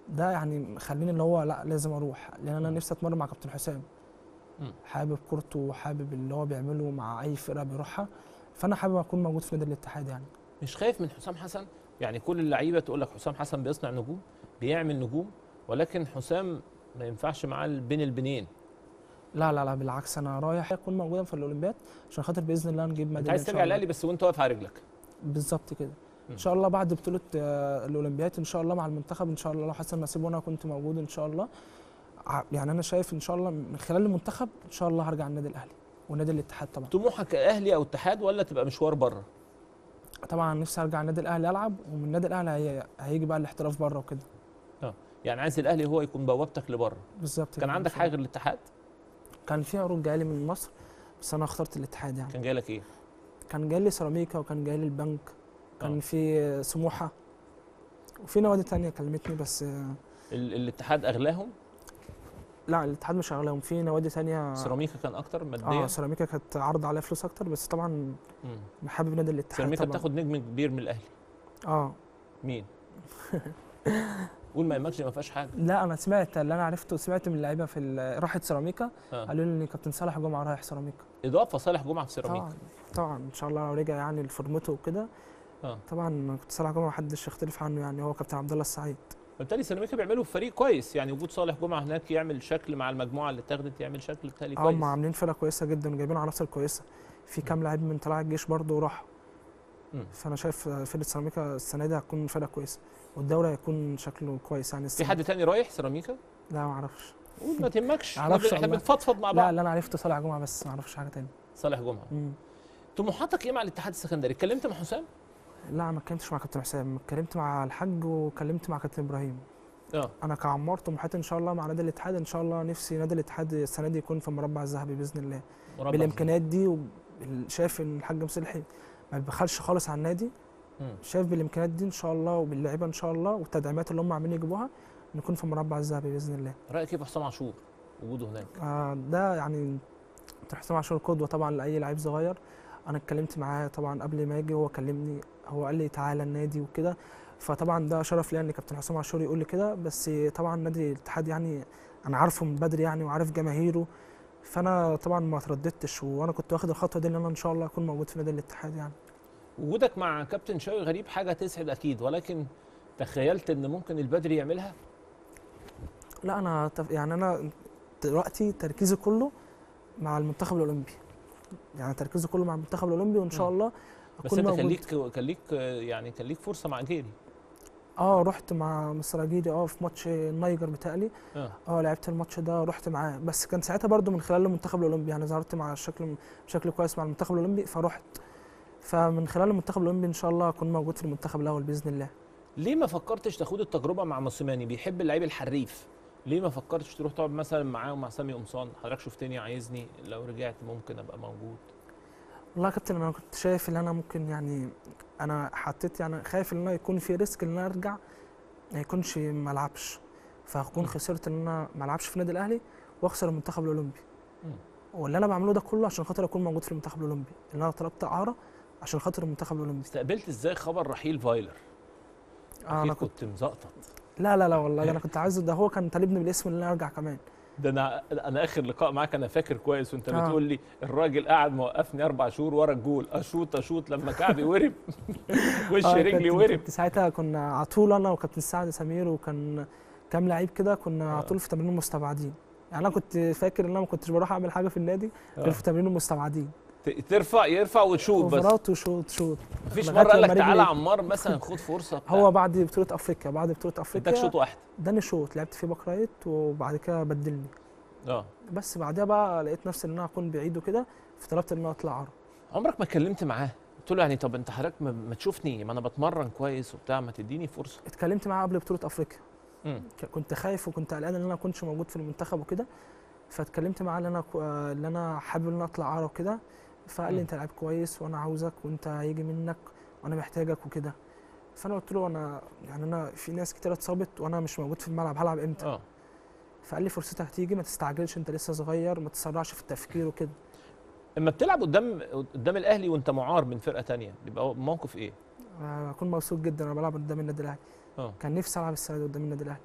Speaker 17: ده يعني خليني اللي هو لا لازم اروح لان انا نفسي اتمرن مع كابتن حسام
Speaker 1: مم.
Speaker 17: حابب كورته وحابب اللي هو بيعمله مع اي فرقه بيروحها فانا حابب اكون موجود في نادي الاتحاد يعني
Speaker 1: مش خايف من حسام حسن يعني كل اللعيبه تقول لك حسام حسن بيصنع نجوم بيعمل نجوم ولكن حسام ما ينفعش معاه بين البنين
Speaker 17: لا لا لا بالعكس انا رايح اكون موجودا في الاولمبياد عشان خاطر باذن الله نجيب
Speaker 1: انت
Speaker 17: ميداليه
Speaker 1: عايز
Speaker 17: إن شاء
Speaker 1: ترجع
Speaker 17: الله.
Speaker 1: الاهلي بس وانت واقف على رجلك
Speaker 17: بالظبط كده
Speaker 1: مم.
Speaker 17: ان شاء الله بعد بطوله آه، الاولمبياد ان شاء الله مع المنتخب ان شاء الله لو حصل نصيب وانا كنت موجود ان شاء الله ع- يعني انا شايف ان شاء الله من خلال المنتخب ان شاء الله هرجع النادي الاهلي ونادي الاتحاد طبعا
Speaker 1: طموحك اهلي او اتحاد ولا تبقى مشوار بره
Speaker 17: طبعا نفسي ارجع النادي الاهلي العب ومن النادي الاهلي هي... هيجي بقى الاحتراف بره وكده
Speaker 1: اه يعني عايز الاهلي هو يكون بوابتك لبره
Speaker 17: بالظبط
Speaker 1: كان
Speaker 17: كده
Speaker 1: عندك
Speaker 17: إن شاء
Speaker 1: حاجه
Speaker 17: الله.
Speaker 1: غير الاتحاد
Speaker 17: كان في عروض جايه من مصر بس انا اخترت الاتحاد يعني
Speaker 1: كان جاي لك ايه
Speaker 17: كان جاي لي سيراميكا وكان جاي لي البنك كان
Speaker 1: آه.
Speaker 17: في سموحه وفي نوادي تانية كلمتني بس آه،
Speaker 1: ال- الاتحاد اغلاهم
Speaker 17: لا الاتحاد مش اغلاهم في نوادي تانية
Speaker 1: سيراميكا كان اكتر ماديا
Speaker 17: اه سيراميكا كانت عرض عليها فلوس اكتر بس طبعا
Speaker 1: مم.
Speaker 17: حابب نادي الاتحاد
Speaker 1: سيراميكا
Speaker 17: طبعا
Speaker 1: بتاخد نجم كبير من الاهلي
Speaker 17: اه
Speaker 1: مين قول ما يهمكش ما فيهاش حاجه
Speaker 17: لا انا سمعت اللي انا عرفته سمعت من اللعيبه في ال- راحت سيراميكا
Speaker 1: آه.
Speaker 17: قالوا لي ان كابتن صالح جمعه رايح سيراميكا
Speaker 1: اضافه صالح جمعه في سيراميكا
Speaker 17: طبعا طبعا ان شاء الله لو رجع يعني لفورمته وكده
Speaker 1: اه
Speaker 17: طبعا كابتن صالح جمعه محدش يختلف عنه يعني هو كابتن عبد الله السعيد
Speaker 1: بالتالي سيراميكا بيعملوا فريق كويس يعني وجود صالح جمعه هناك يعمل شكل مع المجموعه اللي اتاخدت يعمل شكل بالتالي
Speaker 17: اه
Speaker 1: كويس
Speaker 17: هم عاملين فرقه كويسه جدا وجايبين عناصر كويسه في كام لعيب من طلائع الجيش برضه راحوا
Speaker 1: مم.
Speaker 17: فانا شايف فرقه سيراميكا السنه دي هتكون فرقه كويسه والدوري هيكون شكله كويس يعني
Speaker 1: في
Speaker 17: السنة
Speaker 1: حد
Speaker 17: دي.
Speaker 1: تاني رايح سيراميكا
Speaker 17: لا ما اعرفش
Speaker 1: قول ما تهمكش احنا
Speaker 17: معرفش
Speaker 1: بن- احنا
Speaker 17: والله.
Speaker 1: بنفضفض مع
Speaker 17: لا
Speaker 1: بعض
Speaker 17: اللي انا عرفته صالح جمعه بس ما اعرفش حاجه تاني
Speaker 1: صالح جمعه
Speaker 17: مم.
Speaker 1: طموحاتك ايه مع الاتحاد السكندري اتكلمت مع حسام
Speaker 17: لا ما اتكلمتش مع كابتن حسام اتكلمت مع الحاج وكلمت مع كابتن ابراهيم
Speaker 1: اه
Speaker 17: انا كعمار طموحاتي ان شاء الله مع نادي الاتحاد ان شاء الله نفسي نادي الاتحاد السنه دي يكون في المربع الذهبي باذن الله
Speaker 1: مربع
Speaker 17: بالامكانيات دي وبال- شايف ان الحاج مصلحي ما بيبخلش خالص على النادي
Speaker 1: مم.
Speaker 17: شايف بالامكانيات دي ان شاء الله وباللعيبه ان شاء الله والتدعيمات اللي هم عاملين يجيبوها نكون في المربع الذهبي باذن الله
Speaker 1: رايك ايه في حسام عاشور وجوده هناك
Speaker 17: آه ده يعني كابتن حسام عاشور قدوه طبعا لاي لعيب صغير انا اتكلمت معاه طبعا قبل ما يجي هو كلمني هو قال لي تعالى النادي وكده فطبعا ده شرف لي ان كابتن حسام عاشور يقول لي كده بس طبعا نادي الاتحاد يعني انا عارفه من بدري يعني وعارف جماهيره فانا طبعا ما ترددتش وانا كنت واخد الخطوه دي ان انا ان شاء الله اكون موجود في نادي الاتحاد يعني
Speaker 1: وجودك مع كابتن شوقي غريب حاجه تسعد اكيد ولكن تخيلت ان ممكن البدري يعملها
Speaker 17: لا انا تف- يعني انا دلوقتي تركيزي كله مع المنتخب الاولمبي يعني تركيزي كله مع المنتخب الاولمبي وان شاء
Speaker 1: مم.
Speaker 17: الله
Speaker 1: بس
Speaker 17: اكون
Speaker 1: انت كان
Speaker 17: موجود
Speaker 1: ليك كان ليك آه، يعني كان ليك فرصه مع جيري
Speaker 17: اه رحت مع مستر اجيري اه في ماتش النيجر بتاعي
Speaker 1: اه
Speaker 17: اه لعبت الماتش ده رحت معاه بس كان ساعتها برضو من خلال المنتخب الاولمبي يعني ظهرت مع الشكل بشكل كويس مع المنتخب الاولمبي فرحت فمن خلال المنتخب الاولمبي ان شاء الله اكون موجود في المنتخب الاول باذن الله
Speaker 1: ليه ما فكرتش تاخد التجربه مع موسيماني بيحب اللعيب الحريف ليه ما فكرتش تروح تقعد مثلا معاه ومع سامي قمصان حضرتك شفتني عايزني لو رجعت ممكن ابقى موجود
Speaker 17: والله يا كابتن انا كنت شايف ان انا ممكن يعني انا حطيت يعني خايف ان انا يكون في ريسك ان انا ارجع ما يكونش ما العبش فهكون
Speaker 1: مم.
Speaker 17: خسرت ان انا ما العبش في النادي الاهلي واخسر المنتخب الاولمبي
Speaker 1: مم.
Speaker 17: واللي انا بعمله ده كله عشان خاطر اكون موجود في المنتخب الاولمبي اللي انا طلبت اعاره عشان خاطر المنتخب الاولمبي
Speaker 1: استقبلت ازاي خبر رحيل فايلر
Speaker 17: آه،
Speaker 1: اكيد
Speaker 17: انا كنت
Speaker 1: كنت مزقطط
Speaker 17: لا لا لا والله ده انا كنت عايزه ده هو كان طالبني بالاسم ان انا ارجع كمان
Speaker 1: ده انا انا اخر لقاء معاك انا فاكر كويس وانت
Speaker 17: آه.
Speaker 1: بتقول لي الراجل قاعد موقفني اربع شهور ورا الجول اشوط اشوط لما كعبي ورم وش
Speaker 17: آه،
Speaker 1: رجلي
Speaker 17: كنت-
Speaker 1: ورم
Speaker 17: كنت ساعتها كنا على طول انا وكابتن سعد سمير وكان كام لعيب كده كنا على طول في تمرين مستبعدين يعني انا كنت فاكر ان انا ما كنتش بروح اعمل حاجه في النادي غير
Speaker 1: آه.
Speaker 17: في تمرين المستبعدين
Speaker 1: ت- ترفع يرفع وتشوط بس
Speaker 17: اوفرات وشوط شوط
Speaker 1: مفيش
Speaker 17: لغاية
Speaker 1: مره قال لك
Speaker 17: لما
Speaker 1: تعالى
Speaker 17: رجلي-
Speaker 1: عمار مثلا خد فرصه بتاع.
Speaker 17: هو بعد بطوله افريقيا بعد بطوله افريقيا
Speaker 1: اداك شوط واحد
Speaker 17: اداني شوط لعبت فيه باك رايت وبعد كده بدلني
Speaker 1: اه
Speaker 17: بس بعدها بقى لقيت نفسي ان انا اكون بعيد وكده فطلبت ان انا اطلع عرب
Speaker 1: عمرك ما اتكلمت معاه قلت له يعني طب انت حضرتك ما, ما تشوفني ما انا بتمرن كويس وبتاع ما تديني فرصه
Speaker 17: اتكلمت معاه قبل بطوله افريقيا
Speaker 1: مم.
Speaker 17: ك- كنت خايف وكنت قلقان ان انا ما كنتش موجود في المنتخب وكده فاتكلمت معاه ان انا كو- آه، ان انا حابب ان انا اطلع عرب وكده فقال
Speaker 1: مم.
Speaker 17: لي انت لعيب كويس وانا عاوزك وانت هيجي منك وانا محتاجك وكده فانا قلت له انا يعني انا في ناس كتير اتصابت وانا مش موجود في الملعب هلعب امتى
Speaker 1: اه
Speaker 17: فقال لي فرصتك هتيجي ما تستعجلش انت لسه صغير ما تسرعش في التفكير وكده
Speaker 1: اما بتلعب قدام قدام الاهلي وانت معار من فرقه تانية بيبقى موقف ايه
Speaker 17: آه، اكون مبسوط جدا وانا بلعب قدام النادي الاهلي
Speaker 1: اه
Speaker 17: كان نفسي العب السنه دي قدام النادي الاهلي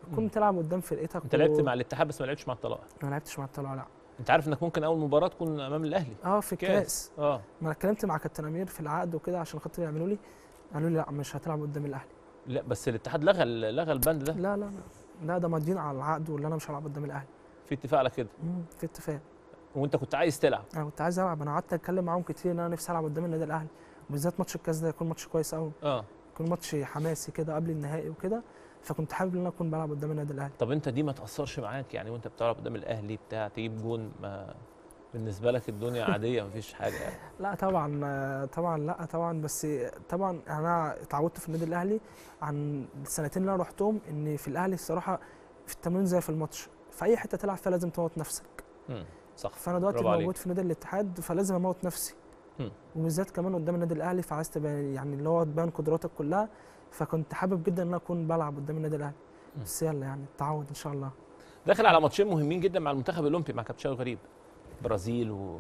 Speaker 17: تكون بتلعب قدام فرقتك
Speaker 1: انت لعبت مع الاتحاد بس ما لعبتش مع الطلائع
Speaker 17: ما لعبتش مع الطلائع لا
Speaker 1: انت عارف انك ممكن اول مباراه تكون امام الاهلي
Speaker 17: اه في الكاس
Speaker 1: اه
Speaker 17: ما انا اتكلمت مع كابتن امير في العقد وكده عشان خاطر يعملوا لي قالوا لي لا مش هتلعب قدام الاهلي
Speaker 1: لا بس الاتحاد لغى ال- لغى البند ده
Speaker 17: لا لا لا لا ده ماضيين على العقد واللي انا مش هلعب قدام الاهلي
Speaker 1: في اتفاق على كده
Speaker 17: مم، في اتفاق
Speaker 1: وانت كنت عايز تلعب
Speaker 17: انا كنت عايز العب انا قعدت اتكلم معاهم كتير ان انا نفسي العب قدام النادي الاهلي وبالذات ماتش الكاس ده يكون ماتش كويس قوي
Speaker 1: اه
Speaker 17: يكون ماتش حماسي كده قبل النهائي وكده فكنت حابب ان انا اكون بلعب قدام النادي الاهلي
Speaker 1: طب انت دي ما تاثرش معاك يعني وانت بتلعب قدام الاهلي بتاع تجيب جون ما بالنسبه لك الدنيا عاديه مفيش حاجه يعني.
Speaker 17: لا طبعا آه، طبعا لا طبعا بس طبعا انا اتعودت في النادي الاهلي عن السنتين اللي انا رحتهم ان في الاهلي الصراحه في التمرين زي في الماتش في اي حته تلعب فيها لازم تموت نفسك
Speaker 1: مم. صح
Speaker 17: فانا دلوقتي
Speaker 1: برافو عليك.
Speaker 17: موجود في نادي الاتحاد فلازم اموت نفسي
Speaker 1: مم.
Speaker 17: وبالذات كمان قدام النادي الاهلي فعايز تبان يعني اللي هو تبان قدراتك كلها فكنت حابب جدا ان انا اكون بلعب قدام النادي الاهلي بس يلا يعني التعود ان شاء الله
Speaker 1: داخل على ماتشين مهمين جدا مع المنتخب الاولمبي مع كابتن شوقي غريب برازيل و...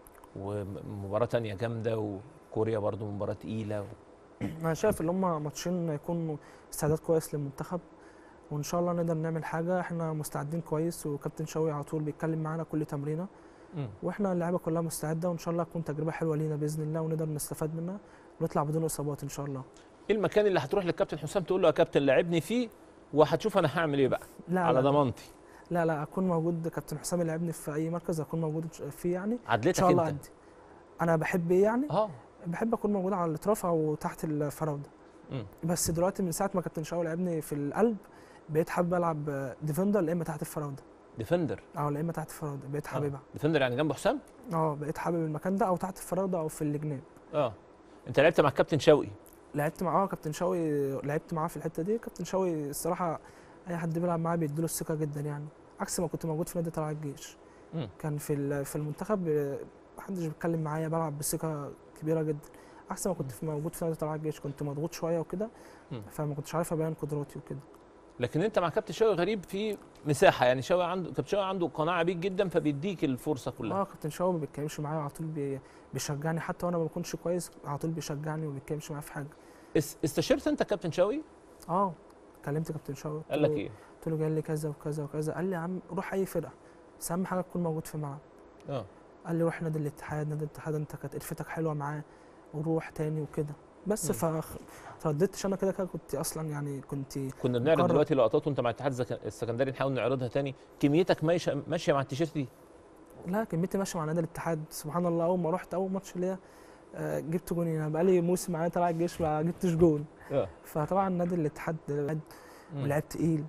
Speaker 1: ومباراه تانية جامده وكوريا برضو مباراه تقيله و...
Speaker 17: انا شايف ان هم ماتشين يكونوا استعداد كويس للمنتخب وان شاء الله نقدر نعمل حاجه احنا مستعدين كويس وكابتن شوقي على طول بيتكلم معانا كل تمرينه
Speaker 1: مم.
Speaker 17: واحنا اللعيبه كلها مستعده وان شاء الله تكون تجربه حلوه لينا باذن الله ونقدر نستفاد منها ونطلع بدون اصابات ان شاء الله
Speaker 1: ايه المكان اللي هتروح للكابتن حسام تقول له يا كابتن لعبني فيه وهتشوف انا هعمل ايه بقى
Speaker 17: لا
Speaker 1: على
Speaker 17: لا.
Speaker 1: ضمانتي
Speaker 17: لا لا اكون موجود كابتن حسام اللي لعبني في اي مركز اكون موجود فيه يعني ان
Speaker 1: عدلتك
Speaker 17: شاء الله
Speaker 1: انت
Speaker 17: ادي انا بحب ايه يعني
Speaker 1: اه
Speaker 17: بحب اكون موجود على الاطراف او تحت الفراوده
Speaker 1: مم.
Speaker 17: بس دلوقتي من ساعه ما كابتن شوقي لعبني في القلب بقيت حابب العب ديفندر يا اما تحت الفراوده
Speaker 1: ديفندر
Speaker 17: اه يا اما تحت الفراوده بقيت حاببها
Speaker 1: ديفندر يعني جنب حسام
Speaker 17: اه بقيت حابب المكان ده او تحت الفراوده او في الجناب
Speaker 1: اه انت لعبت مع الكابتن شوقي
Speaker 17: لعبت معاه كابتن شوقي لعبت معاه في الحته دي كابتن شوقي الصراحه اي حد بيلعب معاه بيديله الثقه جدا يعني عكس ما كنت موجود في نادي طلائع الجيش
Speaker 1: مم.
Speaker 17: كان في ال- في المنتخب آه، محدش بيتكلم معايا بلعب بثقه كبيره جدا عكس ما كنت في موجود في نادي طلائع الجيش كنت مضغوط شويه وكده
Speaker 1: مم.
Speaker 17: فما كنتش عارف ابين قدراتي وكده
Speaker 1: لكن انت مع كابتن شوقي غريب في مساحه يعني شوقي عنده كابتن شوقي عنده قناعه بيك جدا فبيديك الفرصه كلها
Speaker 17: اه كابتن شوقي ما بيتكلمش معايا على طول بي- بيشجعني حتى وانا ما بكونش كويس على طول بيشجعني وما بيتكلمش معايا في حاجه
Speaker 1: اس- استشرت انت كابتن شوقي
Speaker 17: اه كلمت كابتن شوقي قلت
Speaker 1: قال لك
Speaker 17: له-
Speaker 1: ايه
Speaker 17: قلت له قال لي كذا وكذا وكذا قال لي يا عم روح اي فرقه بس اهم حاجه تكون موجود في الملعب
Speaker 1: اه
Speaker 17: قال لي روح نادي الاتحاد نادي الاتحاد انت كانت قرفتك حلوه معاه وروح تاني وكده بس
Speaker 1: مم.
Speaker 17: ف ترددتش انا كده كده كنت اصلا يعني كنت
Speaker 1: كنا بنعرض
Speaker 17: مقرر-
Speaker 1: دلوقتي لقطات وانت مع الاتحاد الزك- السكندري نحاول نعرضها تاني كميتك ماشيه ماشيه مع التيشيرت دي
Speaker 17: لا كميتي ماشيه مع نادي الاتحاد سبحان الله اول ما رحت اول ماتش ليا آه، جبت جونين انا بقالي موسم معايا طلع الجيش ما جبتش جون
Speaker 1: اه
Speaker 17: فطبعا نادي الاتحاد لعب
Speaker 1: مم.
Speaker 17: ولعب تقيل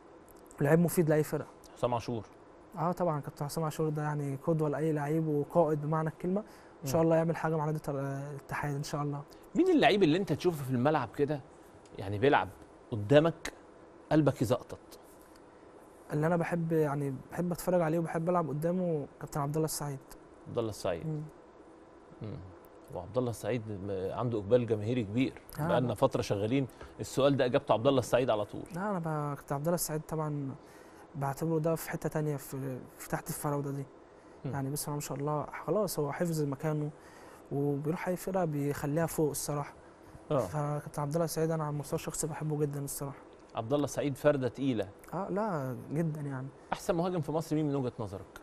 Speaker 17: ولعب مفيد لاي فرقه
Speaker 1: حسام عاشور
Speaker 17: اه طبعا كابتن حسام عاشور ده يعني قدوه لاي لعيب وقائد بمعنى الكلمه ان شاء
Speaker 1: مم.
Speaker 17: الله يعمل حاجه مع نادي التر- الاتحاد ان شاء الله
Speaker 1: مين اللعيب اللي انت تشوفه في الملعب كده يعني بيلعب قدامك قلبك يزقطط
Speaker 17: اللي انا بحب يعني بحب اتفرج عليه وبحب العب قدامه كابتن عبد الله السعيد
Speaker 1: عبد الله السعيد
Speaker 17: مم.
Speaker 1: مم. وعبد الله السعيد م- عنده اقبال جماهيري كبير
Speaker 17: آه.
Speaker 1: بقالنا فتره شغالين السؤال ده اجابته عبد الله السعيد على طول
Speaker 17: لا انا ب- كابتن عبد الله السعيد طبعا بعتبره ده في حته تانية في, في تحت الفراوده دي
Speaker 1: مم.
Speaker 17: يعني بسم الله ما شاء الله خلاص هو حفظ مكانه وبيروح اي فرقه بيخليها فوق الصراحه
Speaker 1: اه
Speaker 17: فكابتن عبد الله السعيد انا على المستوى الشخصي بحبه جدا الصراحه
Speaker 1: عبد الله السعيد فرده تقيله
Speaker 17: اه لا جدا يعني
Speaker 1: احسن مهاجم في مصر مين من وجهه نظرك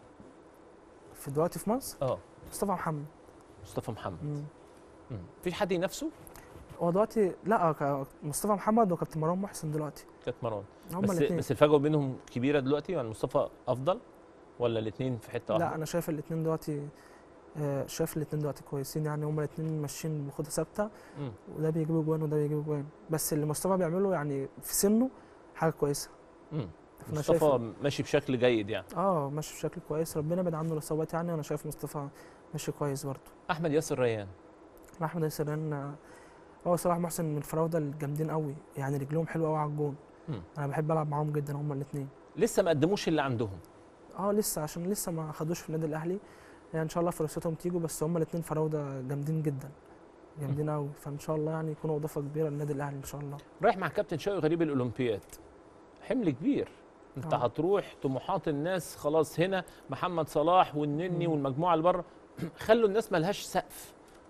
Speaker 17: في دلوقتي في مصر
Speaker 1: اه
Speaker 17: مصطفى محمد
Speaker 1: مصطفى محمد
Speaker 17: مم.
Speaker 1: مم. في حد ينافسه
Speaker 17: هو دلوقتي لا ك- مصطفى محمد وكابتن مروان محسن دلوقتي
Speaker 1: كانت مروان
Speaker 17: هما
Speaker 1: بس
Speaker 17: الاتنين.
Speaker 1: بس الفجوه بينهم كبيره دلوقتي يعني مصطفى افضل ولا الاثنين في حته واحده
Speaker 17: لا انا شايف الاثنين دلوقتي آه، شايف الاثنين دلوقتي كويسين يعني هما الاثنين ماشيين بخطى ثابته
Speaker 1: مم.
Speaker 17: وده بيجيب جوان وده بيجيب جوان بس اللي مصطفى بيعمله يعني في سنه حاجه كويسه
Speaker 1: مم.
Speaker 17: أنا شايف-
Speaker 1: مصطفى ماشي بشكل جيد يعني
Speaker 17: اه ماشي بشكل كويس ربنا يبعد عنه الاصابات يعني انا شايف مصطفى ماشي كويس برضه
Speaker 1: احمد ياسر ريان
Speaker 17: احمد ياسرين آه، هو صلاح محسن من الفراوده الجامدين قوي يعني رجلهم حلوه قوي على الجون
Speaker 1: مم.
Speaker 17: انا بحب العب معاهم جدا هما الاثنين
Speaker 1: لسه ما قدموش اللي عندهم
Speaker 17: اه لسه عشان لسه ما خدوش في النادي الاهلي يعني ان شاء الله فرصتهم تيجوا بس هما الاثنين فراوده جامدين جدا جامدين قوي فان شاء الله يعني يكونوا اضافه كبيره للنادي الاهلي ان شاء الله
Speaker 1: رايح مع كابتن شوقي غريب الاولمبياد حمل كبير انت
Speaker 17: آه.
Speaker 1: هتروح طموحات الناس خلاص هنا محمد صلاح والنني
Speaker 17: مم.
Speaker 1: والمجموعه اللي بره خلوا الناس ملهاش سقف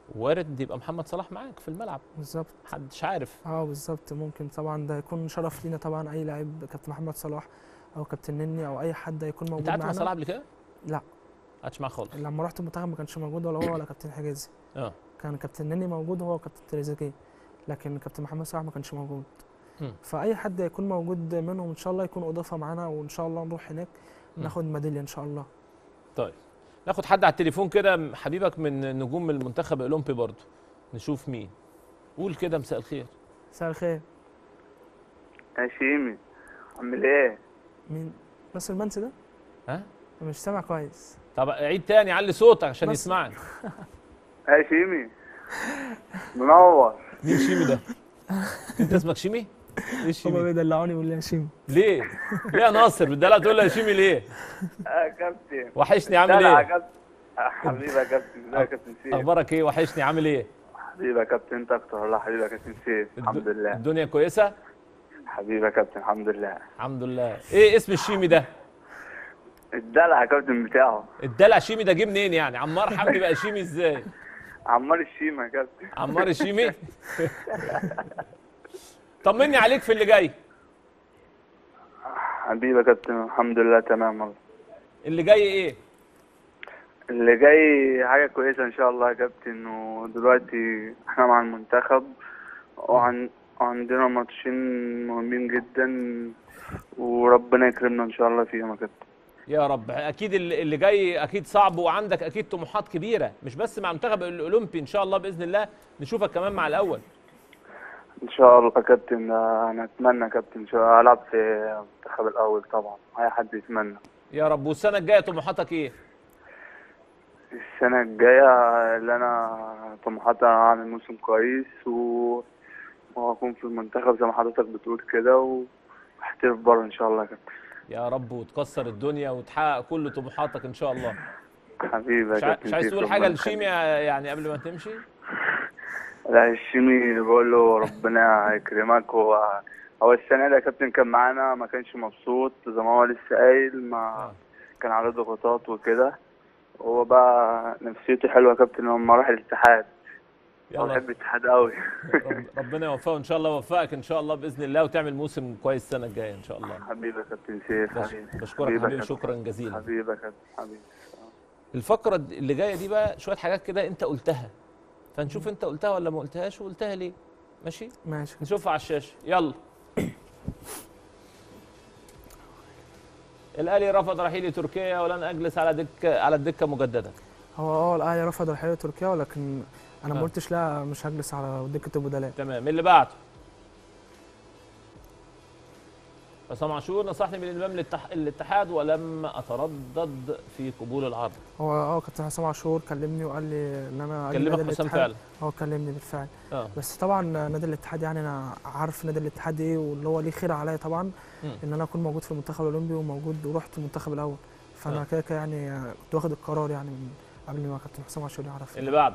Speaker 1: وارد يبقى محمد صلاح معاك في الملعب
Speaker 17: بالظبط
Speaker 1: محدش عارف
Speaker 17: اه بالظبط ممكن طبعا ده يكون شرف لينا طبعا اي لاعب كابتن محمد صلاح او كابتن نني او اي حد هيكون موجود
Speaker 1: انت قعدت مع
Speaker 17: معانا
Speaker 1: صلاح قبل كده؟
Speaker 17: لا
Speaker 1: ما قعدتش معاه خالص
Speaker 17: لما رحت المنتخب ما كانش موجود ولا هو ولا كابتن حجازي
Speaker 1: اه
Speaker 17: كان كابتن نني موجود هو وكابتن تريزيجيه لكن كابتن محمد صلاح ما كانش موجود
Speaker 1: مم.
Speaker 17: فاي حد هيكون موجود منهم ان شاء الله يكون اضافه معانا وان شاء الله نروح هناك
Speaker 1: مم.
Speaker 17: ناخد ميداليه ان شاء الله
Speaker 1: طيب ناخد حد على التليفون كده حبيبك من نجوم المنتخب الاولمبي برضه نشوف مين قول كده مساء الخير
Speaker 17: مساء الخير
Speaker 18: يا شيمي عامل ايه؟
Speaker 17: مين ناصر المنسي ده
Speaker 1: ها
Speaker 17: مش سامع كويس
Speaker 1: طب عيد تاني علي صوتك عشان
Speaker 17: بس-
Speaker 1: يسمعني
Speaker 18: يا شيمي منور
Speaker 1: مين شيمي ده انت اسمك شيمي ايه
Speaker 17: هما
Speaker 1: شيمي
Speaker 17: بيدلعوني يقول لي يا شيمي
Speaker 1: ليه ليه يا ناصر بتدلع تقول لي يا شيمي ليه
Speaker 18: يا كابتن
Speaker 1: وحشني عامل
Speaker 18: دلع يا
Speaker 1: ايه
Speaker 18: كابتن حبيبي يا كابتن ازيك يا كابتن سيف
Speaker 1: اخبارك ايه وحشني عامل ايه
Speaker 18: حبيبي يا كابتن انت اكتر والله حبيبي يا كابتن سيف الحمد لله
Speaker 1: الدنيا كويسه
Speaker 18: حبيبي يا كابتن الحمد لله
Speaker 1: الحمد لله ايه اسم الشيمي ده
Speaker 18: الدلع يا كابتن بتاعه
Speaker 1: الدلع شيمي ده جه منين يعني عمار حمدي بقى شيمي ازاي
Speaker 18: عمار الشيمة يا كابتن
Speaker 1: عمار الشيمي طمني عليك في اللي جاي
Speaker 18: حبيبي يا كابتن الحمد لله تمام والله
Speaker 1: اللي جاي ايه
Speaker 18: اللي جاي حاجة كويسة إن شاء الله يا كابتن ودلوقتي إحنا مع المنتخب وعن وعندنا ماتشين مهمين جدا وربنا يكرمنا إن شاء الله فيهم يا كابتن
Speaker 1: يا رب اكيد اللي اللي جاي اكيد صعب وعندك اكيد طموحات كبيره مش بس مع المنتخب الاولمبي ان شاء الله باذن الله نشوفك كمان مع الاول
Speaker 18: إن شاء الله يا كابتن آه، أنا أتمنى يا كابتن إن شاء الله ألعب في المنتخب الأول طبعا أي حد يتمنى
Speaker 1: يا رب والسنه الجايه طموحاتك ايه
Speaker 18: السنة الجاية اللي أنا طموحاتي أعمل موسم كويس و... وأكون في المنتخب زي ما حضرتك بتقول كده وأحترف بره إن شاء الله يا كابتن
Speaker 1: يا رب وتكسر الدنيا وتحقق كل طموحاتك ان شاء الله
Speaker 18: حبيبي يا
Speaker 1: مش, ع-
Speaker 18: كابتن
Speaker 1: مش عايز
Speaker 18: سيف،
Speaker 1: تقول
Speaker 18: ربنا
Speaker 1: حاجه
Speaker 18: يخليك.
Speaker 1: لشيمي يعني قبل ما تمشي
Speaker 18: لا الشيمي بقول له ربنا يكرمك هو هو السنة دي يا كابتن كان معانا ما كانش مبسوط زي ما هو لسه قايل ما كان عليه ضغوطات وكده هو بقى نفسيته حلوة يا كابتن لما راح الاتحاد
Speaker 1: يلا.
Speaker 18: هو بحب الاتحاد قوي
Speaker 1: ربنا يوفقه ان شاء الله يوفقك ان شاء الله باذن الله وتعمل موسم كويس السنه الجايه ان شاء الله
Speaker 18: حبيبي يا كابتن سيف
Speaker 1: بش-
Speaker 18: حبيبي
Speaker 1: بشكرك
Speaker 18: حبيبي يا
Speaker 1: حبيبي
Speaker 18: كابتن.
Speaker 1: شكرا جزيلا
Speaker 18: حبيبي يا كابتن حبيبي
Speaker 1: الفقره اللي جايه دي بقى شويه حاجات كده انت قلتها فنشوف انت قلتها ولا ما قلتهاش وقلتها ليه ماشي
Speaker 17: ماشي
Speaker 1: نشوفها على الشاشه يلا الاهلي رفض رحيلي تركيا ولن اجلس على دكه على الدكه مجددا
Speaker 17: هو اه الاهلي رفض رحيله تركيا ولكن انا ما
Speaker 1: آه.
Speaker 17: قلتش لا مش هجلس على دكه البدلاء
Speaker 1: تمام اللي بعده عصام عاشور نصحني بالانضمام للاتح- للاتحاد ولم اتردد في قبول العرض
Speaker 17: هو اه كابتن حسام عاشور كلمني وقال لي ان انا أجي
Speaker 1: كلمك
Speaker 17: نادي
Speaker 1: حسام
Speaker 17: الاتحاد.
Speaker 1: فعلا؟
Speaker 17: هو كلمني بالفعل
Speaker 1: اه
Speaker 17: بس طبعا نادي الاتحاد يعني انا عارف نادي الاتحاد ايه واللي هو ليه خير عليا طبعا
Speaker 1: مم.
Speaker 17: ان انا اكون موجود في المنتخب الاولمبي وموجود ورحت المنتخب الاول فانا
Speaker 1: آه.
Speaker 17: كده كده يعني كنت واخد القرار يعني من قبل ما كابتن حسام عاشور يعرف
Speaker 1: اللي بعده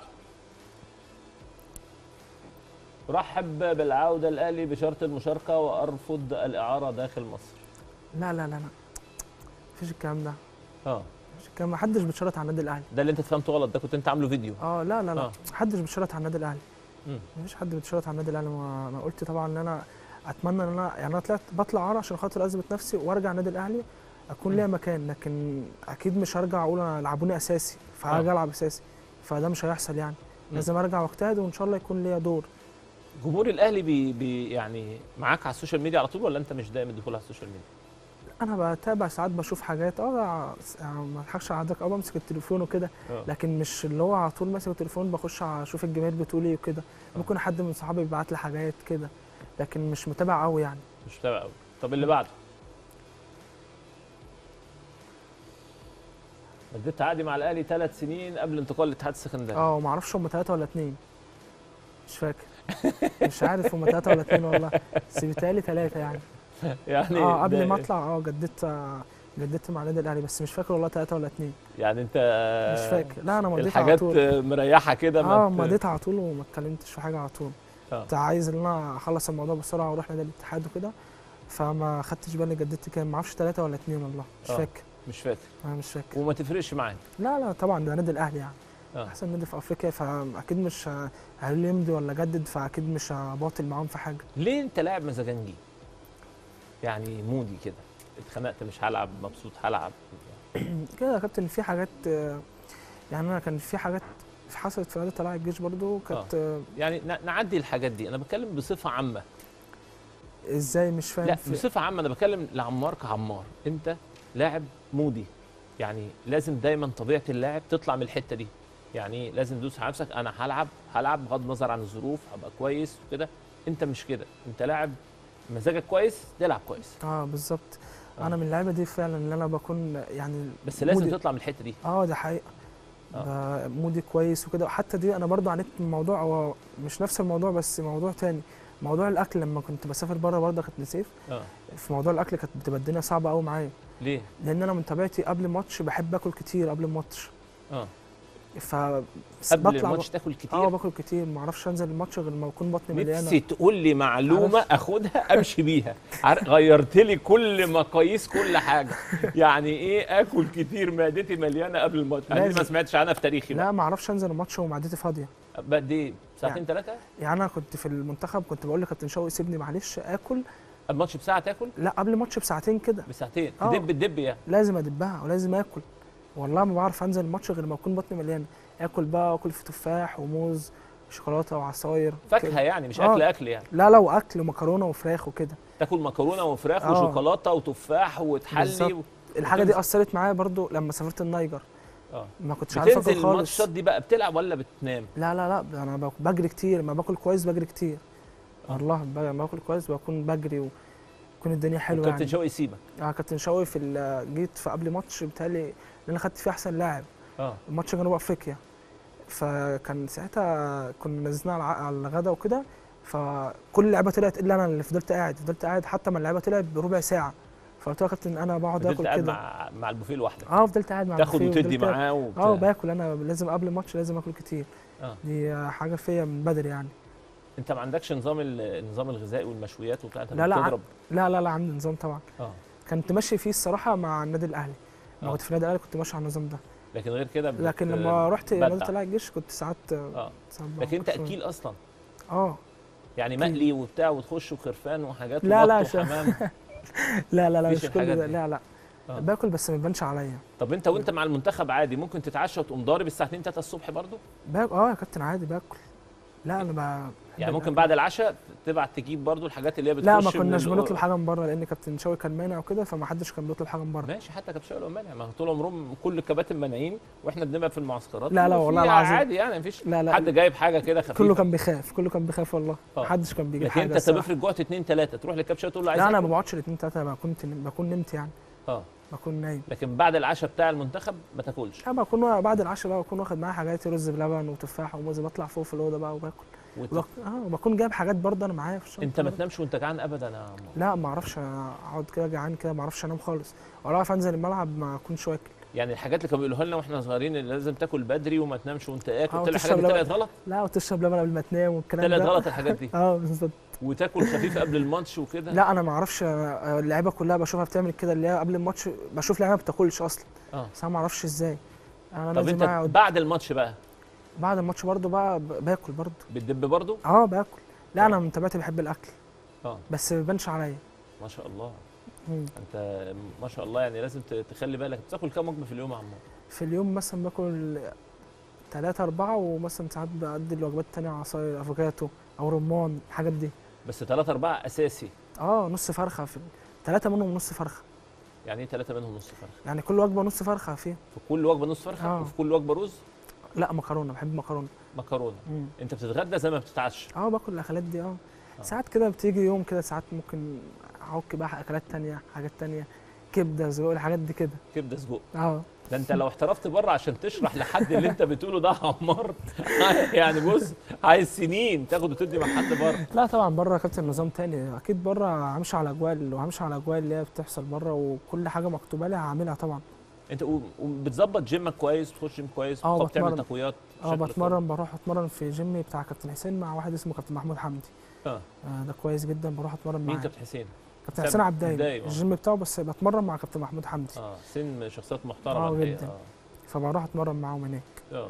Speaker 1: رحب بالعوده الاهلي بشرط المشاركه وارفض الاعاره داخل مصر
Speaker 17: لا لا لا لا مفيش الكلام ده
Speaker 1: اه
Speaker 17: مفيش الكلام ما حدش بيتشرط على النادي الاهلي
Speaker 1: ده اللي انت فهمته غلط ده كنت انت عامله فيديو
Speaker 17: اه لا لا لا
Speaker 1: آه.
Speaker 17: محدش بيتشرط على النادي الاهلي
Speaker 1: مم.
Speaker 17: مفيش حد بيتشرط على النادي الاهلي ما- انا قلت طبعا ان انا اتمنى ان انا يعني انا طلعت بطلع عرى عشان خاطر اثبت نفسي وارجع النادي الاهلي اكون ليا مكان لكن اكيد مش هرجع اقول انا لعبوني اساسي فهاجي
Speaker 1: آه.
Speaker 17: العب اساسي فده مش هيحصل يعني
Speaker 1: مم.
Speaker 17: لازم ارجع واجتهد وان شاء الله يكون ليا دور
Speaker 1: جمهور الاهلي بي, بي يعني معاك على السوشيال ميديا على طول ولا انت مش دايم الدخول على السوشيال ميديا
Speaker 17: انا بتابع ساعات بشوف حاجات اه يعني ما اضحكش على حضرتك اه بمسك التليفون وكده
Speaker 1: آه.
Speaker 17: لكن مش اللي هو على طول ماسك التليفون بخش اشوف الجماهير بتقول ايه وكده ممكن حد من صحابي يبعت لي حاجات كده لكن مش متابع قوي يعني
Speaker 1: مش متابع قوي طب اللي بعده مددت عقدي مع الاهلي ثلاث سنين قبل انتقال للاتحاد السكندري
Speaker 17: اه ما اعرفش هم ثلاثه ولا اثنين مش فاكر مش عارف هم ثلاثه ولا اثنين والله بس بيتهيألي ثلاثه يعني
Speaker 1: يعني
Speaker 17: اه قبل
Speaker 1: ده-
Speaker 17: ما اطلع اه جددت آه، جددت مع النادي الاهلي بس مش فاكر والله ثلاثه ولا اثنين
Speaker 1: يعني انت
Speaker 17: مش فاكر لا انا مضيت على
Speaker 1: الحاجات
Speaker 17: طول
Speaker 1: مريحه كده ما
Speaker 17: اه
Speaker 1: ت-
Speaker 17: مضيت على طول وما اتكلمتش في حاجه على طول
Speaker 1: آه.
Speaker 17: كنت عايز ان انا اخلص الموضوع بسرعه واروح نادي الاتحاد وكده فما خدتش بالي جددت كام ما اعرفش ثلاثه ولا اثنين والله مش
Speaker 1: آه.
Speaker 17: فاكر
Speaker 1: مش فاكر
Speaker 17: انا مش فاكر
Speaker 1: وما تفرقش معاك
Speaker 17: لا لا طبعا ده نادي الاهلي يعني
Speaker 1: آه.
Speaker 17: احسن نادي في افريقيا فاكيد مش ه- هيقول لي يمضي ولا جدد فاكيد مش هباطل معاهم في حاجه
Speaker 1: ليه انت لاعب مزاجنجي يعني مودي كده اتخنقت مش هلعب مبسوط هلعب
Speaker 17: كده يا كابتن في حاجات آه، يعني انا كان في حاجات في حصلت في نادي طلائع الجيش برضو كانت آه.
Speaker 1: يعني ن- نعدي الحاجات دي انا بتكلم بصفه عامه
Speaker 17: ازاي مش فاهم
Speaker 1: لا
Speaker 17: في-
Speaker 1: بصفه عامه انا بتكلم لعمار كعمار انت لاعب مودي يعني لازم دايما طبيعه اللاعب تطلع من الحته دي يعني لازم تدوس على نفسك انا هلعب هلعب بغض النظر عن الظروف هبقى كويس وكده انت مش كده انت لاعب مزاجك كويس تلعب كويس
Speaker 17: اه بالظبط
Speaker 1: آه.
Speaker 17: انا من اللعيبه دي فعلا اللي انا بكون يعني
Speaker 1: بس لازم
Speaker 17: مودي-
Speaker 1: تطلع من الحته دي
Speaker 17: اه ده حقيقه آه. مودي كويس وكده وحتى دي انا برضو عانيت من موضوع هو مش نفس الموضوع بس موضوع تاني موضوع الاكل لما كنت بسافر بره برضه كابتن سيف
Speaker 1: اه
Speaker 17: في موضوع الاكل كانت بتبقى الدنيا صعبه قوي معايا
Speaker 1: ليه
Speaker 17: لان انا من طبيعتي قبل الماتش بحب اكل كتير قبل الماتش
Speaker 1: اه
Speaker 17: ف
Speaker 1: قبل الماتش تاكل كتير
Speaker 17: اه باكل كتير ما اعرفش انزل الماتش غير لما اكون بطني مليانه
Speaker 1: نفسي تقول لي معلومه اخدها امشي بيها عار- غيرت لي كل مقاييس كل حاجه يعني ايه اكل كتير معدتي مليانه قبل الماتش أنا دي ما
Speaker 17: لازم.
Speaker 1: سمعتش عنها في تاريخي بقى
Speaker 17: لا ما اعرفش انزل الماتش ومعدتي فاضيه
Speaker 1: بقد ايه ساعتين
Speaker 17: يعني-
Speaker 1: ثلاثه
Speaker 17: يعني انا كنت في المنتخب كنت بقول لكابتن شوقي سيبني معلش اكل
Speaker 1: الماتش بساعه تاكل
Speaker 17: لا قبل الماتش بساعتين كده
Speaker 1: بساعتين
Speaker 17: آه.
Speaker 1: تدب الدب يعني
Speaker 17: لازم ادبها ولازم اكل والله ما بعرف انزل الماتش غير ما اكون بطني مليانه اكل بقى اكل في تفاح وموز شوكولاته وعصاير
Speaker 1: فاكهه
Speaker 17: كده.
Speaker 1: يعني مش
Speaker 17: آه.
Speaker 1: اكل اكل يعني
Speaker 17: لا لا واكل ومكرونه وفراخ وكده
Speaker 1: تاكل مكرونه وفراخ
Speaker 17: آه.
Speaker 1: وشوكولاته وتفاح وتحلي
Speaker 17: بالظبط.
Speaker 1: و...
Speaker 17: الحاجه دي
Speaker 1: وتنزل.
Speaker 17: اثرت معايا برضو لما سافرت النيجر
Speaker 1: اه
Speaker 17: ما كنتش عارف
Speaker 1: بتنزل
Speaker 17: اكل خالص
Speaker 1: الماتشات دي بقى بتلعب ولا بتنام
Speaker 17: لا لا لا انا بك- بجري كتير ما باكل كويس بجري كتير والله ب- لما باكل كويس بكون بجري وتكون الدنيا حلوه
Speaker 1: كابتن
Speaker 17: يعني
Speaker 1: شوقي يسيبك
Speaker 17: اه كابتن شوقي في ال- جيت في قبل ماتش بتهيألي اللي انا خدت فيه احسن لاعب
Speaker 1: اه
Speaker 17: ماتش جنوب افريقيا فكان ساعتها كنا نزلنا على الع- على الغدا وكده فكل اللعيبه طلعت الا انا اللي فضلت قاعد فضلت قاعد حتى ما اللعيبه طلعت بربع ساعه فقلت له يا كابتن انا بقعد
Speaker 1: فضلت
Speaker 17: اكل
Speaker 1: قاعد
Speaker 17: كده
Speaker 1: مع مع البوفيه لوحدك
Speaker 17: اه فضلت قاعد مع
Speaker 1: تاخد
Speaker 17: البوفيه
Speaker 1: وتدي
Speaker 17: وفضلت-
Speaker 1: معاه وبتاع.
Speaker 17: اه باكل انا لازم قبل الماتش لازم اكل كتير
Speaker 1: اه
Speaker 17: دي حاجه فيا من بدري يعني
Speaker 1: انت ما عندكش نظام ال- النظام الغذائي والمشويات وبتاع انت
Speaker 17: لا لا ع-
Speaker 1: بتضرب
Speaker 17: لا لا لا عندي نظام طبعا
Speaker 1: اه
Speaker 17: كنت ماشي فيه الصراحه مع النادي الاهلي لما
Speaker 1: آه.
Speaker 17: كنت في النادي الاهلي كنت ماشي على النظام ده
Speaker 1: لكن غير كده بت-
Speaker 17: لكن لما رحت
Speaker 1: بتبدع.
Speaker 17: نادي طلائع الجيش كنت ساعات
Speaker 1: اه
Speaker 17: ساعات
Speaker 1: لكن انت
Speaker 17: باكل شوية.
Speaker 1: اكيل اصلا
Speaker 17: اه
Speaker 1: يعني
Speaker 17: أكيل.
Speaker 1: مقلي وبتاع وتخش وخرفان وحاجات
Speaker 17: لا لا
Speaker 1: وبط
Speaker 17: شا-
Speaker 1: وحمام
Speaker 17: لا لا لا
Speaker 1: مفيش
Speaker 17: مش كل
Speaker 1: الحاجات
Speaker 17: ده
Speaker 1: دي.
Speaker 17: لا لا
Speaker 1: آه.
Speaker 17: باكل بس ما يبانش عليا
Speaker 1: طب انت وانت مع المنتخب عادي ممكن تتعشى وتقوم ضارب الساعه 2 3 الصبح برضو
Speaker 17: باكل اه يا كابتن عادي باكل لا انا ب...
Speaker 1: يعني ممكن بعد العشاء تبعت تجيب برضو الحاجات اللي هي بتخش
Speaker 17: لا ما
Speaker 1: من
Speaker 17: كناش
Speaker 1: ال-
Speaker 17: بنطلب حاجه من بره لان كابتن شوقي كان مانع وكده فما حدش كان بيطلب حاجه من بره
Speaker 1: ماشي حتى كابتن شوقي مانع ما هو طول عمرهم كل الكباتن مانعين واحنا بنبقى في المعسكرات
Speaker 17: لا لا
Speaker 1: وفي
Speaker 17: والله العظيم.
Speaker 1: عادي يعني مفيش
Speaker 17: لا لا
Speaker 1: حد جايب حاجه كده خفيفه
Speaker 17: كله كان بيخاف كله كان بيخاف والله
Speaker 1: آه.
Speaker 17: ما حدش كان بيجيب
Speaker 1: لكن
Speaker 17: حاجه
Speaker 1: انت طب
Speaker 17: الصراحة.
Speaker 1: افرض جوعت 2 3 تروح للكابتن شوقي تقول له عايز
Speaker 17: لا انا
Speaker 1: آكل؟
Speaker 17: ما بقعدش الاثنين ثلاثه بكون بكون نمت يعني
Speaker 1: اه
Speaker 17: بكون نايم
Speaker 1: لكن بعد العشاء بتاع المنتخب ما تاكلش
Speaker 17: لا بكون بعد العشاء بقى بكون واخد معايا حاجاتي رز بلبن وتفاح وموز بطلع فوق في الاوضه بقى وباكل
Speaker 1: وت-
Speaker 17: وبك... اه بكون جايب حاجات برضه انا معايا في الشنطه
Speaker 1: انت ما
Speaker 17: برضه.
Speaker 1: تنامش وانت جعان ابدا يا عم
Speaker 17: لا ما اعرفش اقعد كده جعان كده ما اعرفش انام خالص ولا اعرف انزل الملعب ما اكونش واكل
Speaker 1: يعني الحاجات اللي كانوا بيقولوها لنا واحنا صغيرين اللي لازم تاكل بدري وما تنامش وانت اكل
Speaker 17: اه
Speaker 1: طلع الحاجات
Speaker 17: وتشرب
Speaker 1: دي طلعت
Speaker 17: لبن.
Speaker 1: غلط
Speaker 17: لا وتشرب لبن قبل ما تنام والكلام
Speaker 1: طلعت
Speaker 17: ده
Speaker 1: غلط الحاجات دي
Speaker 17: اه بالظبط
Speaker 1: وتاكل خفيف قبل الماتش وكده
Speaker 17: لا انا ما اعرفش آه، اللعيبه كلها بشوفها بتعمل كده اللي هي قبل الماتش بشوف لعيبه ما بتاكلش اصلا
Speaker 1: اه
Speaker 17: بس انا ما اعرفش ازاي انا
Speaker 1: طب
Speaker 17: لازم
Speaker 1: انت
Speaker 17: اقعد
Speaker 1: بعد الماتش بقى
Speaker 17: بعد الماتش برضه بقى ب- باكل برضه
Speaker 1: بتدب برضو
Speaker 17: اه باكل لا انا من طبيعتي بحب الاكل
Speaker 1: اه
Speaker 17: بس ما بيبانش عليا
Speaker 1: ما شاء الله
Speaker 17: مم.
Speaker 1: انت ما شاء الله يعني لازم ت- تخلي بالك بتاكل كام وجبه في اليوم يا عمار
Speaker 17: في اليوم مثلا باكل ثلاثة أربعة ومثلا ساعات بقضي الوجبات التانية عصاير أفوكاتو أو رمان الحاجات دي
Speaker 1: بس 3 4 اساسي
Speaker 17: اه نص فرخة في ثلاثة منهم نص فرخة
Speaker 1: يعني ايه 3 منهم نص فرخه
Speaker 17: يعني كل وجبة نص فرخة فيها
Speaker 1: في كل وجبه نص فرخه
Speaker 17: آه.
Speaker 1: وفي كل وجبه رز
Speaker 17: لا مكرونة بحب مكرونة
Speaker 1: مكرونه
Speaker 17: مم.
Speaker 1: انت بتتغدى زي ما بتتعشى
Speaker 17: اه باكل الأكلات دي اه ساعات كده بتيجي يوم كده ساعات ممكن أعك بقى أكلات تانية حاجات تانية كبدة سجق الحاجات دي كده
Speaker 1: كبده سجق
Speaker 17: اه
Speaker 1: ده انت لو احترفت بره عشان تشرح لحد اللي انت بتقوله ده يا عمار يعني بص عايز سنين تاخد وتدي مع حد بره
Speaker 17: لا طبعا بره يا كابتن نظام تاني اكيد بره همشي على اجواء وهمشي على الاجواء اللي هي بتحصل بره وكل حاجه مكتوبه لي هعملها طبعا
Speaker 1: انت و- وبتظبط جيمك كويس بتخش جيم كويس
Speaker 17: اه
Speaker 1: بتعمل
Speaker 17: بتمرن.
Speaker 1: تقويات
Speaker 17: اه
Speaker 1: بشكل
Speaker 17: بتمرن بروح اتمرن في جيم بتاع كابتن حسين مع واحد اسمه كابتن محمود حمدي
Speaker 1: اه
Speaker 17: آه ده كويس جدا بروح اتمرن معاه
Speaker 1: مين كابتن حسين؟
Speaker 17: كابتن
Speaker 1: سام
Speaker 17: حسين عبداي
Speaker 1: عبداي، اه.
Speaker 17: الجيم بتاعه بس بتمرن مع كابتن محمود حمدي
Speaker 1: اه سن شخصيات محترمه
Speaker 17: اه
Speaker 1: الحقيقة.
Speaker 17: جدا فبروح اتمرن معاهم هناك
Speaker 1: اه اه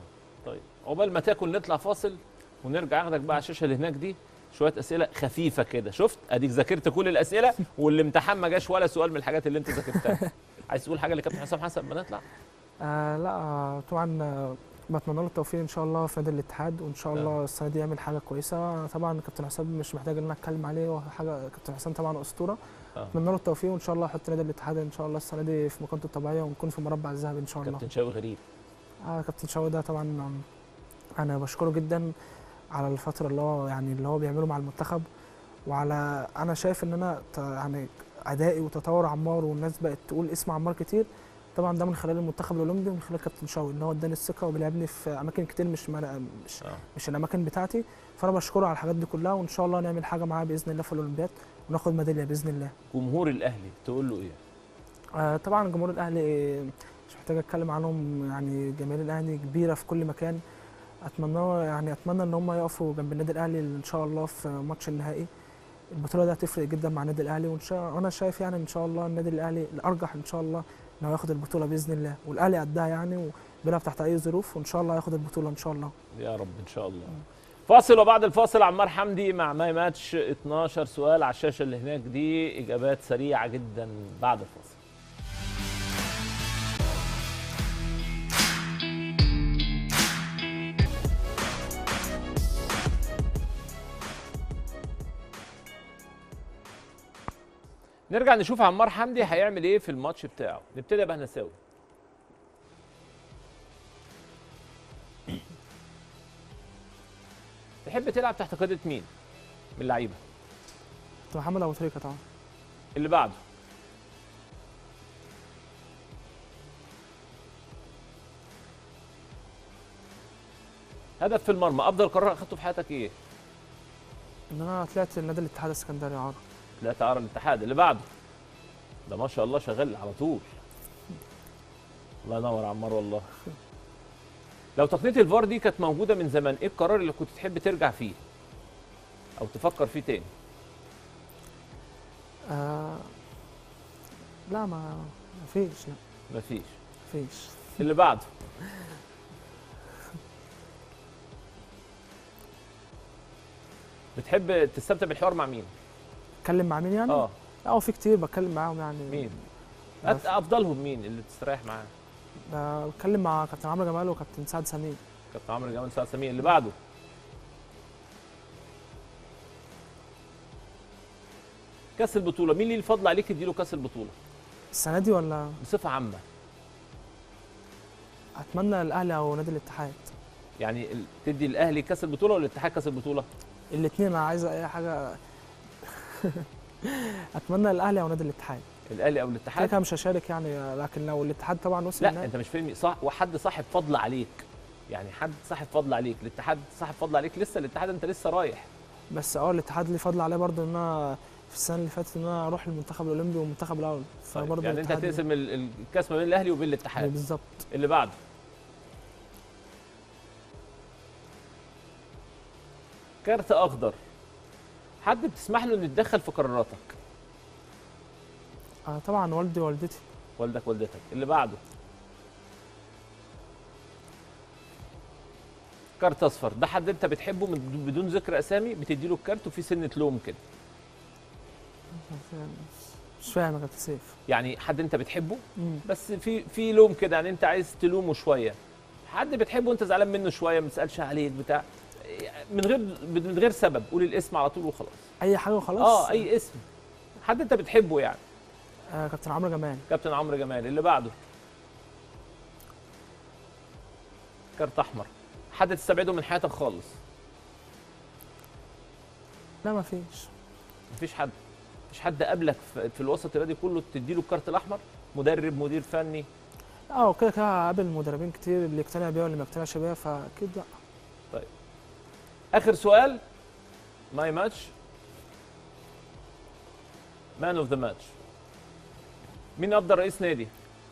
Speaker 1: طيب عقبال ما تاكل نطلع فاصل ونرجع اخدك بقى على الشاشه اللي هناك دي شويه اسئله خفيفه كده شفت اديك ذاكرت كل الاسئله والامتحان ما جاش ولا سؤال من الحاجات اللي انت ذاكرتها عايز تقول حاجه لكابتن حسام حسن ما نطلع
Speaker 17: آه لا آه طبعا آه بتمنى له التوفيق ان شاء الله في نادي الاتحاد وان شاء الله السنه دي يعمل حاجه كويسه طبعا كابتن حسام مش محتاج ان انا اتكلم عليه هو حاجه كابتن حسام طبعا اسطوره
Speaker 1: آه.
Speaker 17: اتمنى له التوفيق وان شاء الله يحط نادي الاتحاد ان شاء الله السنه دي في مكانته الطبيعيه ونكون في مربع الذهبي ان شاء الله
Speaker 1: كابتن شاوي غريب
Speaker 17: اه كابتن شاوي ده طبعا انا بشكره جدا على الفتره اللي هو يعني اللي هو بيعمله مع المنتخب وعلى انا شايف ان انا ت- يعني ادائي وتطور عمار والناس بقت تقول اسم عمار كتير طبعا ده من خلال المنتخب الاولمبي ومن خلال كابتن شاوي ان هو اداني الثقه وبيلعبني في اماكن كتير مش مر- مش
Speaker 1: آه.
Speaker 17: مش الاماكن بتاعتي فانا بشكره على الحاجات دي كلها وان شاء الله نعمل حاجه معاه باذن الله في الاولمبياد وناخد ميداليه باذن الله
Speaker 1: جمهور الاهلي تقول له ايه
Speaker 17: آه، طبعا جمهور الاهلي مش محتاج اتكلم عنهم يعني جماهير الاهلي كبيره في كل مكان اتمنى يعني اتمنى ان هم يقفوا جنب النادي الاهلي ان شاء الله في ماتش النهائي البطوله دي هتفرق جدا مع النادي الاهلي وان شاء انا شايف يعني ان شاء الله النادي الاهلي الارجح ان شاء الله انه ياخد البطوله باذن الله والاهلي قدها يعني وبيلعب تحت اي ظروف وان شاء الله ياخد البطوله ان شاء الله
Speaker 1: يا رب ان شاء الله فاصل وبعد الفاصل عمار حمدي مع ماي ماتش 12 سؤال على الشاشه اللي هناك دي اجابات سريعه جدا بعد الفاصل نرجع نشوف عمار حمدي هيعمل ايه في الماتش بتاعه نبتدي يا بهنساوي تحب تلعب تحت قياده مين من اللعيبه
Speaker 17: كابتن محمد ابو تريكه طبعا
Speaker 1: اللي بعده هدف في المرمى افضل قرار اخدته في حياتك ايه
Speaker 17: ان انا طلعت لنادي الاتحاد السكندري عار
Speaker 1: لا تعرف الاتحاد اللي بعده ده ما شاء الله شغال على طول الله ينور يا عمار والله لو تقنيه الفار دي كانت موجوده من زمان ايه القرار اللي كنت تحب ترجع فيه او تفكر فيه تاني
Speaker 17: آه لا ما ما فيش لا
Speaker 1: مفيش
Speaker 17: فيش
Speaker 1: اللي بعده بتحب تستمتع بالحوار مع مين
Speaker 17: اتكلم مع مين يعني
Speaker 1: اه
Speaker 17: لا هو في كتير بتكلم معاهم يعني
Speaker 1: مين أت- افضلهم مين اللي تستريح معاه
Speaker 17: ب- بتكلم مع كابتن عمرو جمال وكابتن سعد سمير
Speaker 1: كابتن عمرو جمال سعد سمير اللي بعده كاس البطوله مين ليه الفضل عليك تديله كاس البطوله
Speaker 17: السنه دي ولا
Speaker 1: بصفه عامه
Speaker 17: اتمنى الاهلي او نادي الاتحاد
Speaker 1: يعني ال- تدي الاهلي كاس البطوله ولا الاتحاد كاس البطوله
Speaker 17: الاثنين انا عايز اي حاجه اتمنى الاهلي او نادي الاتحاد
Speaker 1: الاهلي او
Speaker 17: كده
Speaker 1: الاتحاد
Speaker 17: كده مش هشارك يعني لكن لو الاتحاد طبعا وصل
Speaker 1: لا
Speaker 17: النهائي-
Speaker 1: انت مش فاهمني صح وحد صاحب فضل عليك يعني حد صاحب فضل عليك الاتحاد صاحب فضل عليك لسه الاتحاد انت لسه رايح
Speaker 17: بس اه الاتحاد ليه فضل عليه برضه ان انا في السنه اللي فاتت ان انا اروح المنتخب الاولمبي والمنتخب الاول فبرضه
Speaker 1: يعني انت
Speaker 17: الاتحاد
Speaker 1: هتقسم ال- ال- الكاس ما بين الاهلي وبين الاتحاد
Speaker 17: بالظبط
Speaker 1: اللي بعده كارت اخضر حد بتسمح له انه يتدخل في قراراتك
Speaker 17: آه طبعا والدي ووالدتي
Speaker 1: والدك والدتك اللي بعده كارت اصفر ده حد انت بتحبه من بدون ذكر اسامي بتدي له الكارت وفي سنه لوم كده
Speaker 17: مش فاهم يا كابتن سيف
Speaker 1: يعني حد انت بتحبه
Speaker 17: مم.
Speaker 1: بس في في لوم كده يعني انت عايز تلومه شويه حد بتحبه وانت زعلان منه شويه ما تسالش عليك بتاع من غير من غير سبب قول الاسم على طول وخلاص
Speaker 17: اي حاجه وخلاص
Speaker 1: اه اي اسم حد انت بتحبه يعني
Speaker 17: آه كابتن عمرو جمال
Speaker 1: كابتن عمرو جمال اللي بعده كارت احمر حد تستبعده من حياتك خالص
Speaker 17: لا ما فيش
Speaker 1: مفيش حد مفيش حد قبلك في, في الوسط الرياضي كله تديله الكارت الاحمر مدرب مدير فني
Speaker 17: اه وكده كده هقابل مدربين كتير اللي يقتنع بيها واللي ما يقتنعش بيها فاكيد لا
Speaker 1: طيب اخر سؤال ماي ماتش مان اوف ذا ماتش مين افضل رئيس نادي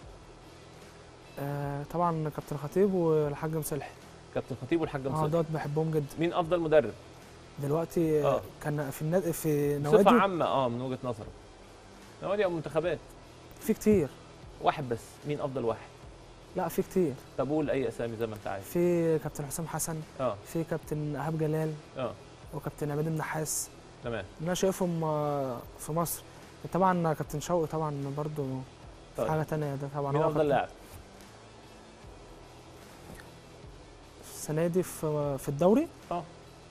Speaker 17: آه طبعا كابتن خطيب والحاج مصلحي
Speaker 1: كابتن خطيب والحاج
Speaker 17: اه
Speaker 1: مصطفى
Speaker 17: دوت بحبهم جدا
Speaker 1: مين افضل مدرب
Speaker 17: دلوقتي
Speaker 1: آه.
Speaker 17: آه. كان في النادي في
Speaker 1: بصفه
Speaker 17: نوادي
Speaker 1: عامه اه من وجهه نظرك نوادي او منتخبات
Speaker 17: في كتير
Speaker 1: واحد بس مين افضل واحد
Speaker 17: لا في كتير
Speaker 1: طب قول اي اسامي زي ما انت عايز
Speaker 17: في كابتن حسام حسن
Speaker 1: اه
Speaker 17: في كابتن ايهاب جلال
Speaker 1: اه
Speaker 17: وكابتن عماد النحاس
Speaker 1: تمام
Speaker 17: انا شايفهم آه، في مصر طبعا كابتن شوقي طبعا برضو
Speaker 1: طيب.
Speaker 17: في حاجه تانية ده طبعا
Speaker 1: مين
Speaker 17: هو
Speaker 1: افضل
Speaker 17: كابتن-
Speaker 1: لاعب
Speaker 17: السنه دي في في الدوري
Speaker 1: اه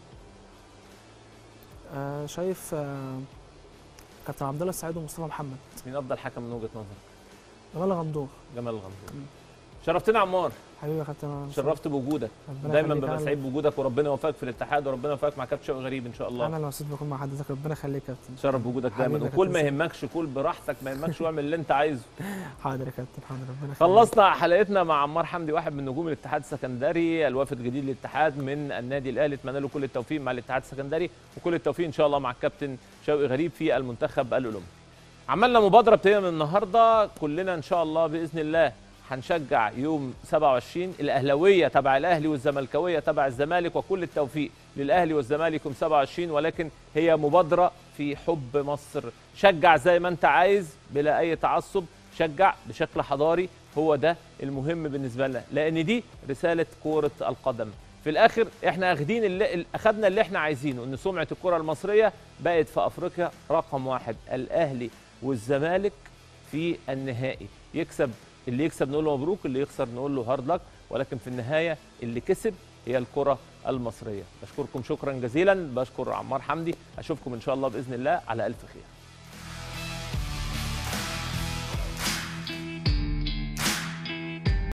Speaker 17: آه شايف آه كابتن عبد الله السعيد ومصطفى محمد
Speaker 1: مين افضل حكم من وجهه نظرك
Speaker 17: جمال غندور
Speaker 1: جمال غندور شرفتنا يا عمار
Speaker 17: حبيبي يا كابتن
Speaker 1: شرفت بوجودك
Speaker 17: ربنا
Speaker 1: دايما
Speaker 17: يخليك.
Speaker 1: ببقى
Speaker 17: أنا-
Speaker 1: سعيد بوجودك وربنا يوفقك في الاتحاد وربنا يوفقك مع كابتن شوقي غريب ان شاء الله
Speaker 17: انا اللي مبسوط بكون مع حضرتك ربنا يخليك يا كابتن
Speaker 1: شرف بوجودك دايما
Speaker 17: حبيبي يا
Speaker 1: وكل ما
Speaker 17: كابتن
Speaker 1: يهمكش كل براحتك ما يهمكش واعمل اللي انت عايزه
Speaker 17: حاضر يا كابتن حاضر ربنا يخليك
Speaker 1: خلصنا حلقتنا مع عمار حمدي واحد من نجوم الاتحاد السكندري الوافد الجديد للاتحاد من النادي الاهلي اتمنى له كل التوفيق مع الاتحاد السكندري وكل التوفيق ان شاء الله مع الكابتن شوقي غريب في المنتخب الاولمبي عملنا مبادره ابتدينا من النهارده كلنا ان شاء الله باذن الله هنشجع يوم 27 الاهلاويه تبع الاهلي والزملكاويه تبع الزمالك وكل التوفيق للاهلي والزمالك يوم 27 ولكن هي مبادره في حب مصر شجع زي ما انت عايز بلا اي تعصب شجع بشكل حضاري هو ده المهم بالنسبه لنا لان دي رساله كره القدم في الاخر احنا اخدين اللي اخدنا اللي احنا عايزينه ان سمعه الكره المصريه بقت في افريقيا رقم واحد الاهلي والزمالك في النهائي يكسب اللي يكسب نقول له مبروك اللي يخسر نقول له هارد لك ولكن في النهايه اللي كسب هي الكره المصريه بشكركم شكرا جزيلا بشكر عمار حمدي اشوفكم ان شاء الله باذن الله على الف خير